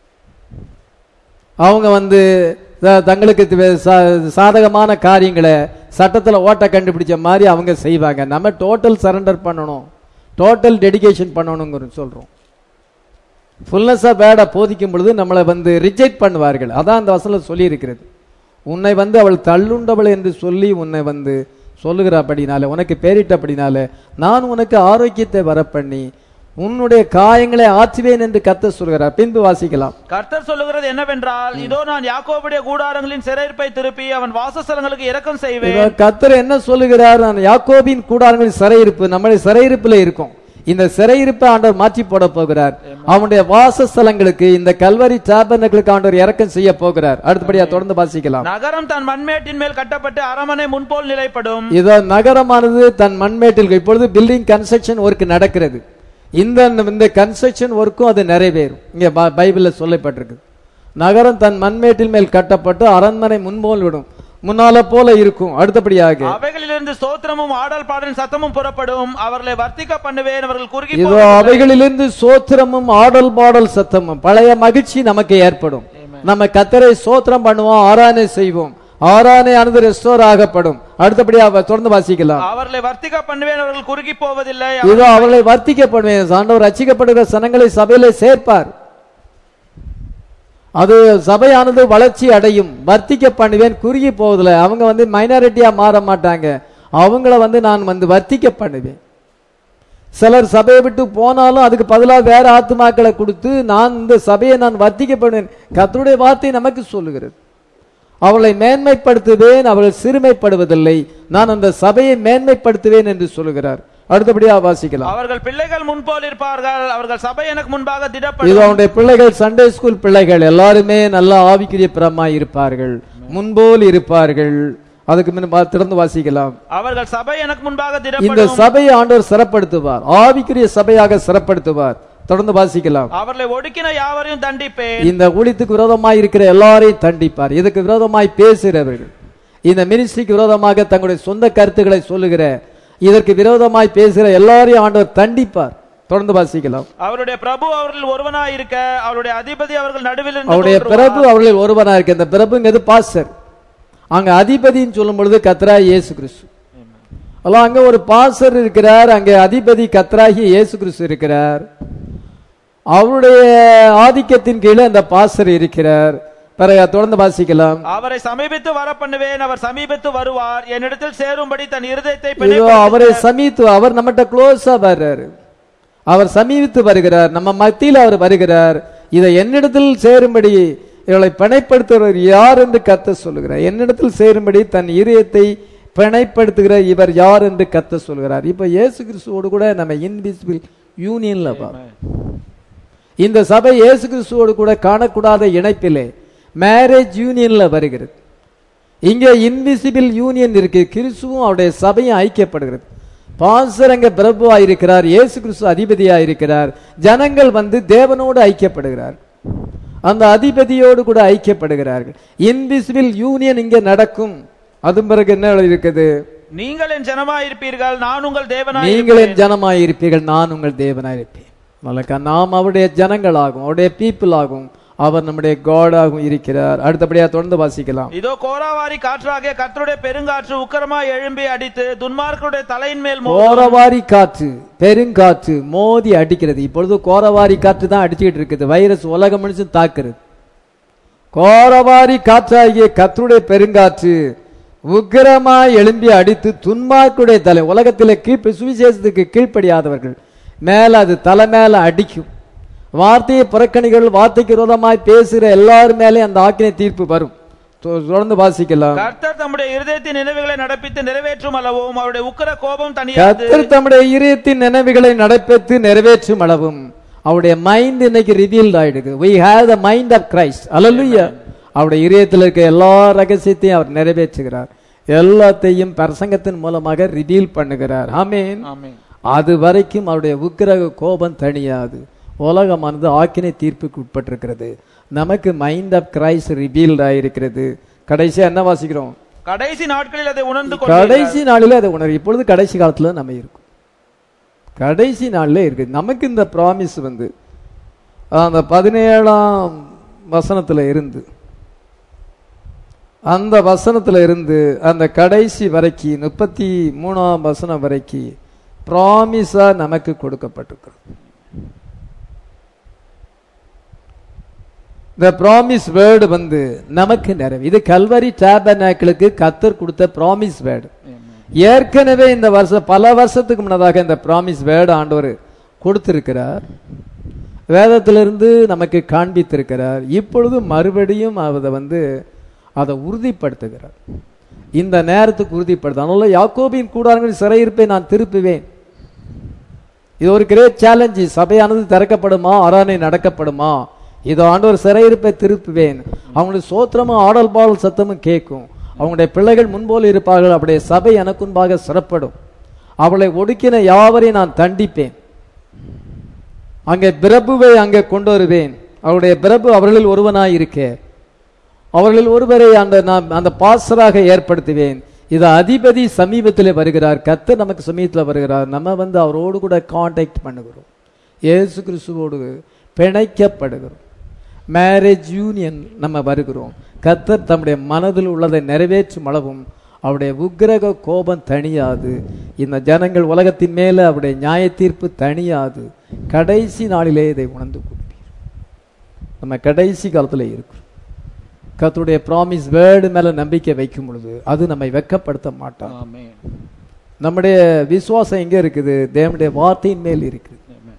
அவங்க வந்து த- தங்களுக்கு தி- சா- சாதகமான காரியங்களை சட்டத்தில் ஓட்ட கண்டுபிடிச்ச மாதிரி அவங்க செய்வாங்க நம்ம டோட்டல் சரண்டர் பண்ணணும் டோட்டல் டெடிகேஷன் பண்ணணுங்கிற சொல்றோம் ஃபுல்னஸாக பேட போதிக்கும் பொழுது நம்மளை வந்து ரிஜெக்ட் பண்ணுவார்கள் அதான் அந்த வசனம் சொல்லி இருக்கிறது உன்னை வந்து அவள் தள்ளுண்டவள் என்று சொல்லி உன்னை வந்து சொல்லுகிறபடினால உனக்கு பேரிட்டபடினால நான் உனக்கு ஆரோக்கியத்தை வரப்பண்ணி உன்னுடைய காயங்களை ஆற்றுவேன் என்று கத்த சொல்கிறார் பின்பு வாசிக்கலாம் கர்த்தர் சொல்லுகிறது என்னவென்றால் இதோ நான் யாக்கோபுடைய கூடாரங்களின் சிறையிருப்பை திருப்பி அவன் வாசஸ்தலங்களுக்கு இரக்கம் செய்வேன் இதோ கர்த்தர் என்ன சொல்லுகிறார் நான் யாக்கோபின் கூடாரங்களின் சிறையிருப்பு நம்முடைய சிறையிருப்புல இருக்கும் இந்த சிறையிருப்பை ஆண்டவர் மாற்றி போட போகிறார் அவனுடைய வாசஸ்தலங்களுக்கு இந்த கல்வரி சாபனங்களுக்கு ஆண்டவர் இறக்கம் செய்ய போகிறார் அடுத்தபடியா தொடர்ந்து வாசிக்கலாம் நகரம் தன் மண்மேட்டின் மேல் கட்டப்பட்டு அரமனை முன்போல் நிலைப்படும் இதோ நகரமானது தன் மண்மேட்டில் இப்பொழுது பில்டிங் கன்ஸ்ட்ரக்ஷன் ஒர்க் நடக்கிறது இந்த இந்த கன்ஸ்ட்ரக்ஷன் ஒர்க்கும் அது நிறைவேறும் இங்க ப- பைபிள்ல சொல்லப்பட்டிருக்கு நகரம் தன் மண்மேட்டில் மேல் கட்டப்பட்டு அரண்மனை முன்போல் விடும் முன்னால போல இருக்கும் அடுத்தபடியாக அவைகளிலிருந்து ஸ்தோத்திரமும் ஆடல் பாடலின் சத்தமும் புறப்படும் அவர்களை வர்த்திக்க பண்ணுவேன் அவர்கள் குறுகி இதோ போவதில்லை. அவைகளிலிருந்து சோத்திரமும் ஆடல் பாடல் சத்தமும் பழைய மகிழ்ச்சி நமக்கு ஏற்படும் நம்ம கத்தரை சோத்திரம் பண்ணுவோம் ஆராதனை செய்வோம் ஆராதனை ஆனது ரெஸ்டோர் ஆகப்படும் அடுத்தபடியா அவ- தொடர்ந்து வாசிக்கலாம் அவர்களை வர்த்திக்க பண்ணுவேன் அவர்கள் குறுகி போவதில்லை இதோ அவர்களை வர்த்திக்கப்படுவேன் ஆண்டவர் ரட்சிக்கப்படுகிற சனங்களை சபையிலே சேர்ப்பார் அது சபையானது வளர்ச்சி அடையும் வர்த்திக்க பண்ணுவேன் குறுகி போவதில்லை அவங்க வந்து மைனாரிட்டியா மாற மாட்டாங்க அவங்கள வந்து நான் வந்து வர்த்திக்க பண்ணுவேன் சிலர் சபையை விட்டு போனாலும் அதுக்கு பதிலாக வேற ஆத்துமாக்களை கொடுத்து நான் இந்த சபையை நான் வர்த்திக்க பண்ணுவேன் கர்த்தருடைய வார்த்தை நமக்கு சொல்லுகிறது அவளை மேன்மைப்படுத்துவேன் அவர்கள் சிறுமைப்படுவதில்லை நான் அந்த சபையை மேன்மைப்படுத்துவேன் என்று சொல்லுகிறார் அடுத்தபடியா வாசிக்கலாம் அவர்கள் பிள்ளைகள் முன்போல் இருப்பார்கள் அவர்கள் சபை எனக்கு முன்பாக இது திடப்படும் அவனுடைய பிள்ளைகள் சண்டே ஸ்கூல் பிள்ளைகள் எல்லாருமே நல்ல ஆவிக்குரிய பிரமாய் இருப்பார்கள் முன்போல் இருப்பார்கள் அதுக்கு முன்ன வா- திறந்து வாசிக்கலாம் அவர்கள் சபை எனக்கு முன்பாக இந்த திடப்படும் சபையை ஆண்டவர் சிறப்படுத்துவார் ஆவிக்குரிய சபையாக சிறப்படுத்துவார் தொடர்ந்து வாசிக்கலாம் அவர்களை ஒடுக்கின யாவரையும் தண்டிப்பேன் இந்த ஊழியத்துக்கு விரோதமாய் இருக்கிற எல்லாரையும் தண்டிப்பார் இதுக்கு விரோதமாய் பேசுகிறவர்கள் இந்த மினிஸ்ட்ரிக்கு விரோதமாக தங்களுடைய சொந்த கருத்துக்களை சொல்லுகிற இதற்கு விரோதமாய் பேசுகிற எல்லாரையும் ஆண்டவர் தண்டிப்பார் தொடர்ந்து வாசிக்கலாம் அவருடைய பிரபு அவர்கள் ஒருவனாய் இருக்க அவருடைய அதிபதி அவர்கள் நடுவில் இருந்து அவருடைய தோன்றுவார். பிரபு அவர்களில் ஒருவனா இருக்கு இந்த பிரபுங்கிறது பாஸ்டர் அங்க அதிபதின்னு சொல்லும் பொழுது கத்ரா இயேசு கிறிஸ்து அல்ல அங்க ஒரு பாஸ்டர் இருக்கிறார் அங்க அதிபதி கத்ராகி இயேசு கிறிஸ்து இருக்கிறார் அவருடைய ஆதிக்கத்தின் கீழே அந்த பாஸ்டர் இருக்கிறார் பிறகு தொடர்ந்து வாசிக்கலாம் அவரை சமீபித்து வர பண்ணுவேன் அவர் சமீபித்து வருவார் என்னிடத்தில் சேரும்படி தன் இருதயத்தை இதோ பிணைப்படுத்த- அவரை சமீத்து அவர் நம்மகிட்ட க்ளோஸா வர்றாரு அவர் சமீபித்து வருகிறார் நம்ம மத்தியில் அவர் வருகிறார் இதை என்னிடத்தில் சேரும்படி இவளை பிணைப்படுத்துகிறவர் யார் என்று கத்த சொல்லுகிறார் என்னிடத்தில் சேரும்படி தன் இதயத்தை பிணைப்படுத்துகிற இவர் யார் என்று கத்த சொல்கிறார் இப்ப இயேசு கிறிஸ்துவோடு கூட நம்ம இன்விசிபிள் யூனியன்ல பார்ப்போம் இந்த சபை இயேசு கிறிஸ்துவோடு கூட காணக்கூடாத இணைப்பிலே மேரேஜ் யூனியன்ல வருகிறது இங்க இன்விசிபிள் யூனியன் இருக்கு கிறிஸ்துவும் அவருடைய சபையும் ஐக்கியப்படுகிறது பாசர் அங்க பிரபுவா இருக்கிறார் இயேசு கிறிஸ்து அதிபதியா இருக்கிறார் ஜனங்கள் வந்து தேவனோடு ஐக்கியப்படுகிறார் அந்த அதிபதியோடு கூட ஐக்கியப்படுகிறார்கள் இன்விசிபிள் யூனியன் இங்க நடக்கும் அது பிறகு என்ன இருக்குது நீங்கள் என் ஜனமாய் இருப்பீர்கள் நான் உங்கள் தேவனாய் நீங்கள் இருப்பேன். என் ஜனமாய் இருப்பீர்கள் நான் உங்கள் தேவனாய் இருப்பேன் வழக்கா நாம் அவருடைய ஜனங்களாகும் அவருடைய பீப்புள் ஆகும் அவர் நம்முடைய காடாகவும் இருக்கிறார் அடுத்தபடியா தொடர்ந்து வாசிக்கலாம் இதோ கோராவாரி காற்றாகிய கர்த்தருடைய பெருங்காற்று உக்கரமாய் எழும்பி அடித்து துன்மார்க்கருடைய தலையின் மேல் மோதும். கோரவாரி காற்று பெருங்காற்று மோதி அடிக்கிறது இப்பொழுது கோரவாரி காற்று தான் அடிச்சுக்கிட்டு இருக்குது வைரஸ் உலகம் முழுசும் தாக்குறது கோரவாரி காற்றாகிய கத்தருடைய பெருங்காற்று உக்கிரமாய் எழும்பி அடித்து துன்மார்க்குடைய தலை உலகத்திலே கீழ்ப்பு சுவிசேஷத்துக்கு கீழ்ப்படியாதவர்கள் மேல அது தலை மேல அடிக்கும் வார்த்தையை புறக்கணிகள் வார்த்தைக்கு விரோதமாய் பேசுகிற எல்லார் மேலே அந்த ஆக்கினை தீர்ப்பு வரும் தொ- தொடர்ந்து வாசிக்கலாம் கர்த்தர் தம்முடைய இருதயத்தின் நினைவுகளை நடப்பித்து நிறைவேற்றும் அளவும் அவருடைய உக்கிர கோபம் தனியாது கர்த்தர் தம்முடைய இதயத்தின் நினைவுகளை நடப்பித்து நிறைவேற்றும் அளவும் அவருடைய மைண்ட் இன்னைக்கு ரிவீல்ட் ஆயிடுது we have the mind of Christ அல்லேலூயா அவருடைய இதயத்தில் இருக்க எல்லா ரகசியத்தையும் அவர் நிறைவேற்றுகிறார் எல்லாத்தையும் பிரசங்கத்தின் மூலமாக ரிவீல் பண்ணுகிறார் ஆமென் ஆமென். அது வரைக்கும் அவருடைய உக்கிரக கோபம் தணியாது உலகமானது ஆக்கினை தீர்ப்புக்கு உட்பட்டிருக்கிறது நமக்கு மைண்ட் ஆஃப் கிரைஸ்ட் ரிவீல்ட் ஆயிருக்கிறது கடைசியா என்ன வாசிக்கிறோம் கடைசி நாட்களில் அதை உணர்ந்து கொள்வீர்கள். கடைசி நாளில அதை உணர் இப்பொழுது கடைசி காலத்துல நம்ம இருக்கோம் கடைசி நாள்ல இருக்கு நமக்கு இந்த ப்ராமிஸ் வந்து அந்த பதினேழாம் வசனத்துல இருந்து அந்த வசனத்துல இருந்து அந்த கடைசி வரைக்கும் முப்பத்தி மூணாம் வசனம் வரைக்கும் ப்ராமிஸா நமக்கு கொடுக்கப்பட்டிருக்கிறது இந்த ப்ராமிஸ் வேர்டு வந்து நமக்கு நிறைவு இது கல்வரி டேபர்நாக்கிளுக்கு கத்தர் கொடுத்த ப்ராமிஸ் வேர்டு ஏற்கனவே இந்த வருஷம் பல வருஷத்துக்கு முன்னதாக இந்த ப்ராமிஸ் வேர்டு ஆண்டவர் கொடுத்திருக்கிறார் வேதத்திலிருந்து நமக்கு காண்பித்திருக்கிறார் இப்பொழுது மறுபடியும் அதை வந்து அதை உறுதிப்படுத்துகிறார் இந்த நேரத்துக்கு உறுதிப்படுத்த அதனால யாக்கோபின் கூடாரங்களில் சிறையிருப்பை நான் திருப்புவேன் இது ஒரு கிரேட் சேலஞ்சு சபையானது திறக்கப்படுமா ஆராதனை நடக்கப்படுமா இதோ ஆண்டவர் சிறையிருப்பை திருப்புவேன் அவங்களுடைய சோத்திரமும் ஆடல் பாடல் சத்தமும் கேட்கும் அவங்களுடைய பிள்ளைகள் முன்போல் இருப்பார்கள் அவருடைய சபை எனக்கு முன்பாக சிறப்படும் அவளை ஒடுக்கின யாவரையும் நான் தண்டிப்பேன் அங்கே பிரபுவை அங்கே கொண்டு வருவேன் அவருடைய பிரபு அவர்களில் ஒருவனாய் இருக்க அவர்களில் ஒருவரை அந்த நான் அந்த பாசராக ஏற்படுத்துவேன் இது அதிபதி சமீபத்தில் வருகிறார் கர்த்தர் நமக்கு சமீபத்தில் வருகிறார் நம்ம வந்து அவரோடு கூட காண்டாக்ட் பண்ணுகிறோம் இயேசு கிறிஸ்துவோடு பிணைக்கப்படுகிறோம் மேரேஜ் யூனியன் நம்ம வருகிறோம் கர்த்தர் தம்முடைய மனதில் உள்ளதை நிறைவேற்றும் அளவும் அவருடைய உக்கிரக கோபம் தணியாது இந்த ஜனங்கள் உலகத்தின் மேலே அவருடைய நியாய தீர்ப்பு தணியாது கடைசி நாளிலே இதை உணர்ந்து கொடுப்பீர் நம்ம கடைசி காலத்தில் இருக்கிறோம் கர்த்தருடைய ப்ராமிஸ் வேர்டு மேல நம்பிக்கை வைக்கும் பொழுது அது நம்மை வெட்கப்படுத்த மாட்டான் ஆமென் நம்முடைய விசுவாசம் எங்க இருக்குது தேவனுடைய வார்த்தையின் மேல் இருக்குது ஆமென்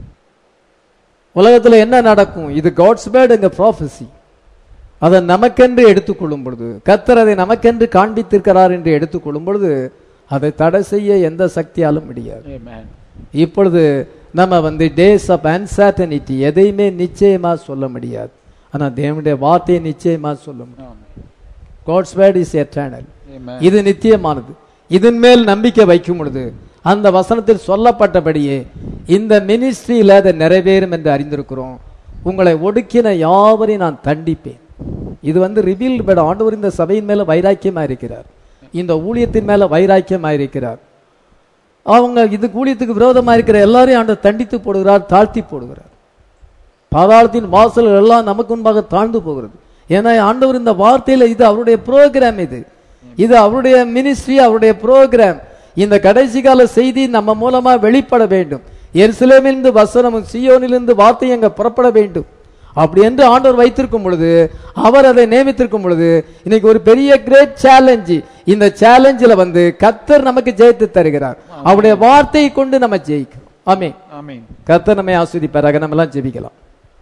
உலகத்துல என்ன நடக்கும் இது காட்ஸ் வேர்டு எங்க ப்ராஃபஸி அதை நமக்கென்று எடுத்துக்கொள்ளும் பொழுது கர்த்தர் அதை நமக்கென்று காண்பித்திருக்கிறார் என்று எடுத்துக்கொள்ளும் பொழுது அதை தடை செய்ய எந்த சக்தியாலும் முடியாது ஆமென் இப்பொழுது நம்ம வந்து டேஸ் ஆஃப் அன்சர்டனிட்டி எதையுமே நிச்சயமா சொல்ல முடியாது ஆனா தேவனுடைய வார்த்தையை நிச்சயமா சொல்ல முடியும் amen God's word is eternal amen இது நித்தியமானது இதன் மேல் நம்பிக்கை வைக்கும் பொழுது அந்த வசனத்தில் சொல்லப்பட்டபடியே இந்த மினிஸ்ட்ரியில அதை நிறைவேறும் என்று அறிந்திருக்கிறோம் உங்களை ஒடுக்கின யாவரையும் நான் தண்டிப்பேன் இது வந்து ரிவீல் பட் ஆண்டவர் இந்த சபையின் மேல வைராக்கியமா இருக்கிறார் இந்த ஊழியத்தின் மேல வைராக்கியமா இருக்கிறார் அவங்க இது ஊழியத்துக்கு விரோதமா இருக்கிற எல்லாரையும் ஆண்டவர் தண்டித்து போடுகிறார் தாழ்த்தி போடுகிறார் பாதாளத்தின் வாசல்கள் எல்லாம் நமக்கு முன்பாக தாழ்ந்து போகிறது ஏன்னா ஆண்டவர் இந்த வார்த்தையில இது அவருடைய ப்ரோக்ராம் இது இது அவருடைய மினிஸ்ட்ரி அவருடைய ப்ரோக்ராம் இந்த கடைசி கால செய்தி நம்ம மூலமா வெளிப்பட வேண்டும் எருசலேமிலிருந்து வசனமும் சியோனிலிருந்து வார்த்தை அங்க புறப்பட வேண்டும் அப்படி என்று ஆண்டவர் வைத்திருக்கும் பொழுது அவர் அதை நியமித்திருக்கும் பொழுது இன்னைக்கு ஒரு பெரிய கிரேட் சேலஞ்சு இந்த சேலஞ்சில் வந்து கத்தர் நமக்கு ஜெயித்து தருகிறார் அவருடைய வார்த்தையை கொண்டு நம்ம ஜெயிக்கிறோம் ஆமே ஆமென் கர்த்தர் நம்மை ஆஸ்வதிப்பாராக நம்ம எல்லாம் ஜெபிக்கலாம்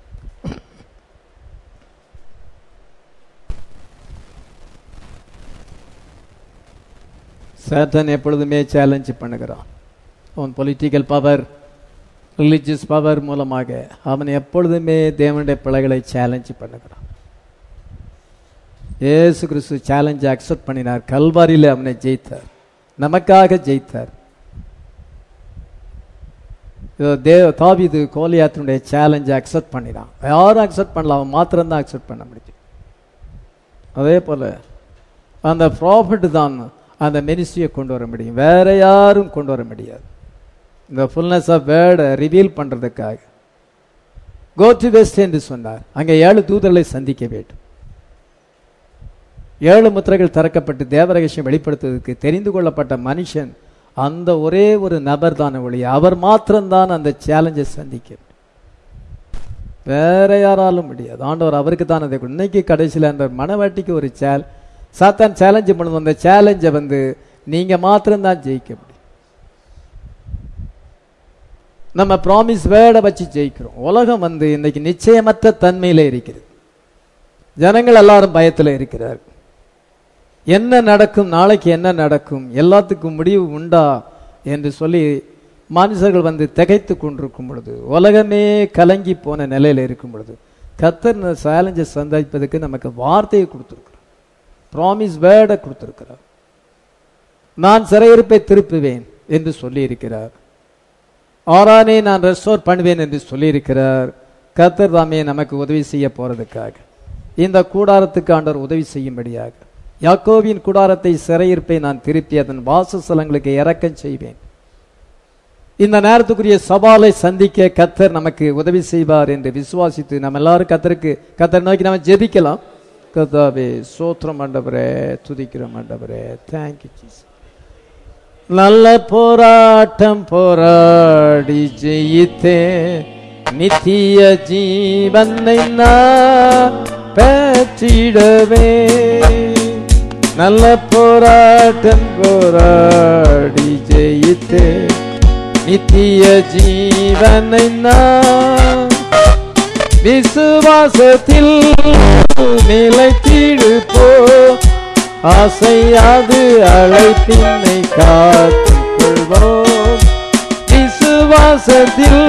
சேட்டன் எப்பொழுதுமே சேலஞ்ச் பண்ணுகிறான் அவன் பொலிட்டிக்கல் பவர் ரிலிஜியஸ் பவர் மூலமாக அவன் எப்பொழுதுமே தேவனுடைய பிள்ளைகளை சேலஞ்ச் பண்ணுகிறான் இயேசு கிறிஸ்து சேலஞ்சை அக்செப்ட் பண்ணினார் கல்வாரியில் அவனை ஜெயித்தார் நமக்காக ஜெயித்தார் இதோ தேவ தாவீது கோலியாத்தினுடைய சேலஞ்சை அக்செப்ட் பண்ணினான் யாரும் அக்செப்ட் பண்ணல அவன் மாத்திரம்தான் அக்செப்ட் பண்ண முடியும் அதே போல அந்த ப்ராஃபிட் தான் அந்த மினிஸ்ட்ரியை கொண்டு வர முடியும் வேற யாரும் கொண்டு வர முடியாது இந்த ஃபுல்னஸ் ஆஃப் வேர்டை ரிவீல் பண்றதுக்காக கோ டு வெஸ்ட் என்று சொன்னார் அங்கே ஏழு தூதர்களை சந்திக்க வேண்டும் ஏழு முத்திரைகள் திறக்கப்பட்டு தேவரகசியம் வெளிப்படுத்துவதற்கு தெரிந்து கொள்ளப்பட்ட மனுஷன் அந்த ஒரே ஒரு நபர் தான் ஒளி அவர் மாத்திரம்தான் அந்த சேலஞ்சை சந்திக்க முடியும். வேற யாராலும் முடியாது ஆண்டவர் அவருக்கு தான் அதை கொடு- இன்னைக்கு கடைசியில் அந்த மனவாட்டிக்கு ஒரு சேல் சாத்தான் சேலஞ்சு பண்ணுது அந்த சேலஞ்சை வந்து நீங்க மாத்திரம்தான் ஜெயிக்க முடியும் நம்ம ப்ராமிஸ் வேர்டை வச்சு ஜெயிக்கிறோம் உலகம் வந்து இன்னைக்கு நிச்சயமற்ற தன்மையில இருக்கிறது ஜனங்கள் எல்லாரும் பயத்துல இருக்கிறார் என்ன நடக்கும் நாளைக்கு என்ன நடக்கும் எல்லாத்துக்கும் முடிவு உண்டா என்று சொல்லி மனுஷர்கள் வந்து திகைத்து கொண்டிருக்கும் பொழுது உலகமே கலங்கி போன நிலையில இருக்கும் பொழுது கத்தர் சேலஞ்சை சந்திப்பதற்கு நமக்கு வார்த்தையை கொடுத்திருக்கிறார் ப்ராமிஸ் வேர்டை கொடுத்திருக்கிறார் நான் சிறையிருப்பை திருப்புவேன் என்று சொல்லி இருக்கிறார் ஆறானே நான் ரெஸ்டோர் பண்ணுவேன் என்று சொல்லியிருக்கிறார் கர்த்தர் தாமே நமக்கு உதவி செய்ய போறதுக்காக இந்த கூடாரத்துக்கு ஆண்டவர் உதவி செய்யும்படியாக யாக்கோவின் கூடாரத்தை சிறையிருப்பை நான் திருப்பி அதன் வாசஸ்தலங்களுக்கு இறக்கம் செய்வேன் இந்த நேரத்துக்குரிய சவாலை சந்திக்க கத்தர் நமக்கு உதவி செய்வார் என்று விசுவாசித்து நம்ம எல்லாரும் கத்தருக்கு கத்தர் நோக்கி நம்ம ஜெபிக்கலாம் கத்தாவே சோத்திரம் மண்டபரே துதிக்கிற மண்டபரே தேங்க்யூ ஜீசஸ் நல்ல போராட்டம் போராடி ஜெயித்தே நித்திய ஜீவனை நான் பெற்றிடவே நல்ல போராட்டம் போராடி ஜெயித்தே நித்திய ஜீவனை நான் விசுவாசத்தில் நிலைத்திடு போ ஆசையாது அழைப்பின்னை காத்துக் கொள்வோம் விசுவாசத்தில்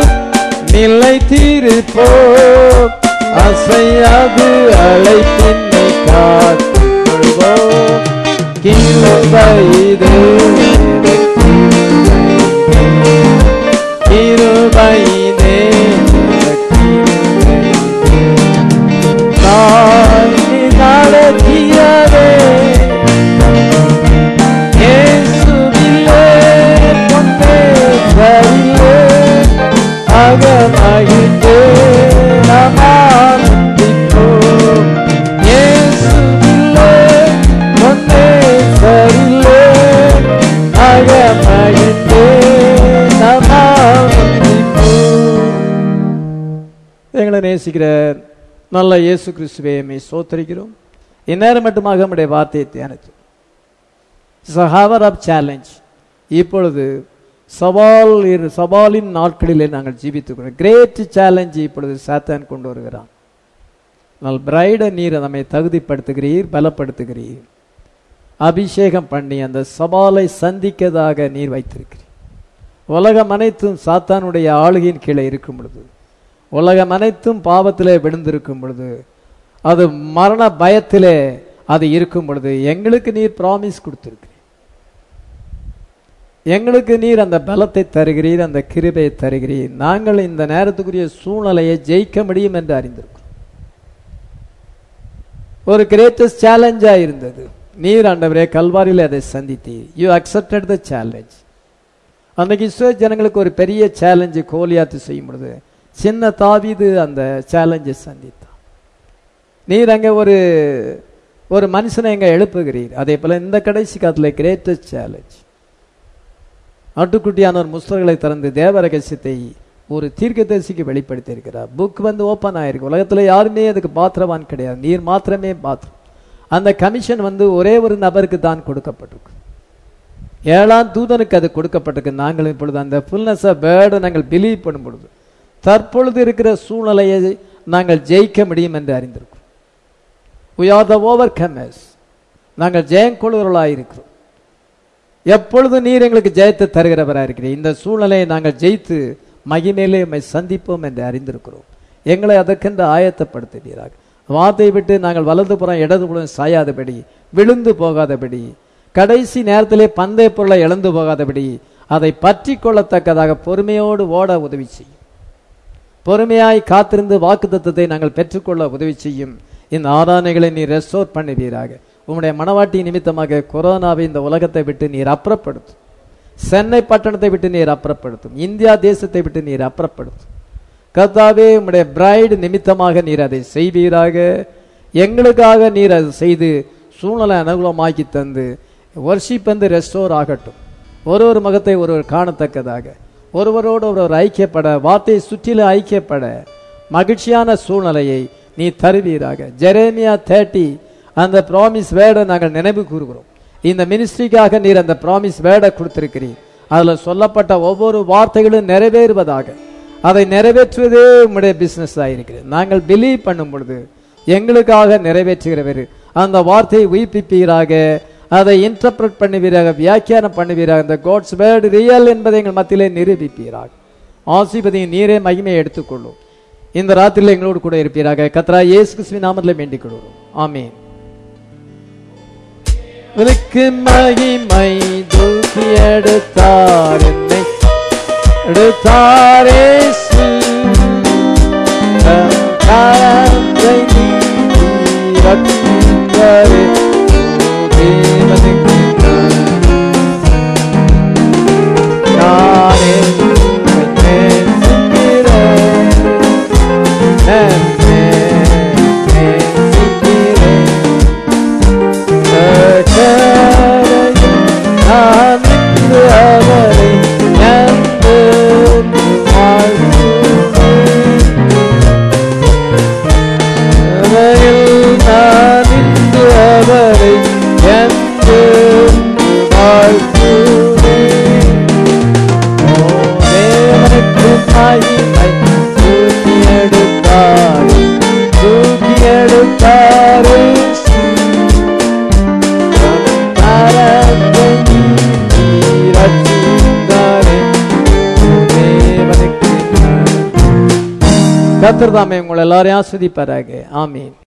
நிலைத்திருப்போம் அசையாது அழைப்பின்னை காத்துக் கொள்வோம் கிருபைது கிருபையினே நாகமகிழ்ந்து நாம் ஆனந்திப்போம் இயேசுவிலே பொன்னேசரிலே நாகமகிழ்ந்து நாம் ஆனந்திப்போம் எங்களை நேசிக்கிற நல்ல இயேசு கிறிஸ்துவே மை சோத்தரிக்கிறோம் இந்நேரம் மட்டுமாக நம்முடைய வார்த்தையை தியானித்தோம் ஹவர் ஆஃப் சேலஞ்ச் இப்பொழுது சவால் இரு- சவாலின் நாட்களிலே நாங்கள் ஜீவித்துக்கிறோம் கிரேட் சேலஞ்ச் இப்பொழுது சாத்தான் கொண்டு வருகிறான் நல் பிரைட நீர் நம்மை தகுதிப்படுத்துகிறீர் பலப்படுத்துகிறீர் அபிஷேகம் பண்ணி அந்த சவாலை சந்திக்கதாக நீர் வைத்திருக்கிறீர் உலகம் அனைத்தும் சாத்தானுடைய ஆளுகையின் கீழே இருக்கும் பொழுது உலகம் அனைத்தும் பாவத்திலே விழுந்திருக்கும் பொழுது அது மரண பயத்திலே அது இருக்கும் பொழுது எங்களுக்கு நீர் ப்ராமிஸ் கொடுத்திருக்கிறீர் எங்களுக்கு நீர் அந்த பலத்தை தருகிறீர் அந்த கிருபையை தருகிறீர் நாங்கள் இந்த நேரத்துக்குரிய சூழ்நிலையை ஜெயிக்க முடியும் என்று அறிந்திருக்கிறோம் ஒரு கிரேட்டஸ்ட் சேலஞ்சா இருந்தது நீர் ஆண்டவரே கல்வாரியில் அதை சந்தித்தீர் யூ அக்செப்டட் த சேலஞ்ச் அன்னைக்கு இஸ்ரேல் ஜனங்களுக்கு ஒரு பெரிய சேலஞ்சு கோலியாத்து செய்யும் பொழுது சின்ன தாவீது அந்த சேலஞ்சை சந்தித்தான் நீர் அங்கே ஒரு ஒரு மனுஷனை எங்க எழுப்புகிறீர் அதே போல இந்த கடைசி காலத்தில் கிரேட்டஸ்ட் சேலஞ்ச் ஆட்டுக்குட்டியானவர் முஸ்தர்களை திறந்து தேவ ரகசியத்தை ஒரு தீர்க்கதரிசிக்கு வெளிப்படுத்தி இருக்கிறார் புக் வந்து ஓப்பன் ஆயிருக்கு உலகத்துல யாருமே அதுக்கு பாத்திரவான் கிடையாது நீர் மாத்திரமே பாத்திரம் அந்த கமிஷன் வந்து ஒரே ஒரு நபருக்கு தான் கொடுக்கப்பட்டிருக்கு ஏழாம் தூதனுக்கு அது கொடுக்கப்பட்டிருக்கு நாங்கள் இப்பொழுது அந்த ஃபுல்னஸ் பேர்டை நாங்கள் பிலீவ் பண்ணும் பொழுது தற்பொழுது இருக்கிற சூழ்நிலையை நாங்கள் ஜெயிக்க முடியும் என்று அறிந்திருக்கிறோம் we are the overcomers நாங்கள் ஜெயங்கொள்வர்களாக இருக்கிறோம் எப்பொழுது நீர் எங்களுக்கு ஜெயத்தை தருகிறவராக இருக்கிறீர் இந்த சூழ்நிலையை நாங்கள் ஜெயித்து மகிமையிலே உம்மை சந்திப்போம் என்று அறிந்திருக்கிறோம் எங்களை அதற்கென்று ஆயத்தப்படுத்துவீராக வார்த்தையை விட்டு நாங்கள் வலதுபுறம் இடதுபுறம் சாயாதபடி விழுந்து போகாதபடி கடைசி நேரத்திலே பந்தய பொருளை இழந்து போகாதபடி அதை பற்றி கொள்ளத்தக்கதாக பொறுமையோடு ஓட உதவி செய்யும் பொறுமையாய் காத்திருந்து வாக்குத்தத்தத்தை நாங்கள் பெற்றுக்கொள்ள உதவி செய்யும் இந்த ஆராதனைகளை நீர் ரெஸ்டோர் பண்ணுவீராக உம்முடைய மனவாட்டி நிமித்தமாக கொரோனாவை இந்த உலகத்தை விட்டு நீர் அப்புறப்படுத்தும் சென்னை பட்டணத்தை விட்டு நீர் அப்புறப்படுத்தும் இந்தியா தேசத்தை விட்டு நீர் அப்புறப்படுத்தும் கர்த்தாவே உம்முடைய பிரைடு நிமித்தமாக நீர் அதை செய்வீராக எங்களுக்காக நீர் அதை செய்து சூழ்நிலை அனுகூலமாக்கி தந்து வர்ஷிப் வந்து ரெஸ்டோர் ஆகட்டும் ஒரு ஒரு முகத்தை ஒருவர் காணத்தக்கதாக ஒருவரோடு ஒருவர் ஐக்கியப்பட வார்த்தையை சுற்றிலும் ஐக்கியப்பட மகிழ்ச்சியான சூழ்நிலையை நீ தருவீராக ஜெரேமியா தேர்ட்டி அந்த ப்ராமிஸ் வேர்டை நாங்கள் நினைவு கூறுகிறோம் இந்த மினிஸ்ட்ரிக்காக நீர் அந்த ப்ராமிஸ் வேர்டை கொடுத்திருக்கிறீர் அதுல சொல்லப்பட்ட ஒவ்வொரு வார்த்தைகளும் நிறைவேறுவதாக அதை நிறைவேற்றுவதே உம்முடைய பிசினஸ் ஆயிருக்கிறது நாங்கள் பிலீவ் பண்ணும் பொழுது எங்களுக்காக நிறைவேற்றுகிறவர் அந்த வார்த்தையை உயிர்ப்பிப்பீராக அதை இன்டர்பிரட் பண்ணுவீராக வியாக்கியானம் பண்ணுவீராக இந்த காட்ஸ் வேர்டு ரியல் என்பதை எங்கள் மத்தியிலே நிரூபிப்பீராக ஆசிபதியின் நீரே மகிமையை எடுத்துக்கொள்ளும் இந்த ராத்திரியில் எங்களோடு கூட இருப்பீராக கத்ரா இயேசு கிறிஸ்துவின் நாமத்தில் வேண்டிக் கொள்கிறோம் ஆமீன் உனக்கு மகிமை தூக்கி எடுத்தார் என்னை எடுத்தாரே கரத்தை நீட்டி ரட்சித்தாரே. ஓ தேவனுக்கு நானே உம்மை நேசிக்கிறேன். என்னை நேசிக்கிறேன். நான் நின்று அவரை நம்பு நான் நின்று அவரை என்று வாழ்த்துவேன் ஓ தேவனுக்கு மகிமை தூக்கி எடுத்தார் தூக்கி எடுத்தார் கத்திரதாமே உங்களை எல்லாரையும் ஆஸ்வதிப்பாராக ஆமீன்